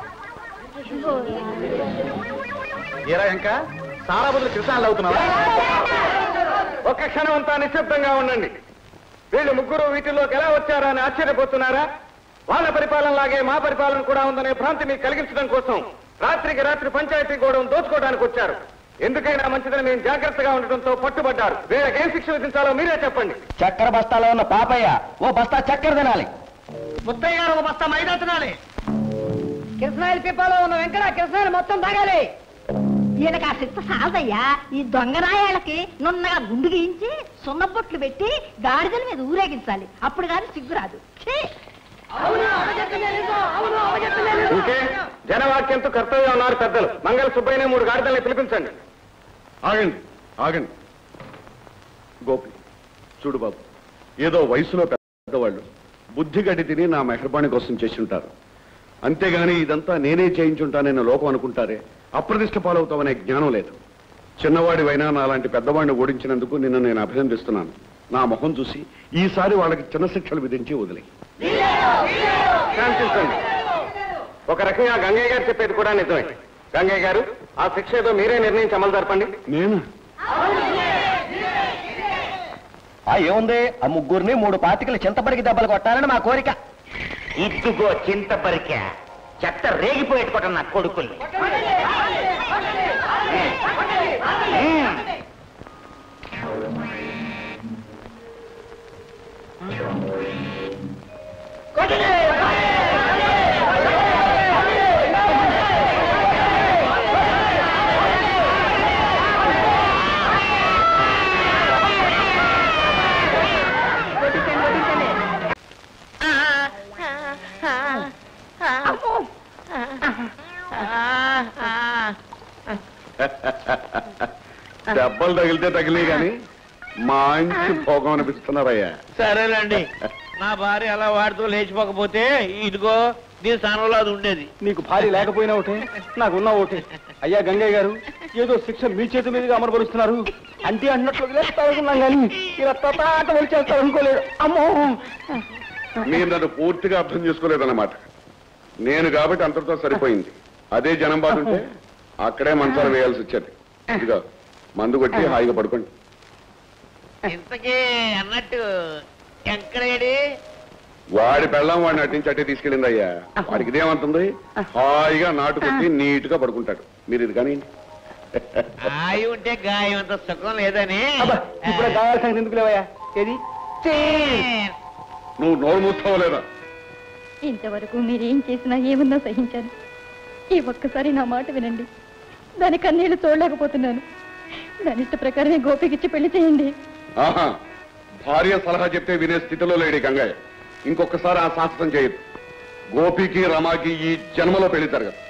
ఏరా ఇంకా సారా బదులు కృష్ణాలు అవుతున్నావా ఒక్క క్షణం అంతా నిశ్శబ్దంగా ఉండండి వీళ్ళు ముగ్గురు వీటిలోకి ఎలా వచ్చారా అని ఆశ్చర్యపోతున్నారా వాళ్ళ పరిపాలనలాగే మా పరిపాలన కూడా ఉందనే భ్రాంతి మీకు కలిగించడం కోసం రాత్రికి రాత్రి పంచాయతీ గోడను దోచుకోవడానికి వచ్చారు ఎందుకైనా మంచిదని మేము జాగ్రత్తగా ఉండటంతో పట్టుబడ్డారు వీళ్ళకి ఏం శిక్ష విధించాలో మీరే చెప్పండి చక్కెర బస్తాలో ఉన్న పాపయ్య ఓ బస్తా చక్కెర తినాలి ముత్తయ్య గారు ఒక బస్తా మైదా తినాలి కృష్ణాయిల పిప్పలో ఉన్న వెంకట కృష్ణాయిలు మొత్తం తాగాలి ఈయనకి ఆ శక్తి సాలదయ్యా ఈ దొంగరాయాలకి నున్నగా గుండు గీయించి సున్నబొట్లు పెట్టి గాడిదల మీద ఊరేగించాలి అప్పుడు కానీ సిగ్గు రాదు ఛీ! ఇంకే జనవాక్యంతో కర్తవ్యం ఉన్నారు పెద్దలు మంగళ సుబ్బయ్యనే మూడు గాడిదల్ని పిలిపించండి ఆగండి ఆగండి గోపి చూడు బాబు ఏదో వయసులో పెద్దవాళ్ళు బుద్ధి గడ్డి తిని నా మెహర్బాణి కోసం చేసి ఉంటారు అంతేగాని ఇదంతా నేనే చేయించుంటానని లోకం అనుకుంటారే అప్రదిష్ట పాలవుతామనే జ్ఞానం లేదు చిన్నవాడివైనా నాలాంటి పెద్దవాడిని ఓడించినందుకు నిన్ను నేను అభినందిస్తున్నాను నా మొహం చూసి ఈసారి వాళ్ళకి చిన్న శిక్షలు విధించి వదిలే శాంతించండి ఒక రకంగా గంగయ్య గారు చెప్పేది కూడా నిజమే గంగయ్య గారు ఆ శిక్ష ఏదో మీరే నిర్ణయించి అమలు జరపండి నేను ఆ ఏముంది ఆ ముగ్గురిని మూడు పాతికలు చింతపడికి దెబ్బలు కొట్టాలని మా కోరిక ఇదిగో చింతపరిక చెత్త రేగిపోయేట్టుకోవటం నా కొడుకుల్ని దెబ్బలు తగిలితే తగిలే గాని మంచి భోగం అనిపిస్తున్నారయ్యా సరేనండి నా భార్య అలా వాడుతూ లేచిపోకపోతే ఇదిగో నీ స్థానంలో అది ఉండేది నీకు భార్య లేకపోయినా ఒకటే నాకున్న ఒకటే అయ్యా గంగయ్య గారు ఏదో శిక్ష మీ చేతి మీదుగా అమరపరుస్తున్నారు అంటే అన్నట్లు వదిలేస్తారనుకున్నాం కానీ ఇలా తటాట వచ్చేస్తారు అనుకోలేదు అమ్మో మీరు నన్ను పూర్తిగా అర్థం చేసుకోలేదన్నమాట నేను కాబట్టి అంతటితో సరిపోయింది అదే జనం బాధ ఉంటే అక్కడే మంచాలు వేయాల్సి వచ్చేది ఇదిగో మందు కొట్టి హాయిగా పడుకోండి ఇంతకీ అన్నట్టు ఎక్కడేడి వాడి పెళ్ళం వాడిని అట్టించి అట్టే తీసుకెళ్ళింది అయ్యా వాడికి ఇదేమంటుంది హాయిగా నాటు కొట్టి నీట్ గా పడుకుంటాడు మీరు ఇది కానీ ఆయి ఉంటే గాయం అంత సుఖం లేదని ఇప్పుడు కావాల్సిన సంగతి ఎందుకు లేవయ్యా ఏది నువ్వు నోరు మూస్తావు లేదా ఇంతవరకు మీరేం చేసినా ఏమన్నా సహించాను ఈ ఒక్కసారి నా మాట వినండి దాని కన్నీళ్లు చూడలేకపోతున్నాను దాని ఇష్ట ప్రకారమే గోపికిచ్చి పెళ్లి చేయండి ఆహా భార్య సలహా చెప్తే వినే స్థితిలో లేడి గంగయ్య ఇంకొకసారి ఆ శాస్త్రం చేయదు గోపికి రమాకి ఈ జన్మలో పెళ్లి జరగదు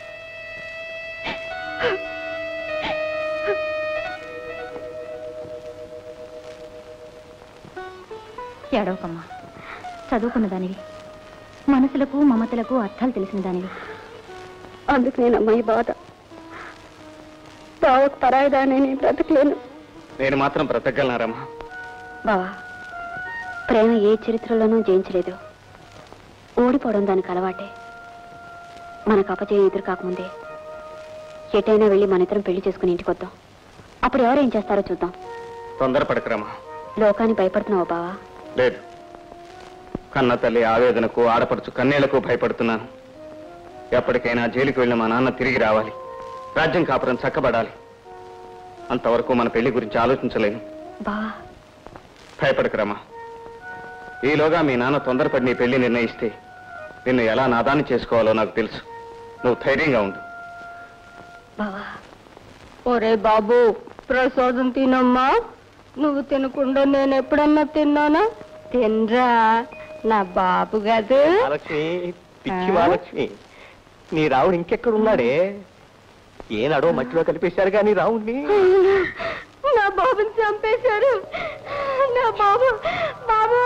ఏడవకమ్మా చదువుకున్న దానివి మనసులకు మమతలకు అర్థాలు తెలిసిన దానివి అందుకు నేను అమ్మాయి బాధ బావకు పరాయిదాన్ని నేను బ్రతకలేను నేను మాత్రం బ్రతకగలనారమ్మా బావా ప్రేమ ఏ చరిత్రలోనూ జయించలేదు ఓడిపోవడం దానికి అలవాటే మనకు అపజయం ఎదురు కాకముందే ఎటైనా వెళ్ళి మన ఇద్దరం పెళ్లి చేసుకుని ఇంటికి వద్దాం అప్పుడు ఎవరు ఏం చేస్తారో చూద్దాం తొందరపడకరమ్మా లోకాన్ని భయపడుతున్నావు బావా లేదు కన్న తల్లి ఆవేదనకు ఆడపడుచు కన్నీళ్లకు భయపడుతున్నాను ఎప్పటికైనా జైలుకి వెళ్ళిన మా నాన్న తిరిగి రావాలి రాజ్యం కాపురం చక్కబడాలి అంతవరకు మన పెళ్లి గురించి ఆలోచించలేను బావా భయపడకరమ్మా ఈలోగా మీ నాన్న తొందరపడి నీ పెళ్లి నిర్ణయిస్తే నిన్ను ఎలా నాదాన్ని చేసుకోవాలో నాకు తెలుసు నువ్వు ధైర్యంగా ఉండు బావా ఒరే బాబు ప్రసాదం తినమ్మా నువ్వు తినకుండా నేను ఎప్పుడన్నా తిన్నానా తినరా నా బాబు కాదు మహాలక్ష్మి పిచ్చి మహాలక్ష్మి నీ రావుడు ఇంకెక్కడ ఉన్నాడే ఏనాడో మట్టిలో కలిపేశారు కానీ రావుడిని నా బాబుని చంపేశారు నా బాబు బాబు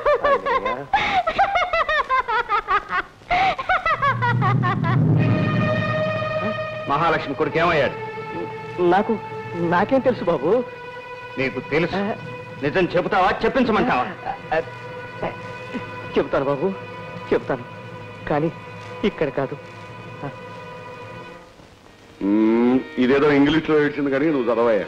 మహాలక్ష్మి కొడుకు ఏమయ్యాడు నాకు నాకేం తెలుసు బాబు నీకు తెలుసు నిజం చెబుతావా చెప్పించమంటావా చెప్తాను బాబు చెప్తాను కానీ ఇక్కడ కాదు మ్మ్, ఇదేదో ఇంగ్లీష్ లో ఏడ్చింది కానీ నువ్వు చదవయ్యా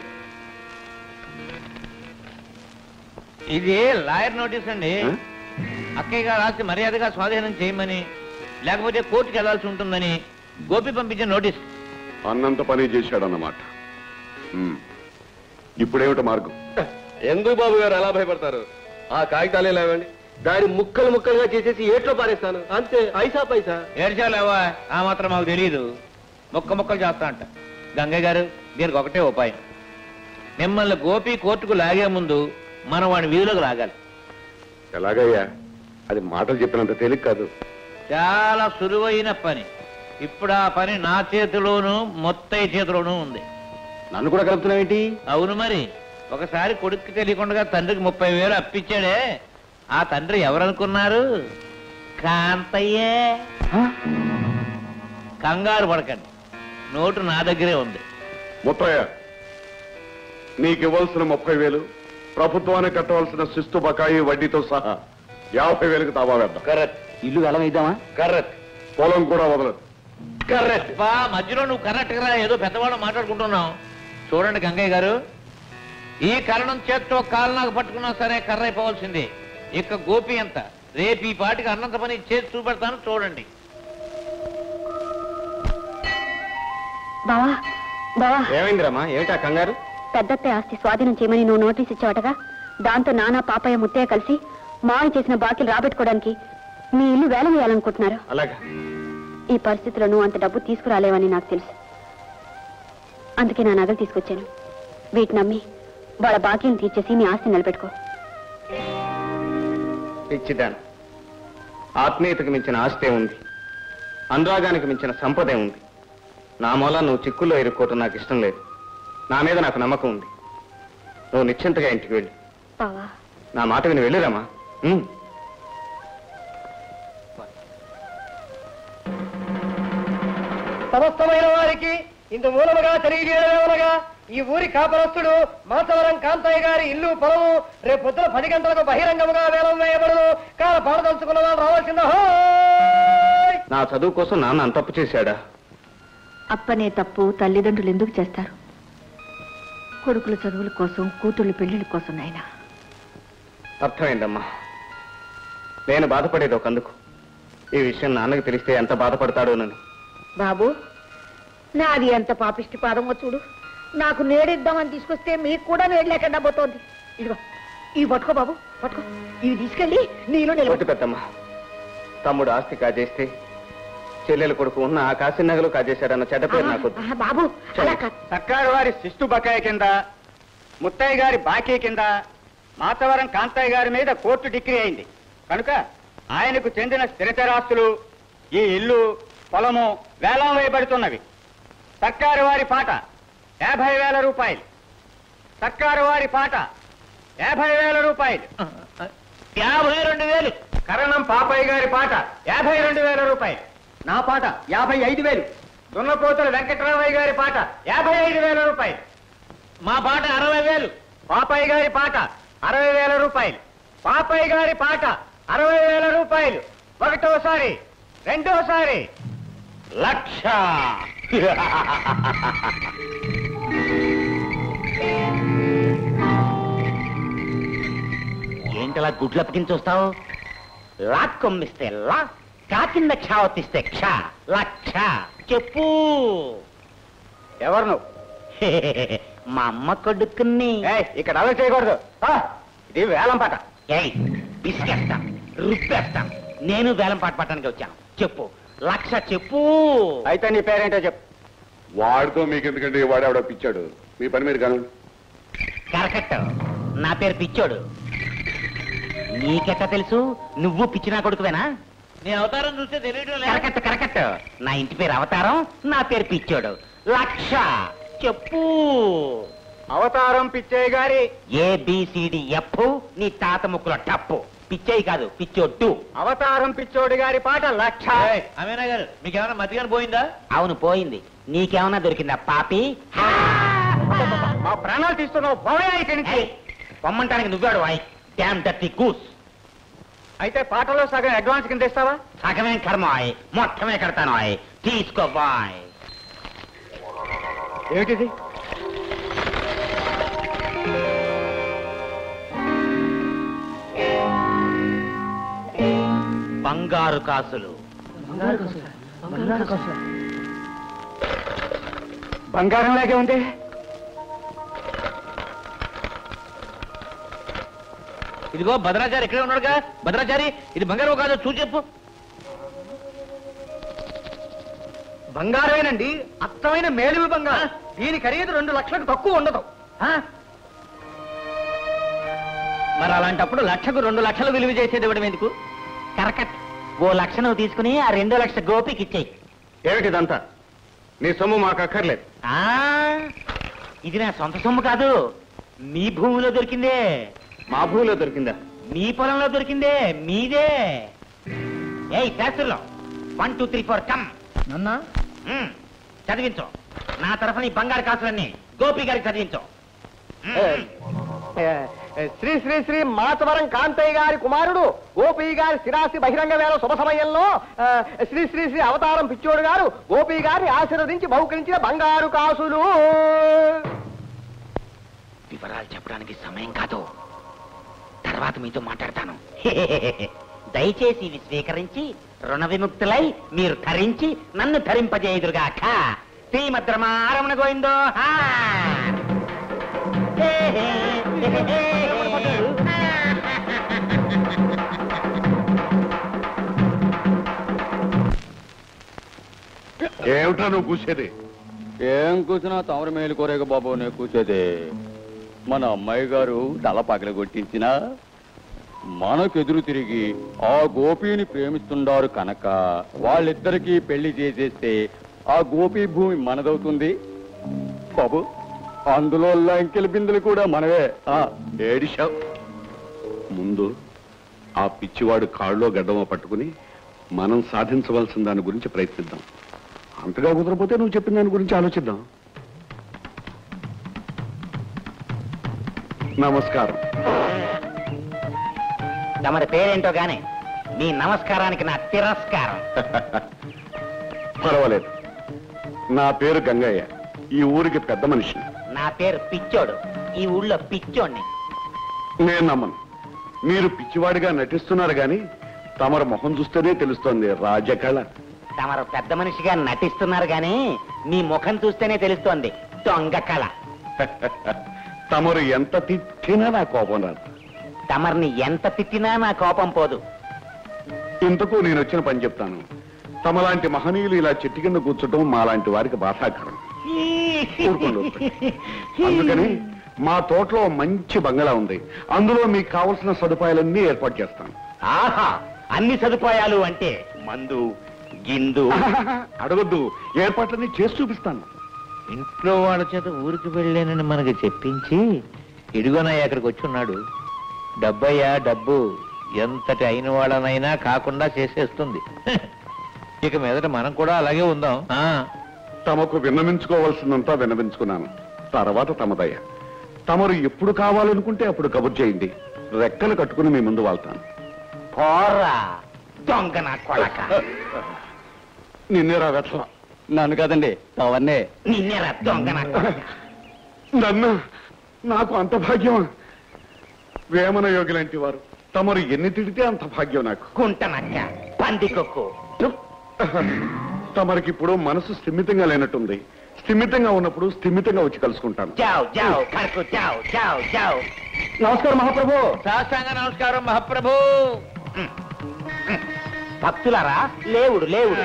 ఇది లాయర్ నోటీస్ అండి అక్కయ్య గారు రాసి మర్యాదగా స్వాధీనం చేయమని లేకపోతే కోర్టుకి వెళ్లాల్సి ఉంటుందని గోపి పంపించిన నోటీస్ అన్నంత పని చేశాడన్నమాట మ్మ్. ఇప్పుడేమిటి మార్గం ఎందుకు బాబు గారు అలా భయపడతారు ఆ కాగితాలే లేవండి దాని ముక్కలు ముక్కలుగా చేసేసి ఏట్లో పారేస్తాను అంతే ఐసా పైసా ఏడ్చాలేవా ఆ మాత్రం మాకు తెలియదు మొక్క మొక్కలు చేస్తా అంట గంగయ్య గారు దీనికి ఒకటే ఉపాయం మిమ్మల్ని గోపి కోర్టుకు లాగే ముందు మనం వాడిని వీధిలోకి లాగాలి ఎలాగయ్యా అది మాటలు చెప్పినంత తేలిక కాదు చాలా సులువైన పని ఇప్పుడు ఆ పని నా చేతిలోనూ మొత్తయ్య చేతిలోనూ ఉంది నన్ను కూడా కలుపుతున్నావేంటి అవును మరి ఒకసారి కొడుక్కి తెలియకుండా తండ్రికి ముప్పై వేలు అప్పించాడే ఆ తండ్రి ఎవరనుకున్నారు కాంతయ్యే కంగారు పడకండి నోటు నా దగ్గరే ఉంది ముత్తయ్య నీకు ఇవ్వాల్సిన ముప్పై వేలు ప్రభుత్వానికి కట్టవలసిన శిస్తు బకాయి వడ్డీతో సహా యాభై వేలకు తావా వేద్దాం కరెక్ట్ ఇల్లు వెలం ఇద్దామా కరెక్ట్ పొలం కూడా వదలదు కరెక్ట్ బా మధ్యలో నువ్వు కరెక్ట్ గా ఏదో పెద్దవాళ్ళు మాట్లాడుకుంటున్నావు చూడండి గంగయ్య గారు ఈ కరణం చేత్తో కాలు నాకు పట్టుకున్నా సరే కర్ర అయిపోవాల్సిందే ఇక గోపి ఎంత రేపు ఈ పాటికి అన్నంత పని చేసి చూపెడతాను చూడండి బావా బావా ఏమైందిరమ్మా ఏమిటా కంగారు పెద్దత్తే ఆస్తి స్వాధీనం చేయమని నువ్వు నోటీస్ ఇచ్చావటగా దాంతో నానా పాపయ్య ముత్తయ్య కలిసి మావి చేసిన బాకీలు రాబెట్టుకోవడానికి మీ ఇల్లు వేల వేయాలనుకుంటున్నారు అలాగా ఈ పరిస్థితిలో నువ్వు అంత డబ్బు తీసుకురాలేవని నాకు తెలుసు అందుకే నా నగలు తీసుకొచ్చాను వీటిని నమ్మి వాళ్ళ బాకీని తీర్చేసి మీ ఆస్తి నిలబెట్టుకో పిచ్చిదాను ఆత్మీయతకు మించిన ఆస్తే ఉంది అనురాగానికి మించిన సంపదే ఉంది నా మూల నువ్వు చిక్కుల్లో ఇరుక్కోవటం నాకు ఇష్టం లేదు నా మీద నాకు నమ్మకం ఉంది నువ్వు నిశ్చింతగా ఇంటికి వెళ్ళి బావా నా మాట విని వెళ్ళిరామా ఉమ్. సమస్తమైన వారికి ఇందు మూలముగా తెలియజేయగా ఈ ఊరి కాపరస్తుడు మాసవరం కాంతయ్య గారి ఇల్లు పొలము రేపు పొద్దున పది గంటలకు బహిరంగముగా వేలం వేయబడును కాల పాడదలుచుకున్న వాళ్ళు రావాల్సిందా నా చదువు కోసం నాన్న అంత తప్పు చేశాడా అప్పనే తప్పు తల్లిదండ్రులు ఎందుకు చేస్తారు కొడుకుల చదువుల కోసం కూతుళ్ళ పెళ్లిళ్ళ కోసం నాయనా అర్థమైందమ్మా నేను బాధపడేది ఒకందుకు ఈ విషయం నాన్నకు తెలిస్తే ఎంత బాధపడతాడోనని బాబు నాది ఎంత పాపిష్టి పాదమో చూడు నాకు నేడిద్దామని తీసుకొస్తే మీకు కూడా నేడు లేకుండా పోతోంది ఇదిగో ఇవి పట్టుకో బాబు పట్టుకో ఇవి తీసుకెళ్ళి నీలో ఒట్టు నిలబెట్టు పెద్దమ్మ తమ్ముడు ఆస్తి కాజేస్తే చెల్లెలు కొడుకు ఉన్న ఆ కాశీ నగలు కాజేశాడన్న చెడ్డ పేరు నాకు వద్దు. ఆహా, బాబు అలా కాదు సర్కారు వారి శిస్తు బకాయి కింద ముత్తయ్య గారి బాకీ కింద మాతవరం కాంతయ్య గారి మీద కోర్టు డిగ్రీ అయింది కనుక ఆయనకు చెందిన స్థిరచరాస్తులు ఈ ఇల్లు పొలము వేలం వేయబడుతున్నవి సర్కారు వారి పాట యాభై వేల రూపాయలు సర్కారు వారి పాట యాభై వేల రూపాయలు యాభై రెండు వేలు కరణం పాపయ్య గారి పాట యాభై రెండు వేల రూపాయలు నా పాట యాభై ఐదు వేలు దున్నపోతుల వెంకటరామయ్య గారి పాట యాభై ఐదు వేల రూపాయలు మా పాట అరవై వేలు పాపయ్య గారి పాట అరవై వేల రూపాయలు పాపయ్య గారి పాట అరవై వేల రూపాయలు ఒకటోసారి రెండోసారి లక్ష ఏంటలా గుడ్లు అప్పకించి వస్తావు లాక్ కొమ్మిస్తే లా కాకింద క్షావతిస్తే క్ష లక్ష చెప్పు ఎవరు నువ్వు మా అమ్మ కొడుకుని ఏయ్, ఇక్కడ అలా చేయకూడదు ఆ, ఇది వేలం పాట ఏయ్ బిస్కెస్తాం రుబ్బేస్తాం నేను వేలం పాట పట్టడానికి వచ్చాను చెప్పు లక్ష చెప్పు అయితే నీ పేరేంటో చెప్పు వాడితో మీకు ఎందుకంటే వాడేవాడో పిచ్చాడు మీ పని మీరు కాను కరకట్ట నా పేరు పిచ్చోడు నీకెట్ట తెలుసు నువ్వు పిచ్చిన కొడుకువేనా నీ అవతారం చూస్తే తెలియడం లేదు కరకట్ట కరకట్ట నా ఇంటి పేరు అవతారం నా పేరు పిచ్చోడు లక్ష చెప్పు అవతారం పిచ్చయ్య గారి ఏబిసిడి ఎఫ్ నీ తాత ముక్కులో టప్పు పిచ్చయ్య కాదు పిచ్చోడ్డు అవతారం పిచ్చోడి గారి పాట లక్ష ఏయ్, అమీనా గారు మీకు ఏమైనా మతిగాని పోయిందా అవును పోయింది నీకేమన్నా దొరికిందా పాపి మా ప్రాణాలు తీస్తున్నావు పోయా ఇక్కడి నుంచి ఏయ్, పొమ్మంటానికి నువ్వాడు వాయ్ డ్యామ్ దట్టి కూస్ అయితే పాటలో సగం అడ్వాన్స్ కింద ఇస్తావా సగమే కర్మ ఆయ్ మొత్తమే కడతాను ఆయ్ తీసుకో బాయ్ ఏమిటిది బంగారు కాసులు బంగారం లాగే ఉంది ఇదిగో భద్రాచారి ఇక్కడే ఉన్నాడుగా భద్రాచారి ఇది బంగారం కాదో చూసి చెప్పు బంగారమేనండి అత్తమైన మేలిమి బంగారం దీని ఖరీదు రెండు లక్షలకు తక్కువ ఉండదు మరి అలాంటప్పుడు లక్షకు రెండు లక్షలు విలువ చేసేది ఇవ్వడం ఎందుకు కరకట్ ఓ లక్ష నువ్వు తీసుకుని ఆ రెండో లక్ష గోపికి ఇచ్చేయి ఏమిటిదంతా నీ సొమ్ము మాకు అక్కర్లేదు ఆ, ఇది నా సొంత సొమ్ము కాదు మీ భూమిలో దొరికిందే మా భూమిలో దొరికిందా మీ పొలంలో దొరికిందే మీదే ఏయ్ Sastrulu one two three four come నన్నా మ్మ్. చదివించు నా తరఫున ఈ బంగారు కాసులన్నీ గోపి గారికి చదివించు శ్రీ శ్రీ శ్రీ మాచవరం కాంతయ్య గారి కుమారుడు గోపి గారి స్థిరాస్తి బహిరంగ వేల శుభ సమయంలో ఆ, శ్రీ శ్రీ శ్రీ అవతారం పిచ్చోడు గారు గోపి గారిని ఆశీర్వదించి బహుకరించిన బంగారు కాసులు వివరాలు చెప్పడానికి సమయం కాదు తర్వాత మీతో మాట్లాడతాను దయచేసి ఇవి స్వీకరించి రుణ విముక్తులై మీరు ధరించి నన్ను ధరింపజేయుదురుగాక శ్రీమద్రమారమణ గోవిందో హా. హే, హే, హే, హే, హే. ఏమిటా నువ్వు కూసేది ఏం కూర్చున్నా తమరు మేలు కోరేక బాబు నేను కూర్చేదే మన అమ్మాయి గారు తల పగల కొట్టించిన మనకెదురు తిరిగి ఆ గోపిని ప్రేమిస్తుండారు కనుక వాళ్ళిద్దరికీ పెళ్లి చేసేస్తే ఆ గోపి భూమి మనదవుతుంది బాబు అందులో లంకెల బిందులు కూడా మనవే ఆ ఏడిశావు ముందు ఆ పిచ్చివాడు కాళ్ళలో గడ్డమో పట్టుకుని మనం సాధించవలసిన దాని గురించి ప్రయత్నిద్దాం అంతగా కుదరపోతే నువ్వు చెప్పిన దాని గురించి ఆలోచిద్దాం నమస్కారం తమరి పేరేంటో గాని మీ నమస్కారానికి నా తిరస్కారం పర్వాలేదు నా పేరు గంగయ్య ఈ ఊరికి పెద్ద మనిషి నా పేరు పిచ్చోడు ఈ ఊళ్ళో పిచ్చోడిని నేను నమ్మను మీరు పిచ్చివాడిగా నటిస్తున్నారు గాని తమరు మొహం చూస్తేనే తెలుస్తోంది రాజకళ తమరు పెద్ద మనిషిగా నటిస్తున్నారు గాని మీ ముఖం చూస్తేనే తెలుస్తోంది దొంగ కళ తమరు ఎంత తిట్టినా నా కోపం రాదు తమర్ని ఎంత తిట్టినా నా కోపం పోదు ఇంతకు నేను వచ్చిన పని చెప్తాను తమలాంటి మహనీయులు ఇలా చెట్టు కింద కూర్చోటం మాలాంటి వారికి బాధాకరం ఊరుకోండి, ఊరుకోండి. అందుకని మా తోటలో మంచి బంగళా ఉంది అందులో మీకు కావలసిన సదుపాయాలన్నీ ఏర్పాటు చేస్తాను ఆహా అన్ని సదుపాయాలు అంటే మందు గిందు అడగొద్దు ఏర్పాట్లన్నీ చేసి చూపిస్తాను ఇంట్లో వాళ్ళ చేత ఊరికి వెళ్ళానని మనకి చెప్పించి ఇడుగోనయ్య అక్కడికి వచ్చి ఉన్నాడు డబ్బయ్యా డబ్బు ఎంతటి అయిన వాళ్ళనైనా కాకుండా చేసేస్తుంది ఇక మీదట మనం కూడా అలాగే ఉందాం ఆ తమకు విన్నవించుకోవాల్సిందంతా విన్నవించుకున్నాను తర్వాత తమదయ్య తమరు ఎప్పుడు కావాలనుకుంటే అప్పుడు కబుర్ చేయండి రెక్కలు కట్టుకుని మీ ముందు వాళ్తాను పోరా దొంగ నా కొడక నిన్నేరా వెతల నన్ను కదండి అవన్నే నిన్నేరా దొంగ నా కొడక నన్ను నాకు అంత భాగ్యమా వేమన యోగి లాంటి వారు తమరు ఎన్ని తిడితే అంత భాగ్యం నాకు కుంటనక్క పందికొక్కు తమరికి ఇప్పుడు మనసు స్థిమితంగా లేనట్టుంది స్థిమితంగా ఉన్నప్పుడు స్థిమితంగా వచ్చి కలుసుకుంటాను జావ్ జావ్ కరకు జావ్ జావ్ జావ్ నమస్కారం మహాప్రభు సాష్టాంగ నమస్కారం మహాప్రభు భక్తులారా లేవుడు లేవుడు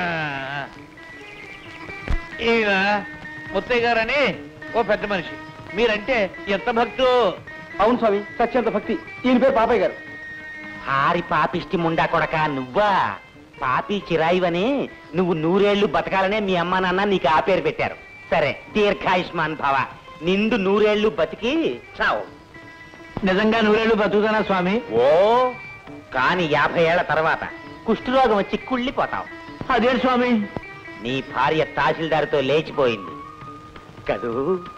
ఈయన ముత్తయ్య గారని ఓ పెద్ద మనిషి మీరంటే ఎంత భక్తు అవును స్వామి సత్యంత భక్తి ఈయన పేరు బాబాయ్ గారు హారి పాపిష్టి ముండా కొడక నువ్వా పాపి చిరాయివని నువ్వు నూరేళ్లు బతకాలనే మీ అమ్మా నాన్న నీకు ఆ పేరు పెట్టారు సరే దీర్ఘాయుష్మాన్ భవ నిండు నూరేళ్లు బతికి చావు నిజంగా నూరేళ్ళు బతుకుతానా స్వామి ఓ కాని యాభై ఏళ్ల తర్వాత కుష్ఠరోగం వచ్చి కుళ్ళిపోతావు అదే స్వామి నీ భార్య తహసీల్దార్తో లేచిపోయింది కదూ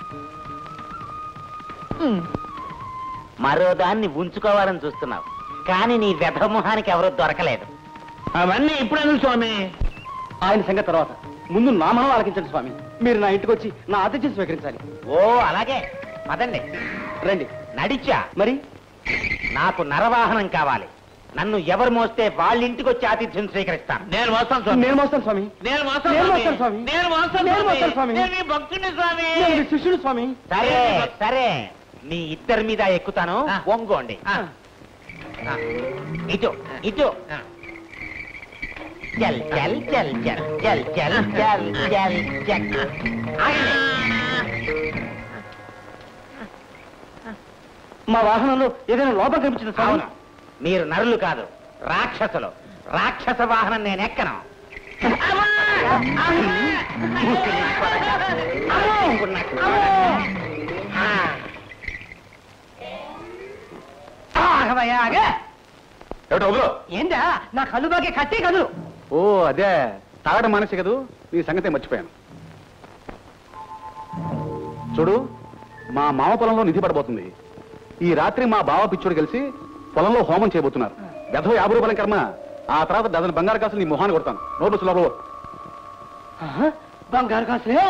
మరో దాన్ని ఉంచుకోవాలని చూస్తున్నావు కానీ నీ వ్యధమోహానికి ఎవరూ దొరకలేదు అవన్నీ ఇప్పుడు స్వామి ఆయన సంగతి తర్వాత ముందు నా మనం ఆలకించండి స్వామి మీరు నా ఇంటికి వచ్చి నా ఆతిథ్యం స్వీకరించాలి ఓ అలాగే పదండి రండి నడిచా మరి నాకు నరవాహనం కావాలి నన్ను ఎవరు మోస్తే వాళ్ళ ఇంటికి వచ్చి ఆతిథ్యం స్వీకరిస్తాను నేను మోస్తాను స్వామి నేను మోస్తాను స్వామి నేను మోస్తాను నేను స్వామి. మోస్తాను స్వామి. నేను మోస్తాను నేను స్వామి. మోస్తాను స్వామి. నేను మీ భక్తుని స్వామి నేను మీ శిష్యుడు స్వామి సరే సరే మీ ఇద్దరి మీద ఎక్కుతాను ఒంగోండి ఆ, ఇటు ఇటు చల్ చల్ చల్ చల్ చల్ చల్ చల్ చల్ చల్ ఆగండి. మా వాహనంలో ఏదైనా లోపం కనిపించింది స్వామి అవును మీరు నరులు కాదు రాక్షసులు రాక్షస వాహనం నేను ఎక్కను ఏంటా నా కళ్ళు బాగే కట్టే కదులు ఓ అదే తాగడం మానేసి కదూ నీ సంగతే మర్చిపోయాను చూడు మా మామ పొలంలో నిధి పడబోతుంది ఈ రాత్రి మా బావ పిచ్చుడు కలిసి పొలంలో హోమం చేయబోతున్నారు గధ యాభై రూపాయల కర్మ ఆ తర్వాత డజన్ బంగారు కాసులు నీ మొహాన్ని కొడతాను నోటు సులభ బంగారు కాసులే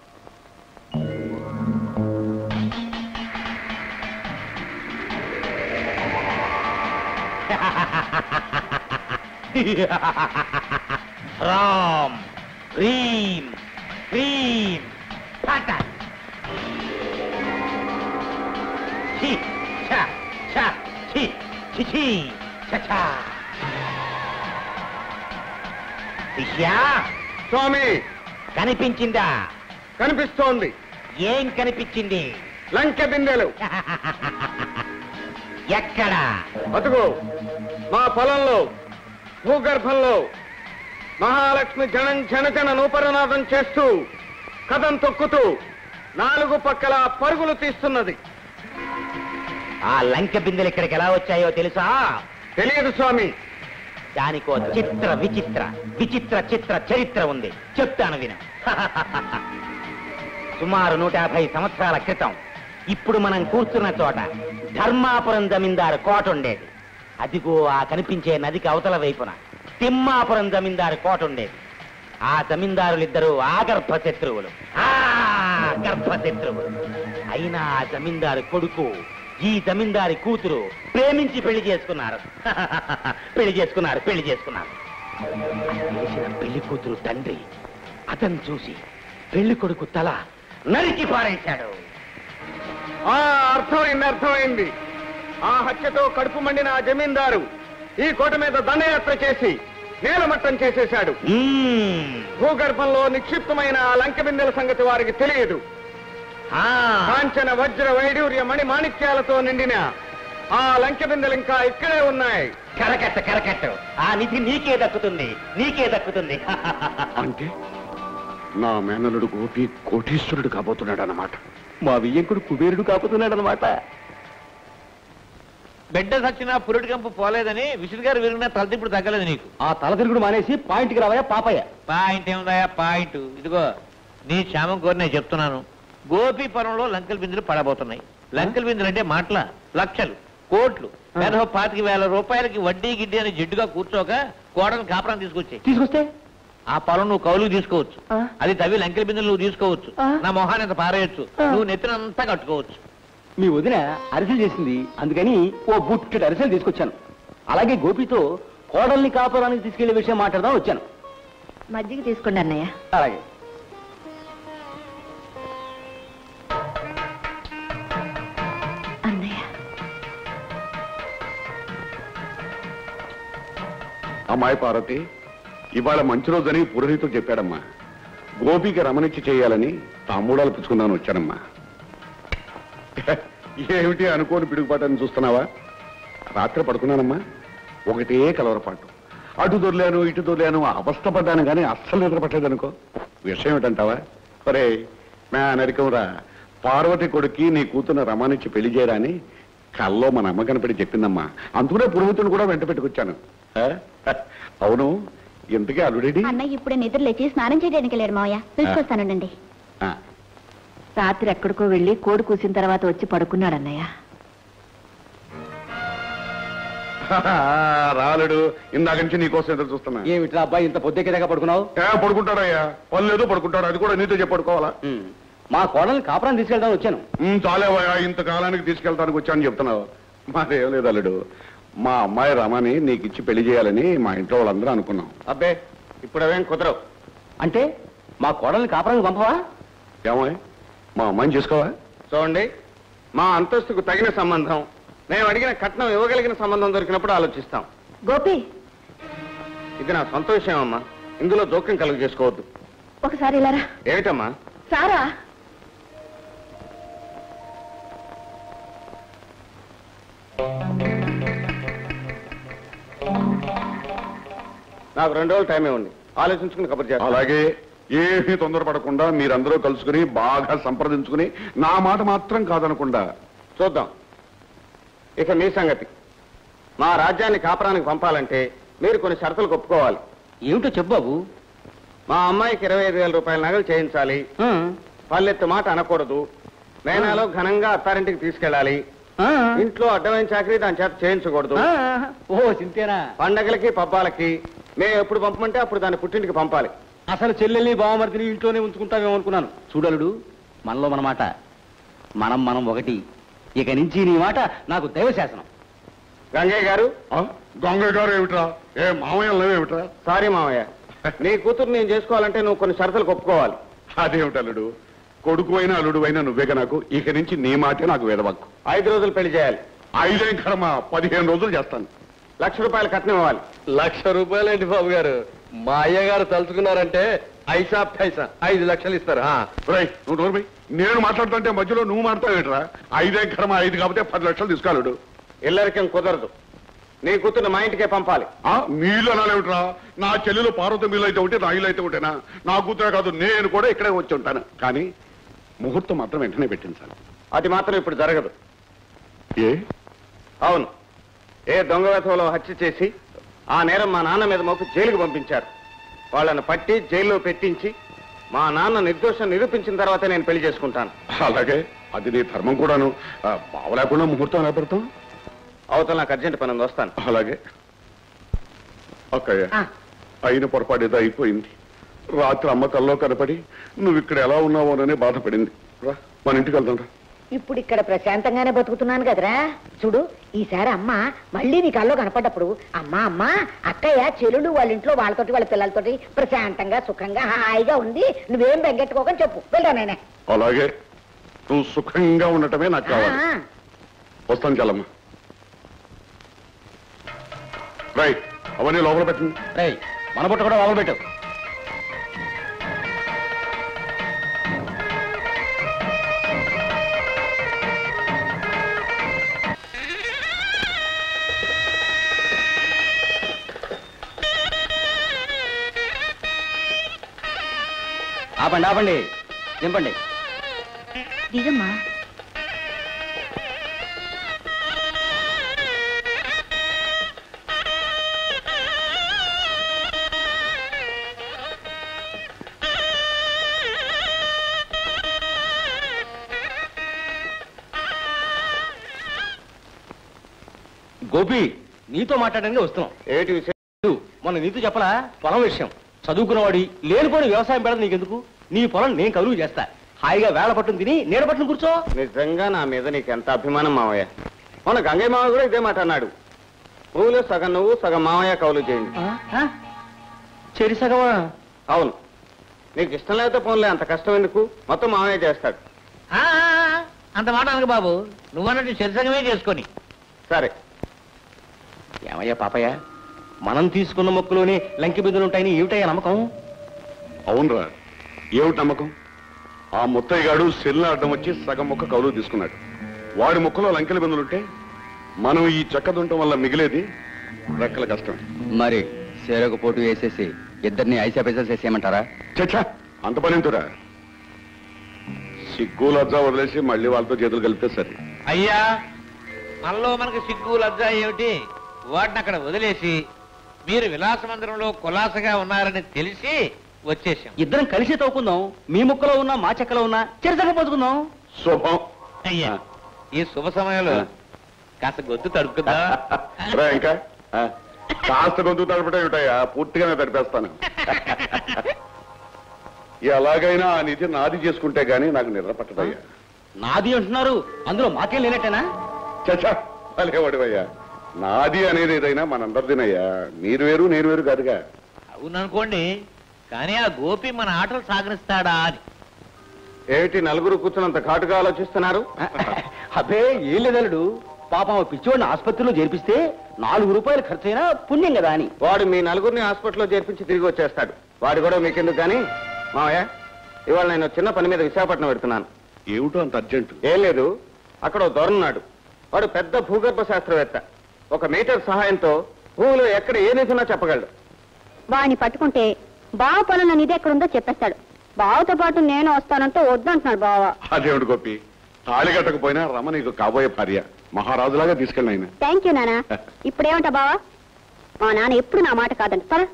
రామ్ హ్రీం హ్రీం టాట ఛీ ఛ ఛ ఛీ ఛీ ఛీ ఛ ఛ శిష్యా స్వామి కనిపించిందా కనిపిస్తోంది ఏం కనిపించింది లంకె బిందెలు ఎక్కడ అదుగో మా పొలంలో భూగర్భంలో మహాలక్ష్మి జనం జనజన నూపరనాదం చేస్తూ కథం తొక్కుతూ నాలుగు పక్కల పరుగులు తీస్తున్నది ఆ లంక బిందెలు ఇక్కడికి ఎలా వచ్చాయో తెలుసా తెలియదు స్వామి దానికో చిత్ర విచిత్ర విచిత్ర చిత్ర చరిత్ర ఉంది చెప్తాను విను సుమారు నూట యాభై సంవత్సరాల క్రితం ఇప్పుడు మనం కూర్చున్న చోట ధర్మాపురం జమీందారు కోట ఉండేది అదిగో ఆ కనిపించే నదికి అవతల వైపున తిమ్మాపురం జమీందారు కోట ఉండేది ఆ జమీందారులిద్దరూ ఆగర్భ శత్రువులు ఆ గర్భ శత్రువులు అయినా ఆ జమీందారు కొడుకు ఈ జమీందారి కూతురు ప్రేమించి పెళ్లి చేసుకున్నారు పెళ్లి చేసుకున్నారు పెళ్లి చేసుకున్నారు అది తెలిసిన పెళ్లి కూతురు తండ్రి అతను చూసి పెళ్లి కొడుకు తల నరికి పారేశాడు ఆ అర్థమైంది అర్థమైంది ఆ హత్యతో కడుపు మండిన ఆ జమీందారు ఈ కోట మీద దండయాత్ర చేసి నేలమట్టం చేసేశాడు భూగర్భంలో నిక్షిప్తమైన ఆ లంక బిందెల సంగతి వారికి తెలియదు కాంచన వజ్ర వైడూర్య మణి మాణిక్యాలతో నిండిన ఆ లంక బిందెలు ఇంకా ఇక్కడే ఉన్నాయి కరకట్ట కరకట్ట ఆ నిధి నీకే దక్కుతుంది నీకే దక్కుతుంది అంటే నా మేనలుడు గోపి కోటీశ్వరుడు కాబోతున్నాడు అన్నమాట మా వియ్యంకుడు కుబేరుడు కాపుతున్నాడు అనమాట బిడ్డ సచ్చినా పురుటి కంపు పోలేదని విసురు గారు విరిగినా తలతిప్పుడు తగ్గలేదు నీకు ఆ తల తిరుగుడు మానేసి పాయింట్కి రావయ్యా పాపయ్య పాయింట్ ఏముందయా పాయింట్ ఇదిగో నీ క్షేమం కోరి నేను చెప్తున్నాను గోపీపురంలో లంకల బిందులు పడబోతున్నాయి లంకల బిందులు అంటే మాటల లక్షలు కోట్లు పెద్ద పాతిక వేల రూపాయలకి వడ్డీ గిడ్డి అని జిడ్డుగా కూర్చోక కోడని కాపురం తీసుకొచ్చాయి తీసుకొస్తే ఆ పొలం నువ్వు కౌలుకు తీసుకోవచ్చు అది తవ్వి లంకెల బిందులు నువ్వు తీసుకోవచ్చు నా మొహాన్ని అంత పారేయచ్చు నువ్వు నెత్తినంతా కట్టుకోవచ్చు మీ వదిన అరిసెలు చేసింది అందుకని ఓ బుట్టెడు అరిసెలు తీసుకొచ్చాను అలాగే గోపితో కోడల్ని కాపురానికి తీసుకెళ్లే విషయం మాట్లాడదాం వచ్చాను మజ్జిగ తీసుకోండి అన్నయ్య అలాగే అన్నయ్య అమ్మాయి పార్వతి ఇవాళ మంచి రోజని పురోహితుడు చెప్పాడమ్మా గోపికి రమణిచ్చి చేయాలని తాంబూడాలు పుచ్చుకుందామని వచ్చానమ్మా ఏమిటి అనుకోని పిడుగుపాటని చూస్తున్నావా రాత్రి పడుకున్నానమ్మా ఒకటే కలవరపాటు అటు దొర్లాను ఇటు దొర్లాను అవస్థపడ్డాను కానీ అస్సలు నిద్రపట్టలేదు అనుకో విషయం ఏమిటంటావా ఒరే నా నరికంరా పార్వతి కొడుక్కి నీ కూతురు రమానిచ్చి పెళ్లి చేయరా అని కల్లో మన అమ్మ కనపడి చెప్పిందమ్మా అందుకనే పురోహితుని కూడా వెంట పెట్టుకొచ్చాను ఆ? అవును ఇంతకీ అల్లుడేడి అన్నయ్య ఇప్పుడే నిద్ర లేచి స్నానం చేయడానికి వెళ్ళారు మావయ్య పిలుచుకొస్తానండి ఆ, రాత్రి ఎక్కడికో వెళ్ళి కోడి కూసిన తర్వాత వచ్చి పడుకున్నాడు అన్నయ్య రాలుడు ఇందాక నుంచి నీకోసం ఎదురు చూస్తున్నా ఏమిట్రా అబ్బాయి ఇంత పొద్దెక్కేదాకా పడుకున్నావు ఏ పడుకుంటాడయ్యా పని లేదు పడుకుంటాడు అది కూడా నీతో చెప్పి పడుకోవాలా మా కోడల్ని కాపురాన్ని తీసుకెళ్దాం వచ్చాను ఉమ్, చాలేవయ్యా ఇంత కాలానికి తీసుకెళ్తానికి వచ్చాను చెప్తున్నావు మాదేం లేదు అల్లుడు మా అమ్మాయి రమని నీకు ఇచ్చి పెళ్లి చేయాలని మా ఇంట్లో వాళ్ళందరూ అనుకున్నాం అబ్బే ఇప్పుడు అవేం కుదరవు అంటే మా కోడల్ని కాపురానికి పంపవా ఏమాయ్ మా అమ్మాయిని చేసుకోవా చూడండి మా అంతస్తుకు తగిన సంబంధం మేము అడిగిన కట్నం ఇవ్వగలిగిన సంబంధం దొరికినప్పుడు ఆలోచిస్తాం గోపి ఇది నా సొంత విషయం అమ్మా ఇందులో జోక్యం కలుగు చేసుకోవద్దు ఒకసారి ఇలారా ఏమిటమ్మా సారా నాకు రెండు రోజులు టైం ఇవ్వండి ఆలోచించుకుని కబుర్ చేస్తాను అలాగే ఏమీ తొందరపడకుండా మీరందరూ కలుసుకుని బాగా సంప్రదించుకుని నా మాట మాత్రం కాదనకుండా చూద్దాం ఇక మీ సంగతి మా రాజ్యాన్ని కాపురానికి పంపాలంటే మీరు కొన్ని షరతులకు ఒప్పుకోవాలి ఏమిటో చెప్పు బాబు మా అమ్మాయికి ఇరవై ఐదు వేల రూపాయల నగలు చేయించాలి పల్లెత్తు మాట అనకూడదు మేనాలో ఘనంగా అత్తారింటికి తీసుకెళ్ళాలి ఇంట్లో అడ్డమైన చాకరీ దాని చేత చేయించకూడదు ఓ సింతేనా పండగలకి పబ్బాలకి మేము ఎప్పుడు పంపమంటే అప్పుడు దాన్ని పుట్టింటికి పంపాలి అసలు చెల్లెల్ని బావమరిదిని ఇంట్లోనే ఉంచుకుంటామేమో అనుకున్నాను చూడలుడు మనలో మన మాట మనం మనం ఒకటి ఇక నుంచి నీ మాట నాకు దైవ శాసనం గంగయ్య గారు గంగయ్య గారు ఏమిట్రా ఏ మామయ్య లేవేమిట్రా సారీ మామయ్య నీ కూతురు నేను చేసుకోవాలంటే నువ్వు కొన్ని షరతులకు ఒప్పుకోవాలి అదేమిటి అల్లుడు కొడుకు అయినా అల్లుడు అయినా నువ్వేగా నాకు ఇక నుంచి నీ మాటే నాకు వేదవాక్కు ఐదు రోజులు పెళ్లి చేయాలి ఐదేం కర్మ పదిహేను రోజులు చేస్తాను లక్ష రూపాయలు కట్నం ఇవ్వాలి లక్ష రూపాయలేంటి బాబు గారు మా అయ్యగారు తలుచుకున్నారంటే ఐసా పైసా ఐదు లక్షలు ఇస్తారు ఆ. రేయ్, నువ్వు నోరు పోయి. నేను మాట్లాడుతుంటే మధ్యలో నువ్వు మాట్లాడేట్రా ఐదే కర్మ ఐదు కాకపోతే పది లక్షలు తీసుకోలేడు ఇల్లరికం కుదరదు నీ కూతురు మా ఇంటికే పంపాలి ఆ నీళ్ళు అనాలేమిట్రా నా చెల్లెలు పార్వతి మీలు అయితే ఉంటే నా ఇల్లు అయితే ఉంటేనా నా కూతురే కాదు నేను కూడా ఇక్కడే వచ్చి ఉంటాను కానీ ముహూర్తం మాత్రం వెంటనే పెట్టించాలి అది మాత్రం ఇప్పుడు జరగదు ఏ అవును ఏ దొంగ వేసంలో హత్య చేసి ఆ నేరం మా నాన్న మీద మోపి జైలుకు పంపించారు వాళ్ళని పట్టి జైల్లో పెట్టించి మా నాన్న నిర్దోషం నిరూపించిన తర్వాత నేను పెళ్లి చేసుకుంటాను అలాగే అది నీ ధర్మం కూడాను ఆ, బావ లేకుండా ముహూర్తం ఎలా పెడతాం అవతల నాకు అర్జెంట్ పని ఉంది వస్తాను అలాగే అక్కయ్య అయిన పొరపాటు ఏదో అయిపోయింది రాత్రి అమ్మ కల్లో కనపడి నువ్వు ఇక్కడ ఎలా ఉన్నావోనని బాధపడింది రా మన ఇంటికి వెళ్దాం రా ఇప్పుడు ఇక్కడ ప్రశాంతంగానే బతుకుతున్నాను కదరా చూడు ఈసారి అమ్మ మళ్ళీ నీ కల్లో కనపడ్డప్పుడు అమ్మా అమ్మా అక్కయ్య చెల్లుడు వాళ్ళ ఇంట్లో వాళ్ళతోటి వాళ్ళ పిల్లలతోటి ప్రశాంతంగా సుఖంగా హాయిగా ఉంది నువ్వేం బెంగెట్టుకోకని చెప్పు వెళ్ళా నేనే అలాగే నువ్వు సుఖంగా ఉండటమే నాకు కావాలి ఆ, వస్తాను చల్లమ్మ రైట్ అవన్నీ లోపల పెట్టండి రేయ్ మన పుట్ట కూడా లోపల పెట్టు ఆపండి ఆపండి నింపండి దిగమ్మా గోపి నీతో మాట్లాడడానికి వస్తున్నాం ఏంటి విషయం మన నీతో చెప్పలా పొలం విషయం చదువుకున్నవాడి లేనిపోని వ్యవసాయం పెడదు నీకెందుకు నీ పొలం నేను కలుగు చేస్తా హాయిగా వేళ పట్టును తిని నీడ పట్టును కూర్చో నిజంగా నా మీద నీకు ఎంత అభిమానం మావయ్య మన గంగయ్య మావయ్య కూడా ఇదే మాట అన్నాడు భూమిలో సగం నువ్వు సగం మావయ్య కౌలు చేయండి చెరి సగమా అవును నీకు ఇష్టం లేకపోతే పోన్లే అంత కష్టం ఎందుకు మొత్తం మావయ్య చేస్తాడు ఆ, అంత మాట అనకు బాబు నువ్వన్నట్టు శరీసంగమే చేసుకొని సరే ఏమయ్యా పాపయ్య మనం తీసుకున్న మొక్కలోనే లంకి బిందులు ఉంటాయని ఏమిటయ్యా నమ్మకం అవునరా ఏమిటి నమ్మకం ఆ ముత్తయ్య గాడు సెల్లు అడ్డం వచ్చి సగం మొక్క కౌలు తీసుకున్నాడు వాడి మొక్కలో లంకెల బిందులుంటే మనం ఈ చెక్క దుంటం వల్ల మిగిలేది రెక్కల కష్టం మరి సేరకు పోటు వేసేసి ఇద్దరిని ఐసా పైసా చేసేయమంటారా చచ్చా అంత పనింతురా సిగ్గు లజ్జా వదిలేసి మళ్ళీ వాళ్ళతో చేతులు కలిపితే సరే అయ్యా మనలో మనకు సిగ్గు లజ్జ ఏమిటి వాటిని అక్కడ వదిలేసి మీరు విలాస మందిరంలో కులాసగా ఉన్నారని తెలిసి వచ్చేసాం ఇద్దరం కలిసి తవ్వుకుందాం మీ ముక్కలో ఉన్నా మా చెక్కలో ఉన్నా చెరసగా పోతుకుందాం శుభం అయ్యా ఈ శుభ సమయంలో కాస్త గొద్దు తడుపుకుందా రా ఇంకా కాస్త గొంతు తడపటే ఉంటాయా పూర్తిగానే తడిపేస్తాను ఎలాగైనా ఆ నిధి నాది చేసుకుంటే గానీ నాకు నిద్ర పట్టదయ్యా నాది అంటున్నారు అందులో మాకేం లేనట్టేనా చచ్చా భలేవాడివయ్యా నాది అనేది ఏదైనా మనందరిదినయ్యా మీరు వేరు నేను వేరు కాదుగా అవుననుకోండి కానీ ఆ గోపి మన ఆటలు సాగనిస్తాడా అని ఏమిటి నలుగురు కూర్చున్నంత ఘాటుగా ఆలోచిస్తున్నారు అబ్బే ఏం లేదలుడు పాపం ఆ పిచ్చివాడిని ఆసుపత్రిలో చేర్పిస్తే నాలుగు రూపాయలు ఖర్చైనా పుణ్యం కదా అని వాడు మీ నలుగురిని హాస్పిటల్లో చేర్పించి తిరిగి వచ్చేస్తాడు వాడు కూడా మీకెందుకు కానీ మావయ్య ఇవాళ నేను చిన్న పని మీద విశాఖపట్నం పెడుతున్నాను ఏమిటో అంత అర్జెంటు ఏం లేదు అక్కడ ఓ దొరన్నాడు వాడు పెద్ద భూగర్భ శాస్త్రవేత్త ఒక మీటర్ సహాయంతో భూమిలో ఎక్కడ ఏ నిధి ఉన్నా చెప్పగలడు వాడిని పట్టుకుంటే బావ పొలంలో నిధి ఎక్కడుందో చెప్పేస్తాడు బావతో పాటు నేను వస్తానంటే వద్దంటున్నాడు బావ అదేమిటి గోపి తాళి కట్టకపోయినా రమ నీకు కాబోయే భార్య మహారాజులాగా తీసుకెళ్ళి ఆయన థ్యాంక్ యూ నానా ఇప్పుడేమంటా బావా మా నాన్న ఎప్పుడు నా మాట కాదండి పద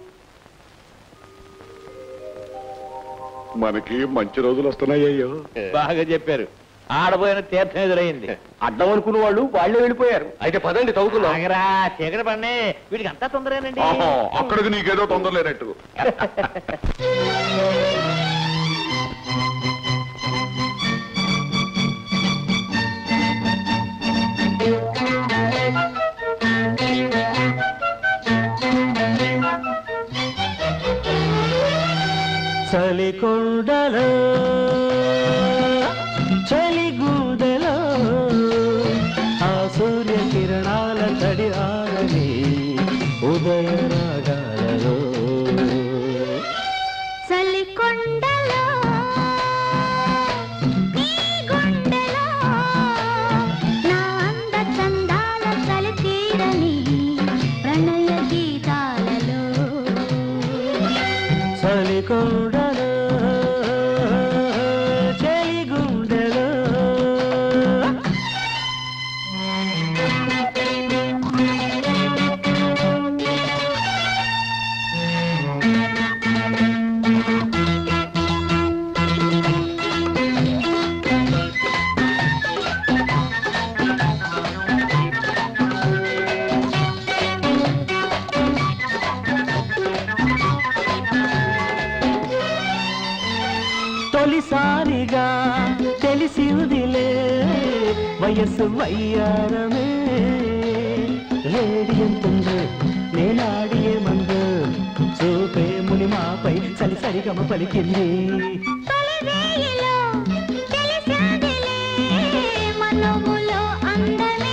మనకి మంచి రోజులు వస్తున్నాయ్యో బాగా చెప్పారు ఆడపోయిన తీర్థం ఎదురైంది అడ్డం అనుకున్న వాళ్ళు వాళ్ళే వెళ్ళిపోయారు అయితే పదండి తవ్వుకుందాం ఆగరా చీకటి పడినే వీడికి అంతా తొందరేనండి ఆహా, అక్కడికి నీకేదో తొందర లేనట్టు చలికొండలో చలిగూడలో ఆ సూర్య కిరణాల తడి ఆరని ఉదయ రాగాలలో చలికొండలో నీ గుండెలో నా అంద చందాల చలి తీరని ప్రణయ గీతాలలో చలికొండలో చలిగుండెలో తొలిసారిగా తెలిసిందిలే వయస్సు వయ్యారమే రేడియంతుందో నేనాడియే మందు చూపే ముని మాపై సరిసరిగమ పలికింది మనములో అందమే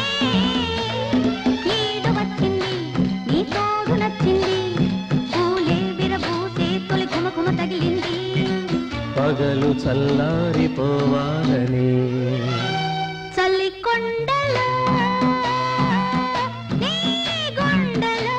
ఈడు వచ్చింది నీ తోడు నచ్చింది పూలే విరబూసే తొలి ఘుమఘుమ తగిలింది పగలు చల్లారిపోవాలని చల్లి కొండలో నీ గుండెలో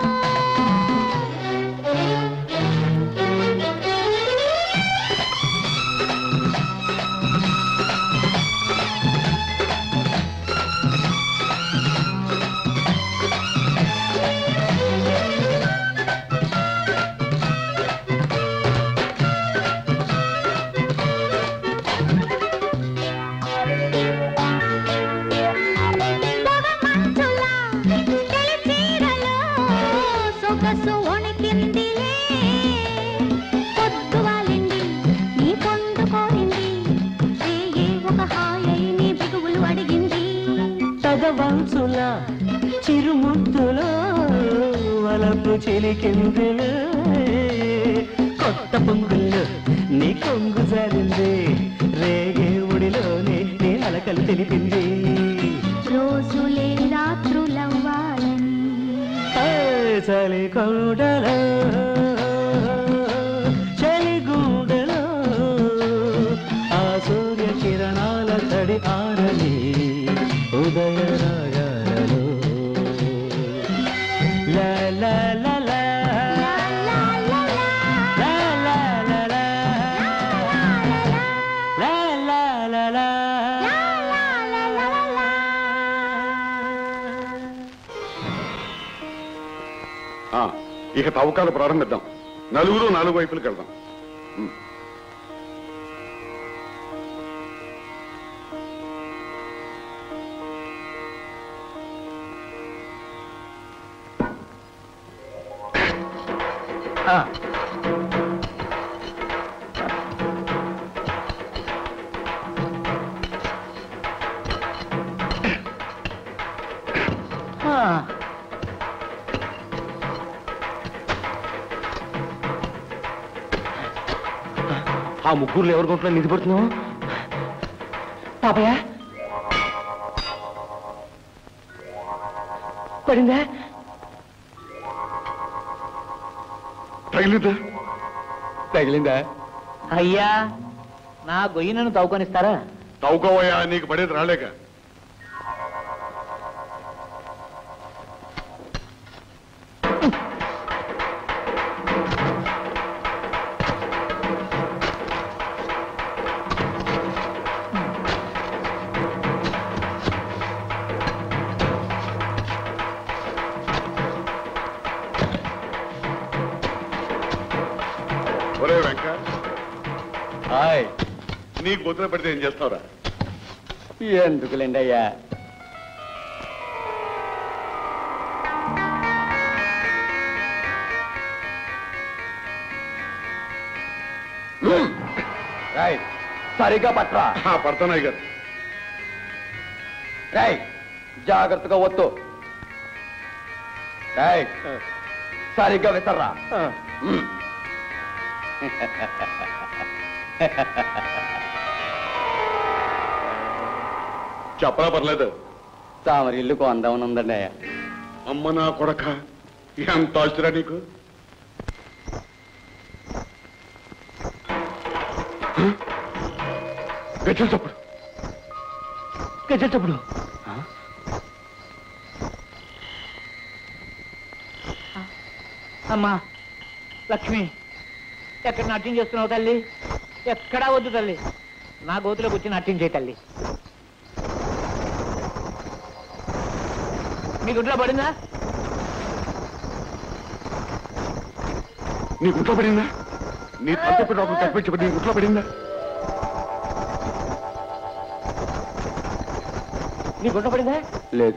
సొగసు వణికిందిలే పొద్దు వాలింది నీ పొందు కోరింది రేయే ఒక హాయై నీ బిగువులు అడిగింది తగవంచుల చిరుముద్దులో వలపు చిలికిందులు కొత్త పొంగుల్లో నీ కొంగు జారింది రేగే ఉడిలోనే నీ అలకలు తెలిపింది రోజులే రాత్రులవ్వాలని చలి కొండలో చలి గుండెలో ఆ సూర్య కిరణాల తడి ఆరని ఉదయ రాగాలలో లా లా లా లా లా లా లా లా లా లా లా ఆ, ఇక తవ్వకాలు ప్రారంభిద్దాం నలుగురు నాలుగు వైపులకు వెళ్దాం ఉమ్. ఆ ముగ్గురులో ఎవరి గుంట్లో నిధి పడుతున్నావు పాపయ్య పడిందా తగిలిందా తగిలిందా అయ్యా నా గొయ్యినను తవ్వుకొనిస్తారా తవ్వుకోవయ్యా నీకు పడేది రాలేక ఒరే వెంక హాయ్ నీ గొంతులో పడితే ఏం చేస్తావురా ఎందుకులేండి అయ్యా రాయ్ సరిగా పట్రా పడతానాయి గారు రాయ్ జాగ్రత్తగా వద్దు రాయ్ సరిగ్గా విసర్రా మ్. చెప్పరా పర్లేదు తామరి ఇల్లు కొందామని ఉందండి అయ్యా అమ్మ నా కొడక ఎంత ఆస్తురా నీకు గచ్చలు చప్పుడు గజల్ చప్పుడు అమ్మా లక్ష్మి ఎక్కడ నాట్యం చేస్తున్నావు తల్లి ఎక్కడా వద్దు తల్లి నా గోతులోకి వచ్చి నాట్యం చేయి తల్లి మీ గుడ్లో పడిందా నీ గుట్లో పడిందా నీ తలపెట్టి డాక్టర్ తప్పించి నీ గుట్లో పడిందా నీ గుడ్డ పడిందా లేదు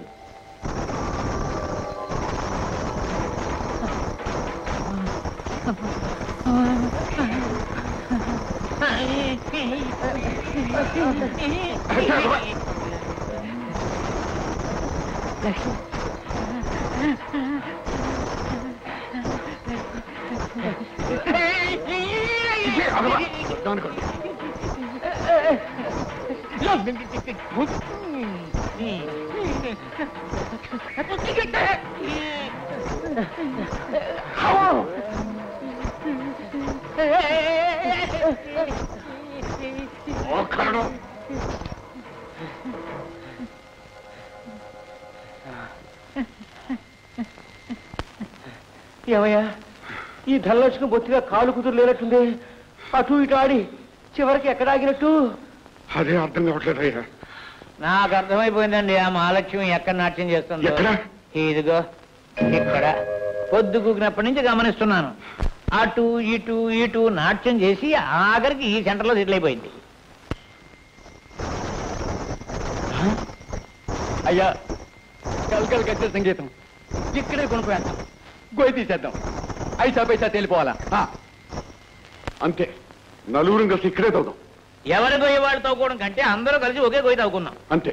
ఏమయ్యా ఈ ధనలక్ష్మి బొత్తిగా కాలు కుదురు లేనట్టుంది అటు ఇటు ఆడి చివరికి ఎక్కడ ఆగినట్టు అదే అర్థం కావట్లేదయ్యా నాకు అర్థమైపోయిందండి ఆ మహాలక్ష్మి ఎక్కడ నాట్యం చేస్తుందో ఎక్కడ? ఇదిగో ఇక్కడ పొద్దు కూకినప్పటి నుంచి గమనిస్తున్నాను అటు ఇటు ఇటు నాట్యం చేసి ఆఖరికి ఈ సెంటర్లో సెటిల్ అయిపోయింది అయ్యా కల్కల్ గచ్చే సంగీతం ఇక్కడే కొనుక్కోేద్దాం గొయ్యి తీసేద్దాం ఐసా పైసా తేలిపోవాలా ఆ, అంతే నలుగురు కలిసి ఇక్కడే తవ్వుదాం ఎవరి గొయ్యి వాళ్ళు తవ్వుకోవడం కంటే అందరూ కలిసి ఒకే గొయ్యి తవ్వుకుందాం అంతే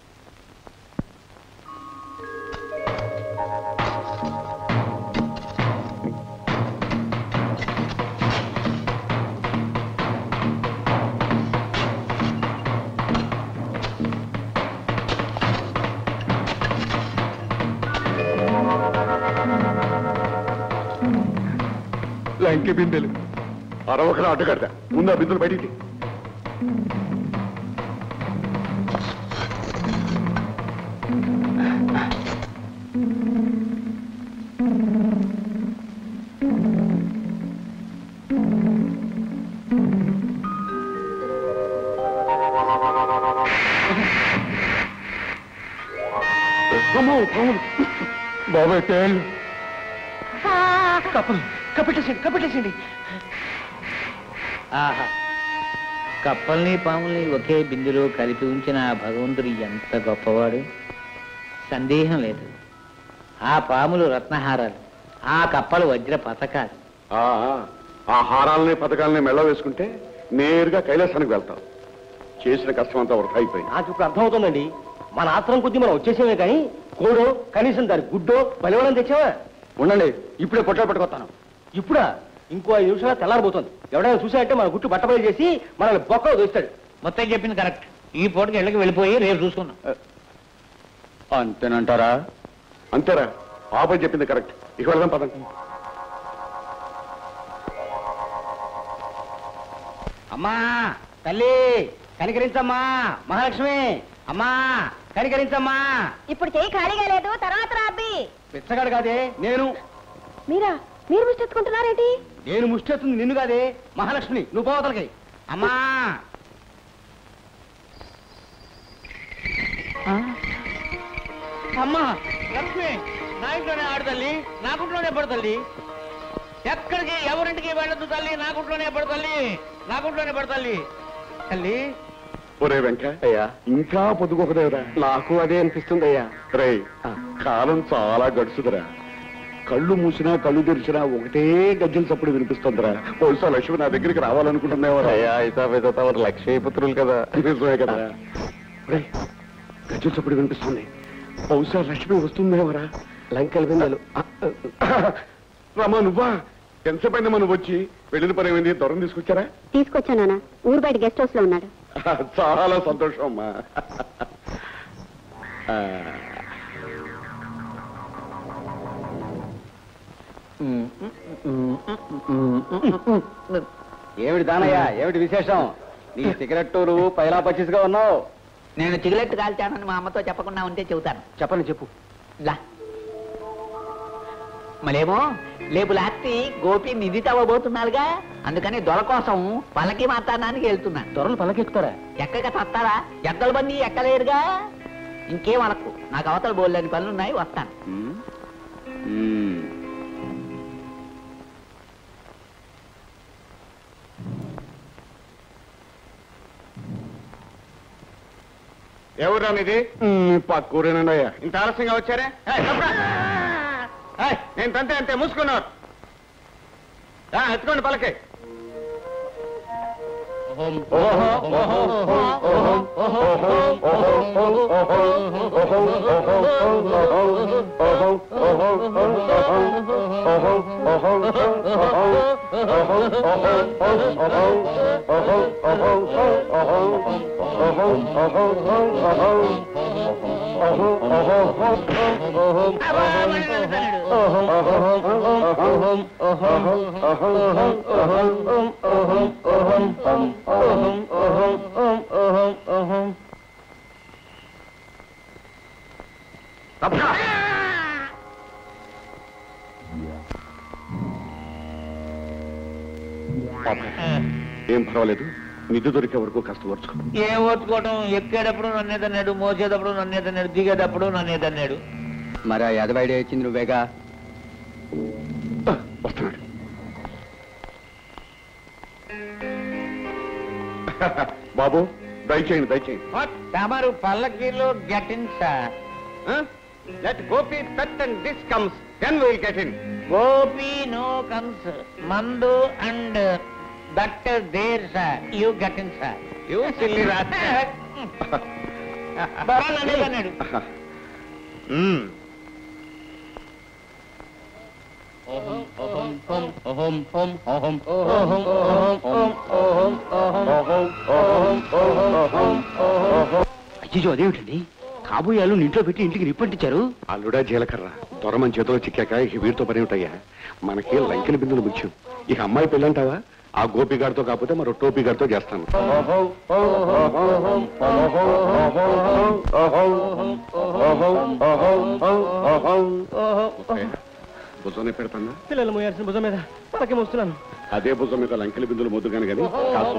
లంకి బిందెలు అరవకరా అడ్డుకడతా ముందు ఆ బిందులు బయటికి తీ. అమ్మో, పాములు. బాబాయ్ తేళ్ళు కప్పలు కప్పెట్టేసండి కప్పెట్టేసండి ఆహా కప్పల్ని పాముల్ని ఒకే బిందులో కలిపి ఉంచిన ఆ భగవంతుడు ఎంత గొప్పవాడు సందేహం లేదు ఆ పాములు రత్నహారాలు ఆ కప్పలు వజ్ర పథకాలు ఆ, ఆ హారాలని పథకాలని మెళ్ళ వేసుకుంటే నేరుగా కైలాసానికి వెళ్తాం చేసిన కష్టం అంతా వృధా అయిపోయింది నాకు ఇప్పుడు అర్థమవుతుందండి మన ఆత్రం కొద్దీ మనం వచ్చేసేమే కానీ కోడో కనీసం దాని గుడ్డో బలివడం తెచ్చావా ఉండండి ఇప్పుడే పొట్టాలు పట్టుకొస్తాను ఇప్పుడా ఇంకో ఐదు నిమిషాలు తెల్లారిపోతుంది ఎవడైనా చూసాయంటే మన గుట్టు బట్టబయలు చేసి మనల్ని బొక్కలో దోస్తాడు మొత్తం చెప్పింది కరెక్ట్ ఈ పూటకి ఇళ్ళకి వెళ్ళిపోయి రేపు చూసుకుందాం అంతేనంటారా అంతేరా ఆపై చెప్పింది కరెక్ట్ ఇక వెళ్దాం పదండి అమ్మా తల్లి కనికరించమ్మా మహాలక్ష్మి అమ్మా కనికరించమ్మా ఇప్పుడు చేయి ఖాళీగా లేదు తర్వాత రాబ్బి పిచ్చగాడు కాదే నేను మీరా మీరు ముష్టెత్తుకుంటున్నారేంటి నేను ముష్టెత్తుంది నిన్ను కాదే మహాలక్ష్మి నువ్వు పోవతలకి అమ్మా అమ్మా లక్ష్మి నా ఇంట్లోనే ఆడు తల్లి నా గుంట్లోనే పడు తల్లి ఎక్కడికి ఎవరింటికి వెళ్ళదు తల్లి నా గుంట్లోనే పడు తల్లి నా గుంట్లోనే పడు తల్లి తల్లి ఒరే వెంక అయ్యా ఇంకా పొద్దుకోకదేవరా నాకు అదే అనిపిస్తుంది అయ్యా రే కాలం చాలా గడుచుదరా కళ్ళు మూసినా కళ్ళు తెరిచినా ఒకటే గజ్జల చప్పుడు వినిపిస్తుందిరా బహుశా లక్ష్మి నా దగ్గరికి రావాలనుకుంటుందేవరా అయ్యా అయితే తమరు లక్ష్మీపుత్రులు కదా నిజమే కదా రే గజ్జల చప్పుడు వినిపిస్తుంది బహుశా లక్ష్మి వస్తుందేవరా లంకల బిందెలు రమా నువ్వా ఎంతసేపైందమ్మా నువ్వు వచ్చి వెళ్ళిన పని ఏమైంది దూరం తీసుకొచ్చారా తీసుకొచ్చానా ఊరు బయట గెస్ట్ హౌస్ లో ఉన్నాడు చాలా సంతోషం అమ్మా ఆ, ఏమిటి దానయ్య ఏమిటి విశేషం నీ సిగరెట్ నువ్వు పైలా పచ్చిస్గా ఉన్నావు నేను సిగరెట్ కాల్చానని మా అమ్మతో చెప్పకుండా ఉంటే చెబుతాను చెప్పండి చెప్పు లా మరేమో లేపు లాస్తి గోపి నిధి తవ్వబోతున్నారుగా అందుకని దొర కోసం పల్లకి మాట్లాడడానికి వెళ్తున్నాను దొరలు పల్లకెక్కుతారా ఎక్కక తత్తారా ఎద్దల బండి ఎక్కలేరుగా ఇంకేం అనకు నాకు అవతల బోల్లేని పనులున్నాయి వస్తాను ఎవరా ఇది పక్కూరేనండి అయ్యా ఇంత ఆలస్యంగా వచ్చారే ఏయ్, తప్పురా. ఏయ్, నేను తంతే అంతే మూసుకున్నారు ఆ, ఎత్తుకోండి పలకే ఏం పర్వాలేదు నిధి దొరికే వరకు కాస్త ఓర్చుకో ఏం ఓర్చుకోవటం ఎక్కేటప్పుడు నన్నే తన్నాడు మోసేటప్పుడు నన్నే తన్నాడు దిగేటప్పుడు నన్నే తన్నాడు మరి ఆ ఎదవైడే ఇచ్చింది నువ్వేగా వస్తున్నాడు బాబు దయచేయండి దయచేయండి తమరు పల్లకీలో get in sir let Gopi pet and this comes then will get in Gopi no comes మందు and that there sir you get in sir you silly నన్నే తన్నాడు అయ్యో అదేమిటండి కాబోయే అల్లు ఇంట్లో పెట్టి ఇంటికి నిప్పంటించారు అల్లుడా జీలకర్ర దొరమని చేతిలో చిక్కాక ఇక వీరితో పని ఉంటాయా మనకి లంకిన బిందులు ముఖ్యం ఇక అమ్మాయి పెళ్ళంటావా ఆ గోపిగాడితో కాకపోతే మరో టోపీగాడితో చేస్తాను భుజమే పెడతాను పిల్లలు మోయాల్సిన భుజం మీద పడకే మోస్తున్నాను అదే భుజం మీద లంకెల బిందులు ముద్దుగాను కానీ కాసు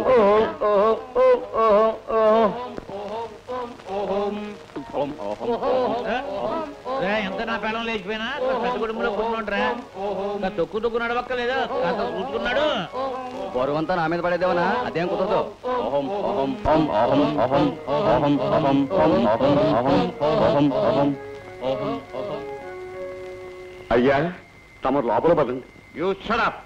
రే, ఎంత నా పిల్లలు లేచిపోయినా పెద్ద కుటుంబంలో కూర్చుంటారా ఇంకా తొక్కు తొక్కు నడవక్కలేదా కాస్త చూసుకున్నాడు బరువంతా నా మీద పడేదేవనా అదేం కుదరదు ఓహం ఓహం ఓం ఓహం ఓహం ఓహం ఓహం ఓం ఓహం ఓహం ఓహం ఓహం ఓహం ఓహం అయ్యా తమ లోపల పదండి యూ షడప్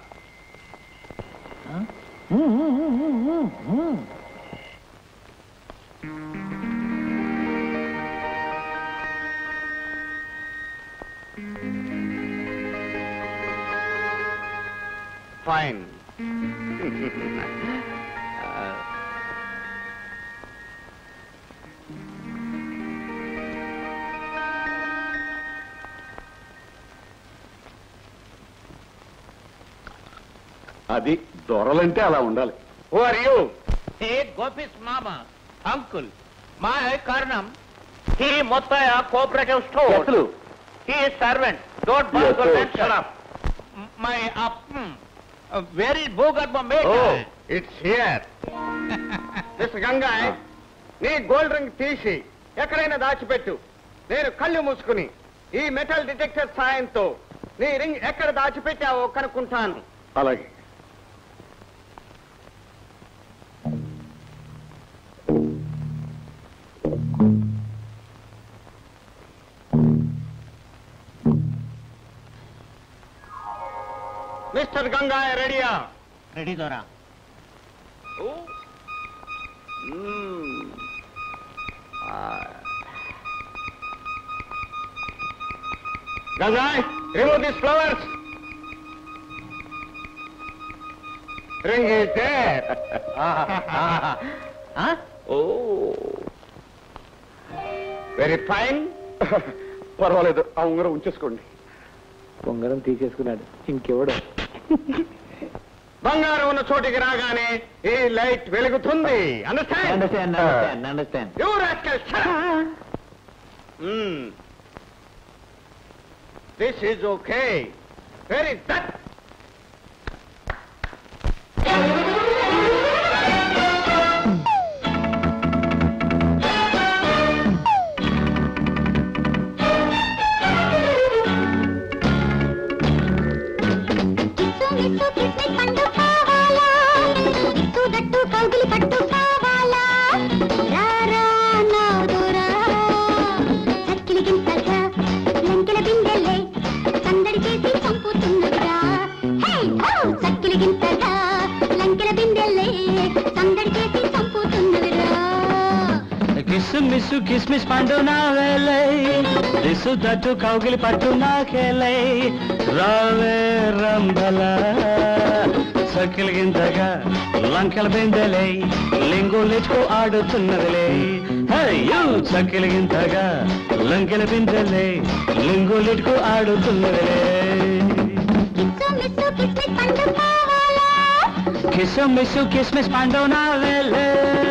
ఫైన్ అది దొరలంటే అలా ఉండాలి Who are you? Hey, Gopis Mama, uncle. My Karnam, he Mottaya cooperative store. He is servant. Don't Yes, bother sir. and shut up. M- My up, uh, uh, where is Bogarbha made? Oh, it's here. Mister Gangai నీ gold ring తీసి ఎక్కడైనా దాచిపెట్టు నేను కళ్ళు మూసుకుని ఈ metal detector సాయంతో నీ ring ఎక్కడ దాచిపెట్టావో కనుక్కుంటాను అలాగే మిస్టర్ గంగాయ్ రెడీయా రెడీ దొరా Gangai remove this flowers ring is there oh very fine పర్వాలేదు ఆ ఉంగరం ఉంచేసుకోండి ఉంగరం తీసేసుకున్నాడు ఇంకెవడు బంగారం ఉన్న చోటికి రాగానే ఈ లైట్ వెలుగుతుంది understand understand understand understand You rascal, shut up! Hmm. This is okay. Where is that? కౌగిలి పట్టు కావాలా రారా నాదురా చక్కిలి గింతగా లంకెల బిందెలే సందడి చేసి చంపుతున్నదా హే హో చక్కిలి గింతగా లంకెల బిందెలే సందడి చేసి మిస్సు కిస్మిస్ పండు నా వేలే దిసు తట్టు కౌగిలి పట్టు నాకేలై రావే రంబల సకిలిగింతగా లంకెల బిందెలే లింగులిచ్చుకు ఆడుతున్నదిలే అయ్యో సకిలిగింతగా లంకెల బిందెలే లింగులిచ్చుకు ఆడుతున్నదిలే కిస్సు మిస్సు కిస్మిస్ పండు నా వేలే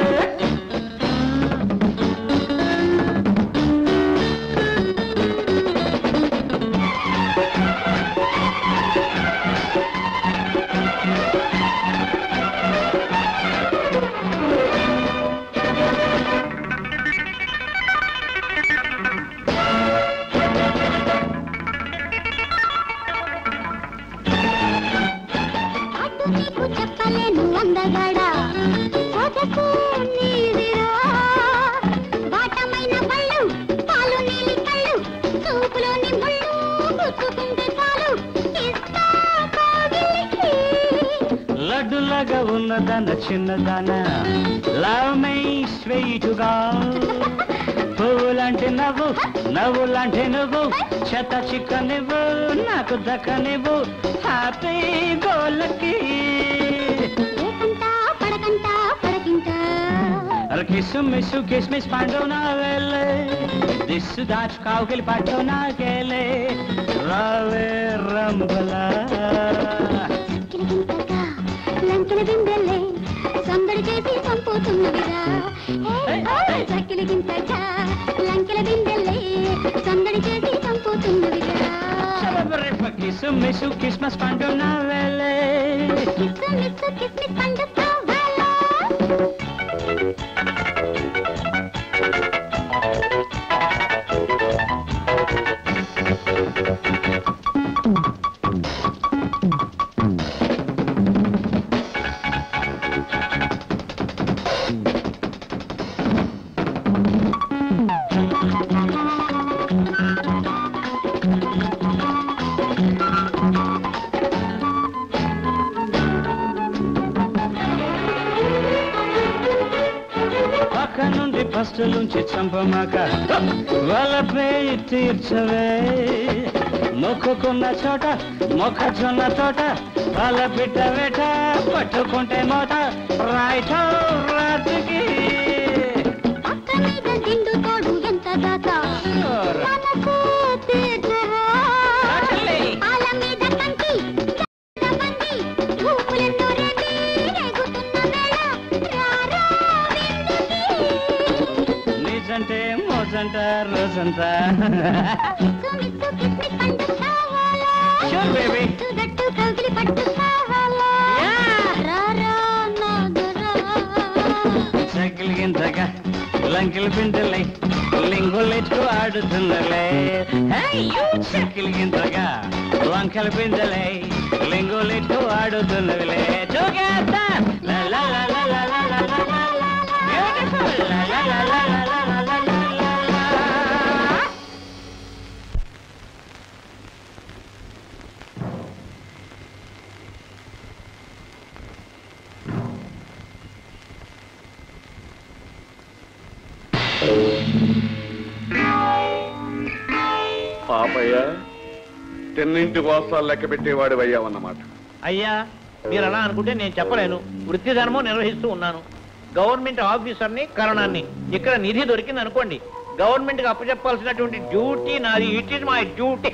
నీకు చెప్పలేను అందగాడా సొగసు నీదిరా బాటమైన పళ్ళు పాలు నీలి కళ్ళు చూపులోని ముళ్ళు గుచ్చుకుంటే చాలు ఇస్తా కౌగిలికి. లడ్డులాగా ఉన్నదన్న చిన్నదాన లవ్ మై స్వీటుగా పువ్వులాంటి నవ్వు నవ్వులాంటి నువ్వు చెత్త చిక్క నువ్వు నాకు దక్క నువ్వు హ్యాపీ గోలకి ఏకంట పడకంట పడకింట కిస్సు మిస్సు కిస్మిస్ పండు నా వేలే దిస్సు దాచు కావుకిలి పట్టు నాకేలే రావే రంబలా కిలకింతగా లంకెల బిందెలే సందడి చేసి చంపుతున్నవిరా చక్కిలిగింతగా లంకెల బిందెలే సందడి చేసి చంపుతున్నవిరా కిస్సు మిస్సు కిస్మస్ పండు నా వేలే కిస్సు మిస్సు కిస్మిస్ పండు కావాలా పక్క నుండి పస్తులుంచి చంపమాక వలపై తీర్చవే మొక్కుకున్న చోట మొక్కజొన్న తోట వల పిట్ట వేట పట్టుకుంటే మోత రైట్ రాత్రికి పక్క మీద దిండు తోడు ఎంత దాకా మనసు తీర్చరా పాల మీద కంకి బండి ఊపులెన్నో రేపి రేగుతున్న వేళ రారా నిజంటే మోజంట రోజంతా Sure, baby. గట్టు కౌగిలి పట్టు కావాలా రారా నాదురా సకిలిగింతగా లంకిల పిండలై లింగులెట్టు ఆడుతున్నలే సకిలిగింతగా లంకల పిండలై లింగులెట్టు ఆడుతున్నవిలే Together. La la la la la la la la la la. Beautiful. La la la la la la la la la la la. Papayya తిన్నింటి వాసాలు లెక్క పెట్టేవాడు అయ్యావన్నమాట అయ్యా మీరు అలా అనుకుంటే నేను చెప్పలేను వృత్తి ధర్మం నిర్వహిస్తూ ఉన్నాను గవర్నమెంట్ ఆఫీసర్ని కరణాన్ని ఇక్కడ నిధి దొరికింది అనుకోండి గవర్నమెంట్ కి అప్పచెప్పాల్సినటువంటి డ్యూటీ నాది ఇట్ ఇస్ మై డ్యూటీ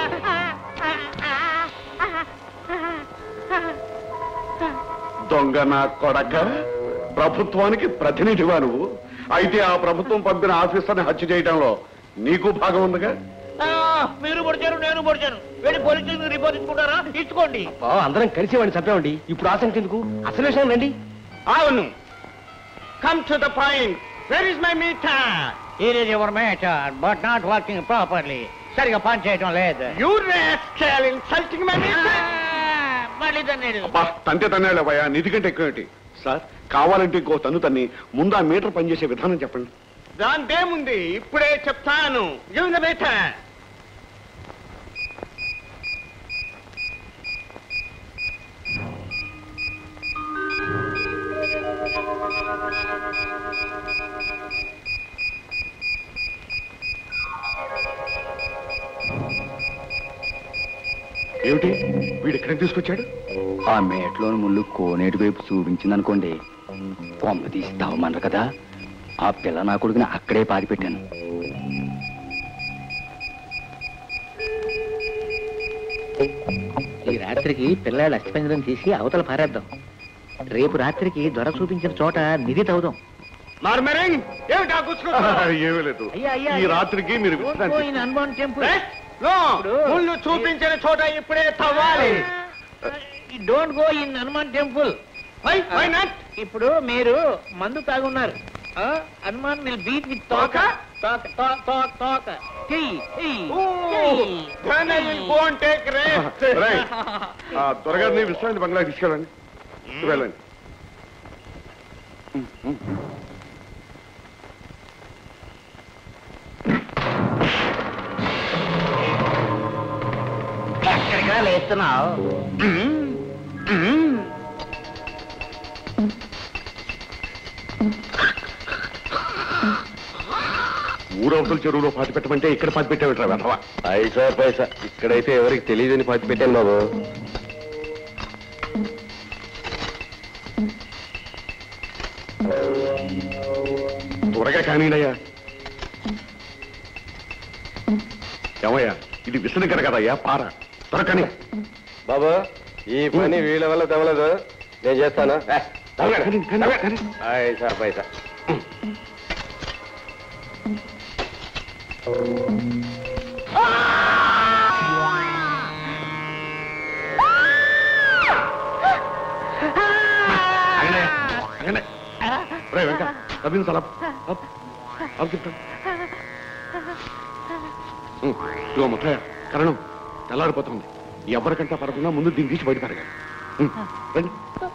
దొంగ నా కొడక ప్రభుత్వానికి ప్రతినిధివా నువ్వు అయితే ఆ ప్రభుత్వం పంపిన ఆఫీసర్ని హత్య చేయడంలో నీకు భాగం ఉందిగా మీరు పొడిచారు నేను పొడిచాను వెళ్ళి పోలీసులకు రిపోర్ట్ ఇచ్చుకుంటారా ఇచ్చుకోండి అందరం కలిసి వాడిని చంపామండి ఇప్పుడు ఆసక్తి ఎందుకు అసలు విషయం రండి అవును come to the point where is my meter it is your meter but not working properly సరిగా పని చేయటం లేదు యూ ఇన్సల్టింగ్ మై మళ్ళీ దాన్ని అబ్బా తంతే తన్నాళ్ళవయ్యా నిధి కంటే ఎక్కువ ఏంటి సార్ కావాలంటే ఇంకో తన్ను తన్ని ముందు ఆ మీటర్ పనిచేసే విధానం చెప్పండి దాంతేముంది ఇప్పుడే చెప్తాను గివ్ ద మీటర్ ఏమిటి వీడు ఎక్కడికి తీసుకొచ్చాడు ఆ మేటలోని ముళ్ళు కోనేటి వైపు చూపించిందనుకోండి కొమ్మ తీసి తవ్వమన్నారు కదా ఆ పిల్ల నా కొడుకుని అక్కడే పాతి పెట్టాను ఈ రాత్రికి పిల్లాడు అస్థిపంజరం తీసి అవతల పారేద్దాం రేపు రాత్రికి దొర చూపించిన చోట నిధి తవ్వుదాం నార్మరింగ్ ఏమిటా ఏమీ లేదు అయ్యా, అయ్యా, ఈ అయ్యా. రాత్రికి మీరు విశ్రాంతి హనుమాన్ టెంపుల్ ముళ్ళు చూపించిన చోట ఇప్పుడే తవ్వాలి don't go in Hanuman temple ఇప్పుడు మీరు మందు తాగున్నారు ఆ, హనుమాన్ విల్ బీట్ విత్ తోక తోక తోక తోక తోక చెయ్యి చెయ్యి రేయ్, ఆ త్వరగానే విశ్రాంతి బంగ్లా తీసుకెళ్ళండి వెళ్ళండి ఎక్కడికి లేస్తున్నావు ఊరవతల చెరువులో పాతి పెట్టమంటే ఇక్కడ పాతి పెట్టావిట్రా వెధవా పైసా పైసా ఇక్కడైతే ఎవరికి తెలియదని పాతి పెట్టాను బాబు త్వరగా కానీనయ్యా ఏమయ్యా ఇది విసనకర కదయ్యా పార త్వరకని బాబు ఈ పని వీళ్ళ వల్ల తవ్వలేదు నేను చేస్తాను ఏ, తవ్వకండి. పైసా పైసా రే వెంక రవీంద్ర సలాబ్ అప్ అప్ చెప్తాను ఇదిగో ముత్తయ్య కరణం తెల్లారిపోతుంది ఎవరికంటా పడకుండా ముందు దీన్ని తీసి బయట పెరగాలి ఉం, రండి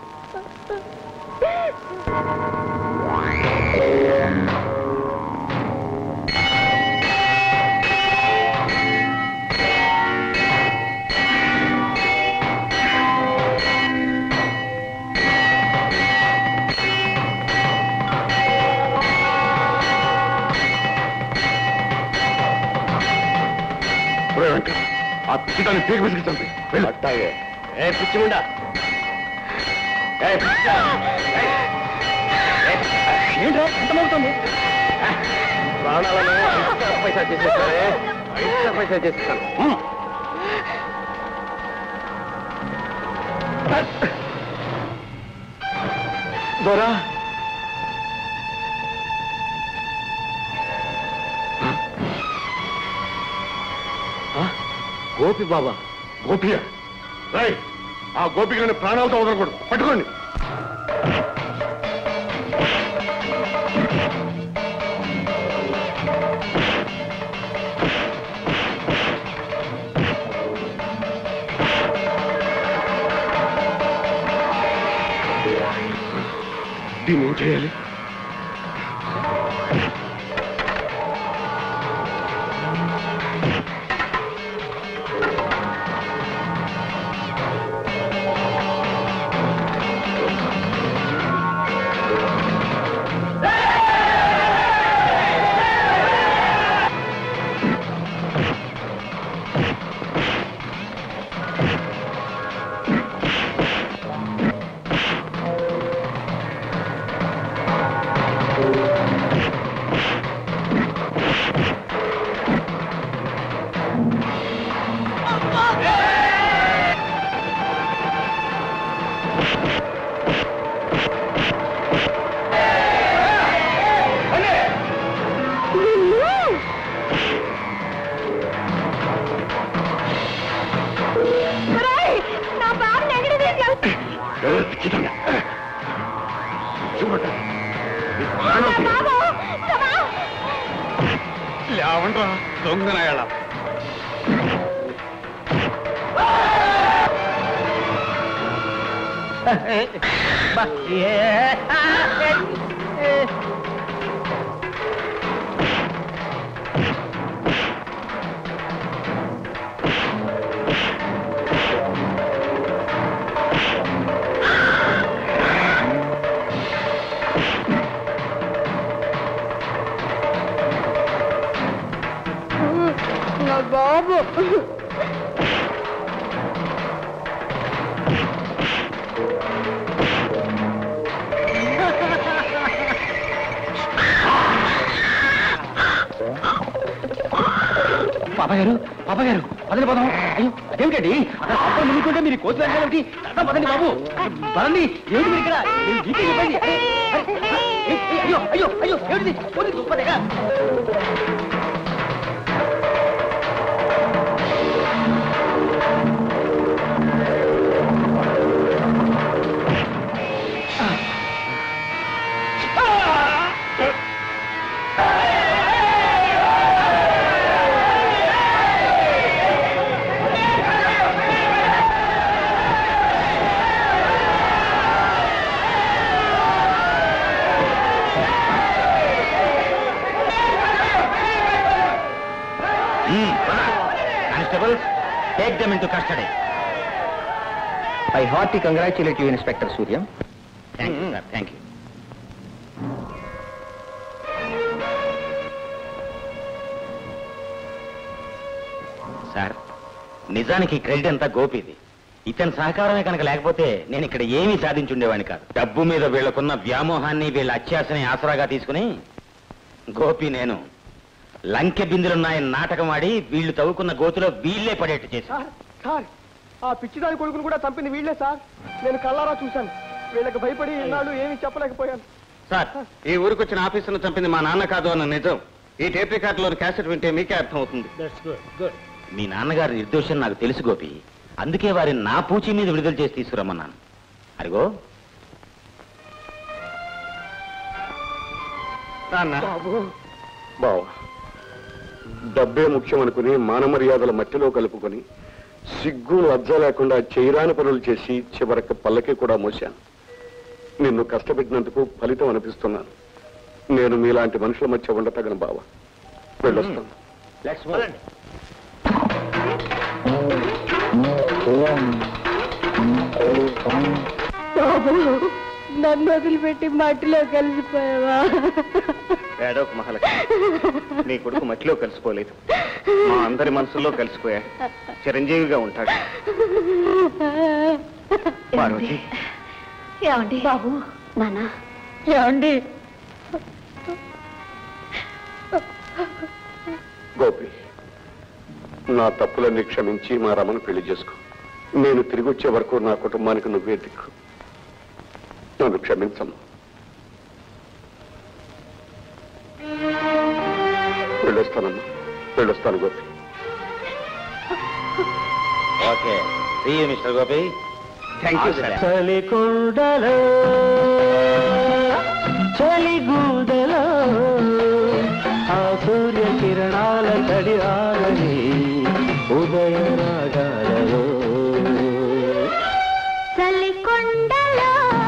రే వెంక ఆ పిచ్చిదాన్ని పీక విసిగించండి అట్టాగే ఏ పిచ్చిముండా ఏ పిచ్చా ఏంట్రా ఎంతమవుతుంది ప్రాణాలను ఐస్తా పైసా చేసేస్తానే ఐస్తా పైసా చేసేస్తాను ఉం. దొరా గోపి బాబా గోపియ రై ఆ గోపికని ప్రాణాలతో వదలకూడదు పట్టుకోండి దీన్ని ఏం చేయాలి నా బాబు ఎక్కడ తీసుకెళ్తా ఖచ్చితంగా చూడట బాబు లేవండ్రా దొంగనాయాల నా బాబు పాప గారు పాప గారు పదండి పదం అయ్యో అదేమిటండి అప్పుడు ముందుకుంటే మీరు కోసి వెళ్ళాలి పదండి బాబు పదండి ఏమిటి మీరు ఇక్కడ నేను జీపీ చెప్పండి అరే, అరే, ఏ, ఏ, అయ్యో అయ్యో అయ్యో ఏమిటి పోనీ, పదగా. Constables take them in to custody I hearty congratulate you inspector Suryam thank you sir thank you sir నిజానికి ఈ క్రెడిట్ అంతా గోపిది ఇతని సహకారమే కనుక లేకపోతే నేను ఇక్కడ ఏమీ సాధించుండేవాడిని కాదు డబ్బు మీద వీళ్ళకున్న వ్యామోహాన్ని వీళ్ళ అత్యాసని ఆసరాగా తీసుకుని గోపి నేను లంకె బిందులున్నాయని నాటకం ఆడి వీళ్ళు తవ్వుకున్న గోతులో వీళ్ళే పడేట్టు చేశారు సార్ ఆ పిచ్చిదాని కొడుకును కూడా చంపింది వీళ్ళే సార్ నేను కల్లారా చూశాను వీళ్ళకి భయపడి ఇన్నాళ్ళు ఏమీ చెప్పలేకపోయాను సార్ ఈ ఊరికి వచ్చిన ఆఫీసర్ను చంపింది మా నాన్న కాదు అన్న నిజం ఈ టేప్ రికార్డులోని క్యాసెట్ వింటే మీకే అర్థం అవుతుంది మీ నాన్నగారి నిర్దోషం నాకు తెలుసు గోపి అందుకే వారిని నా పూచి మీద విడుదల చేసి తీసుకురమ్మన్నాను అరిగో బావ డబ్బే ముఖ్యం అనుకుని మానమర్యాదల మట్టిలో కలుపుకొని సిగ్గు లజ్జ లేకుండా చేయరాని పనులు చేసి చివరికి పల్లకి కూడా మోశాను నిన్ను కష్టపెట్టినందుకు ఫలితం అనిపిస్తున్నాను నేను మీలాంటి మనుషుల మధ్య ఉండతగను బావ వెళ్ళొస్తాను బాబు నన్ను వదిలిపెట్టి మట్టిలో కలిసిపోయావా ఏడోక మహాలక్ష్మి నీ కొడుకు మట్టిలో కలిసిపోలేదు మా అందరి మనసుల్లో కలిసిపోయాడు చిరంజీవిగా ఉంటాడు పార్వతి ఏమండి బాబు నాన్న ఏమండి గోపి నా తప్పులన్నీ క్షమించి మా రమణ పెళ్లి చేసుకో నేను తిరిగి వచ్చే వరకు నా కుటుంబానికి నువ్వే దిక్కు నన్ను క్షమించమ్మా వెళ్ళొస్తానమ్మా వెళ్ళొస్తాను Gopi okay see mister Gopi thank you sir చలికొండలో చలిగూదలో ఆ సూర్య కిరణాల తడి ఆరని ఉదయ రాగాలలో చలికొండలో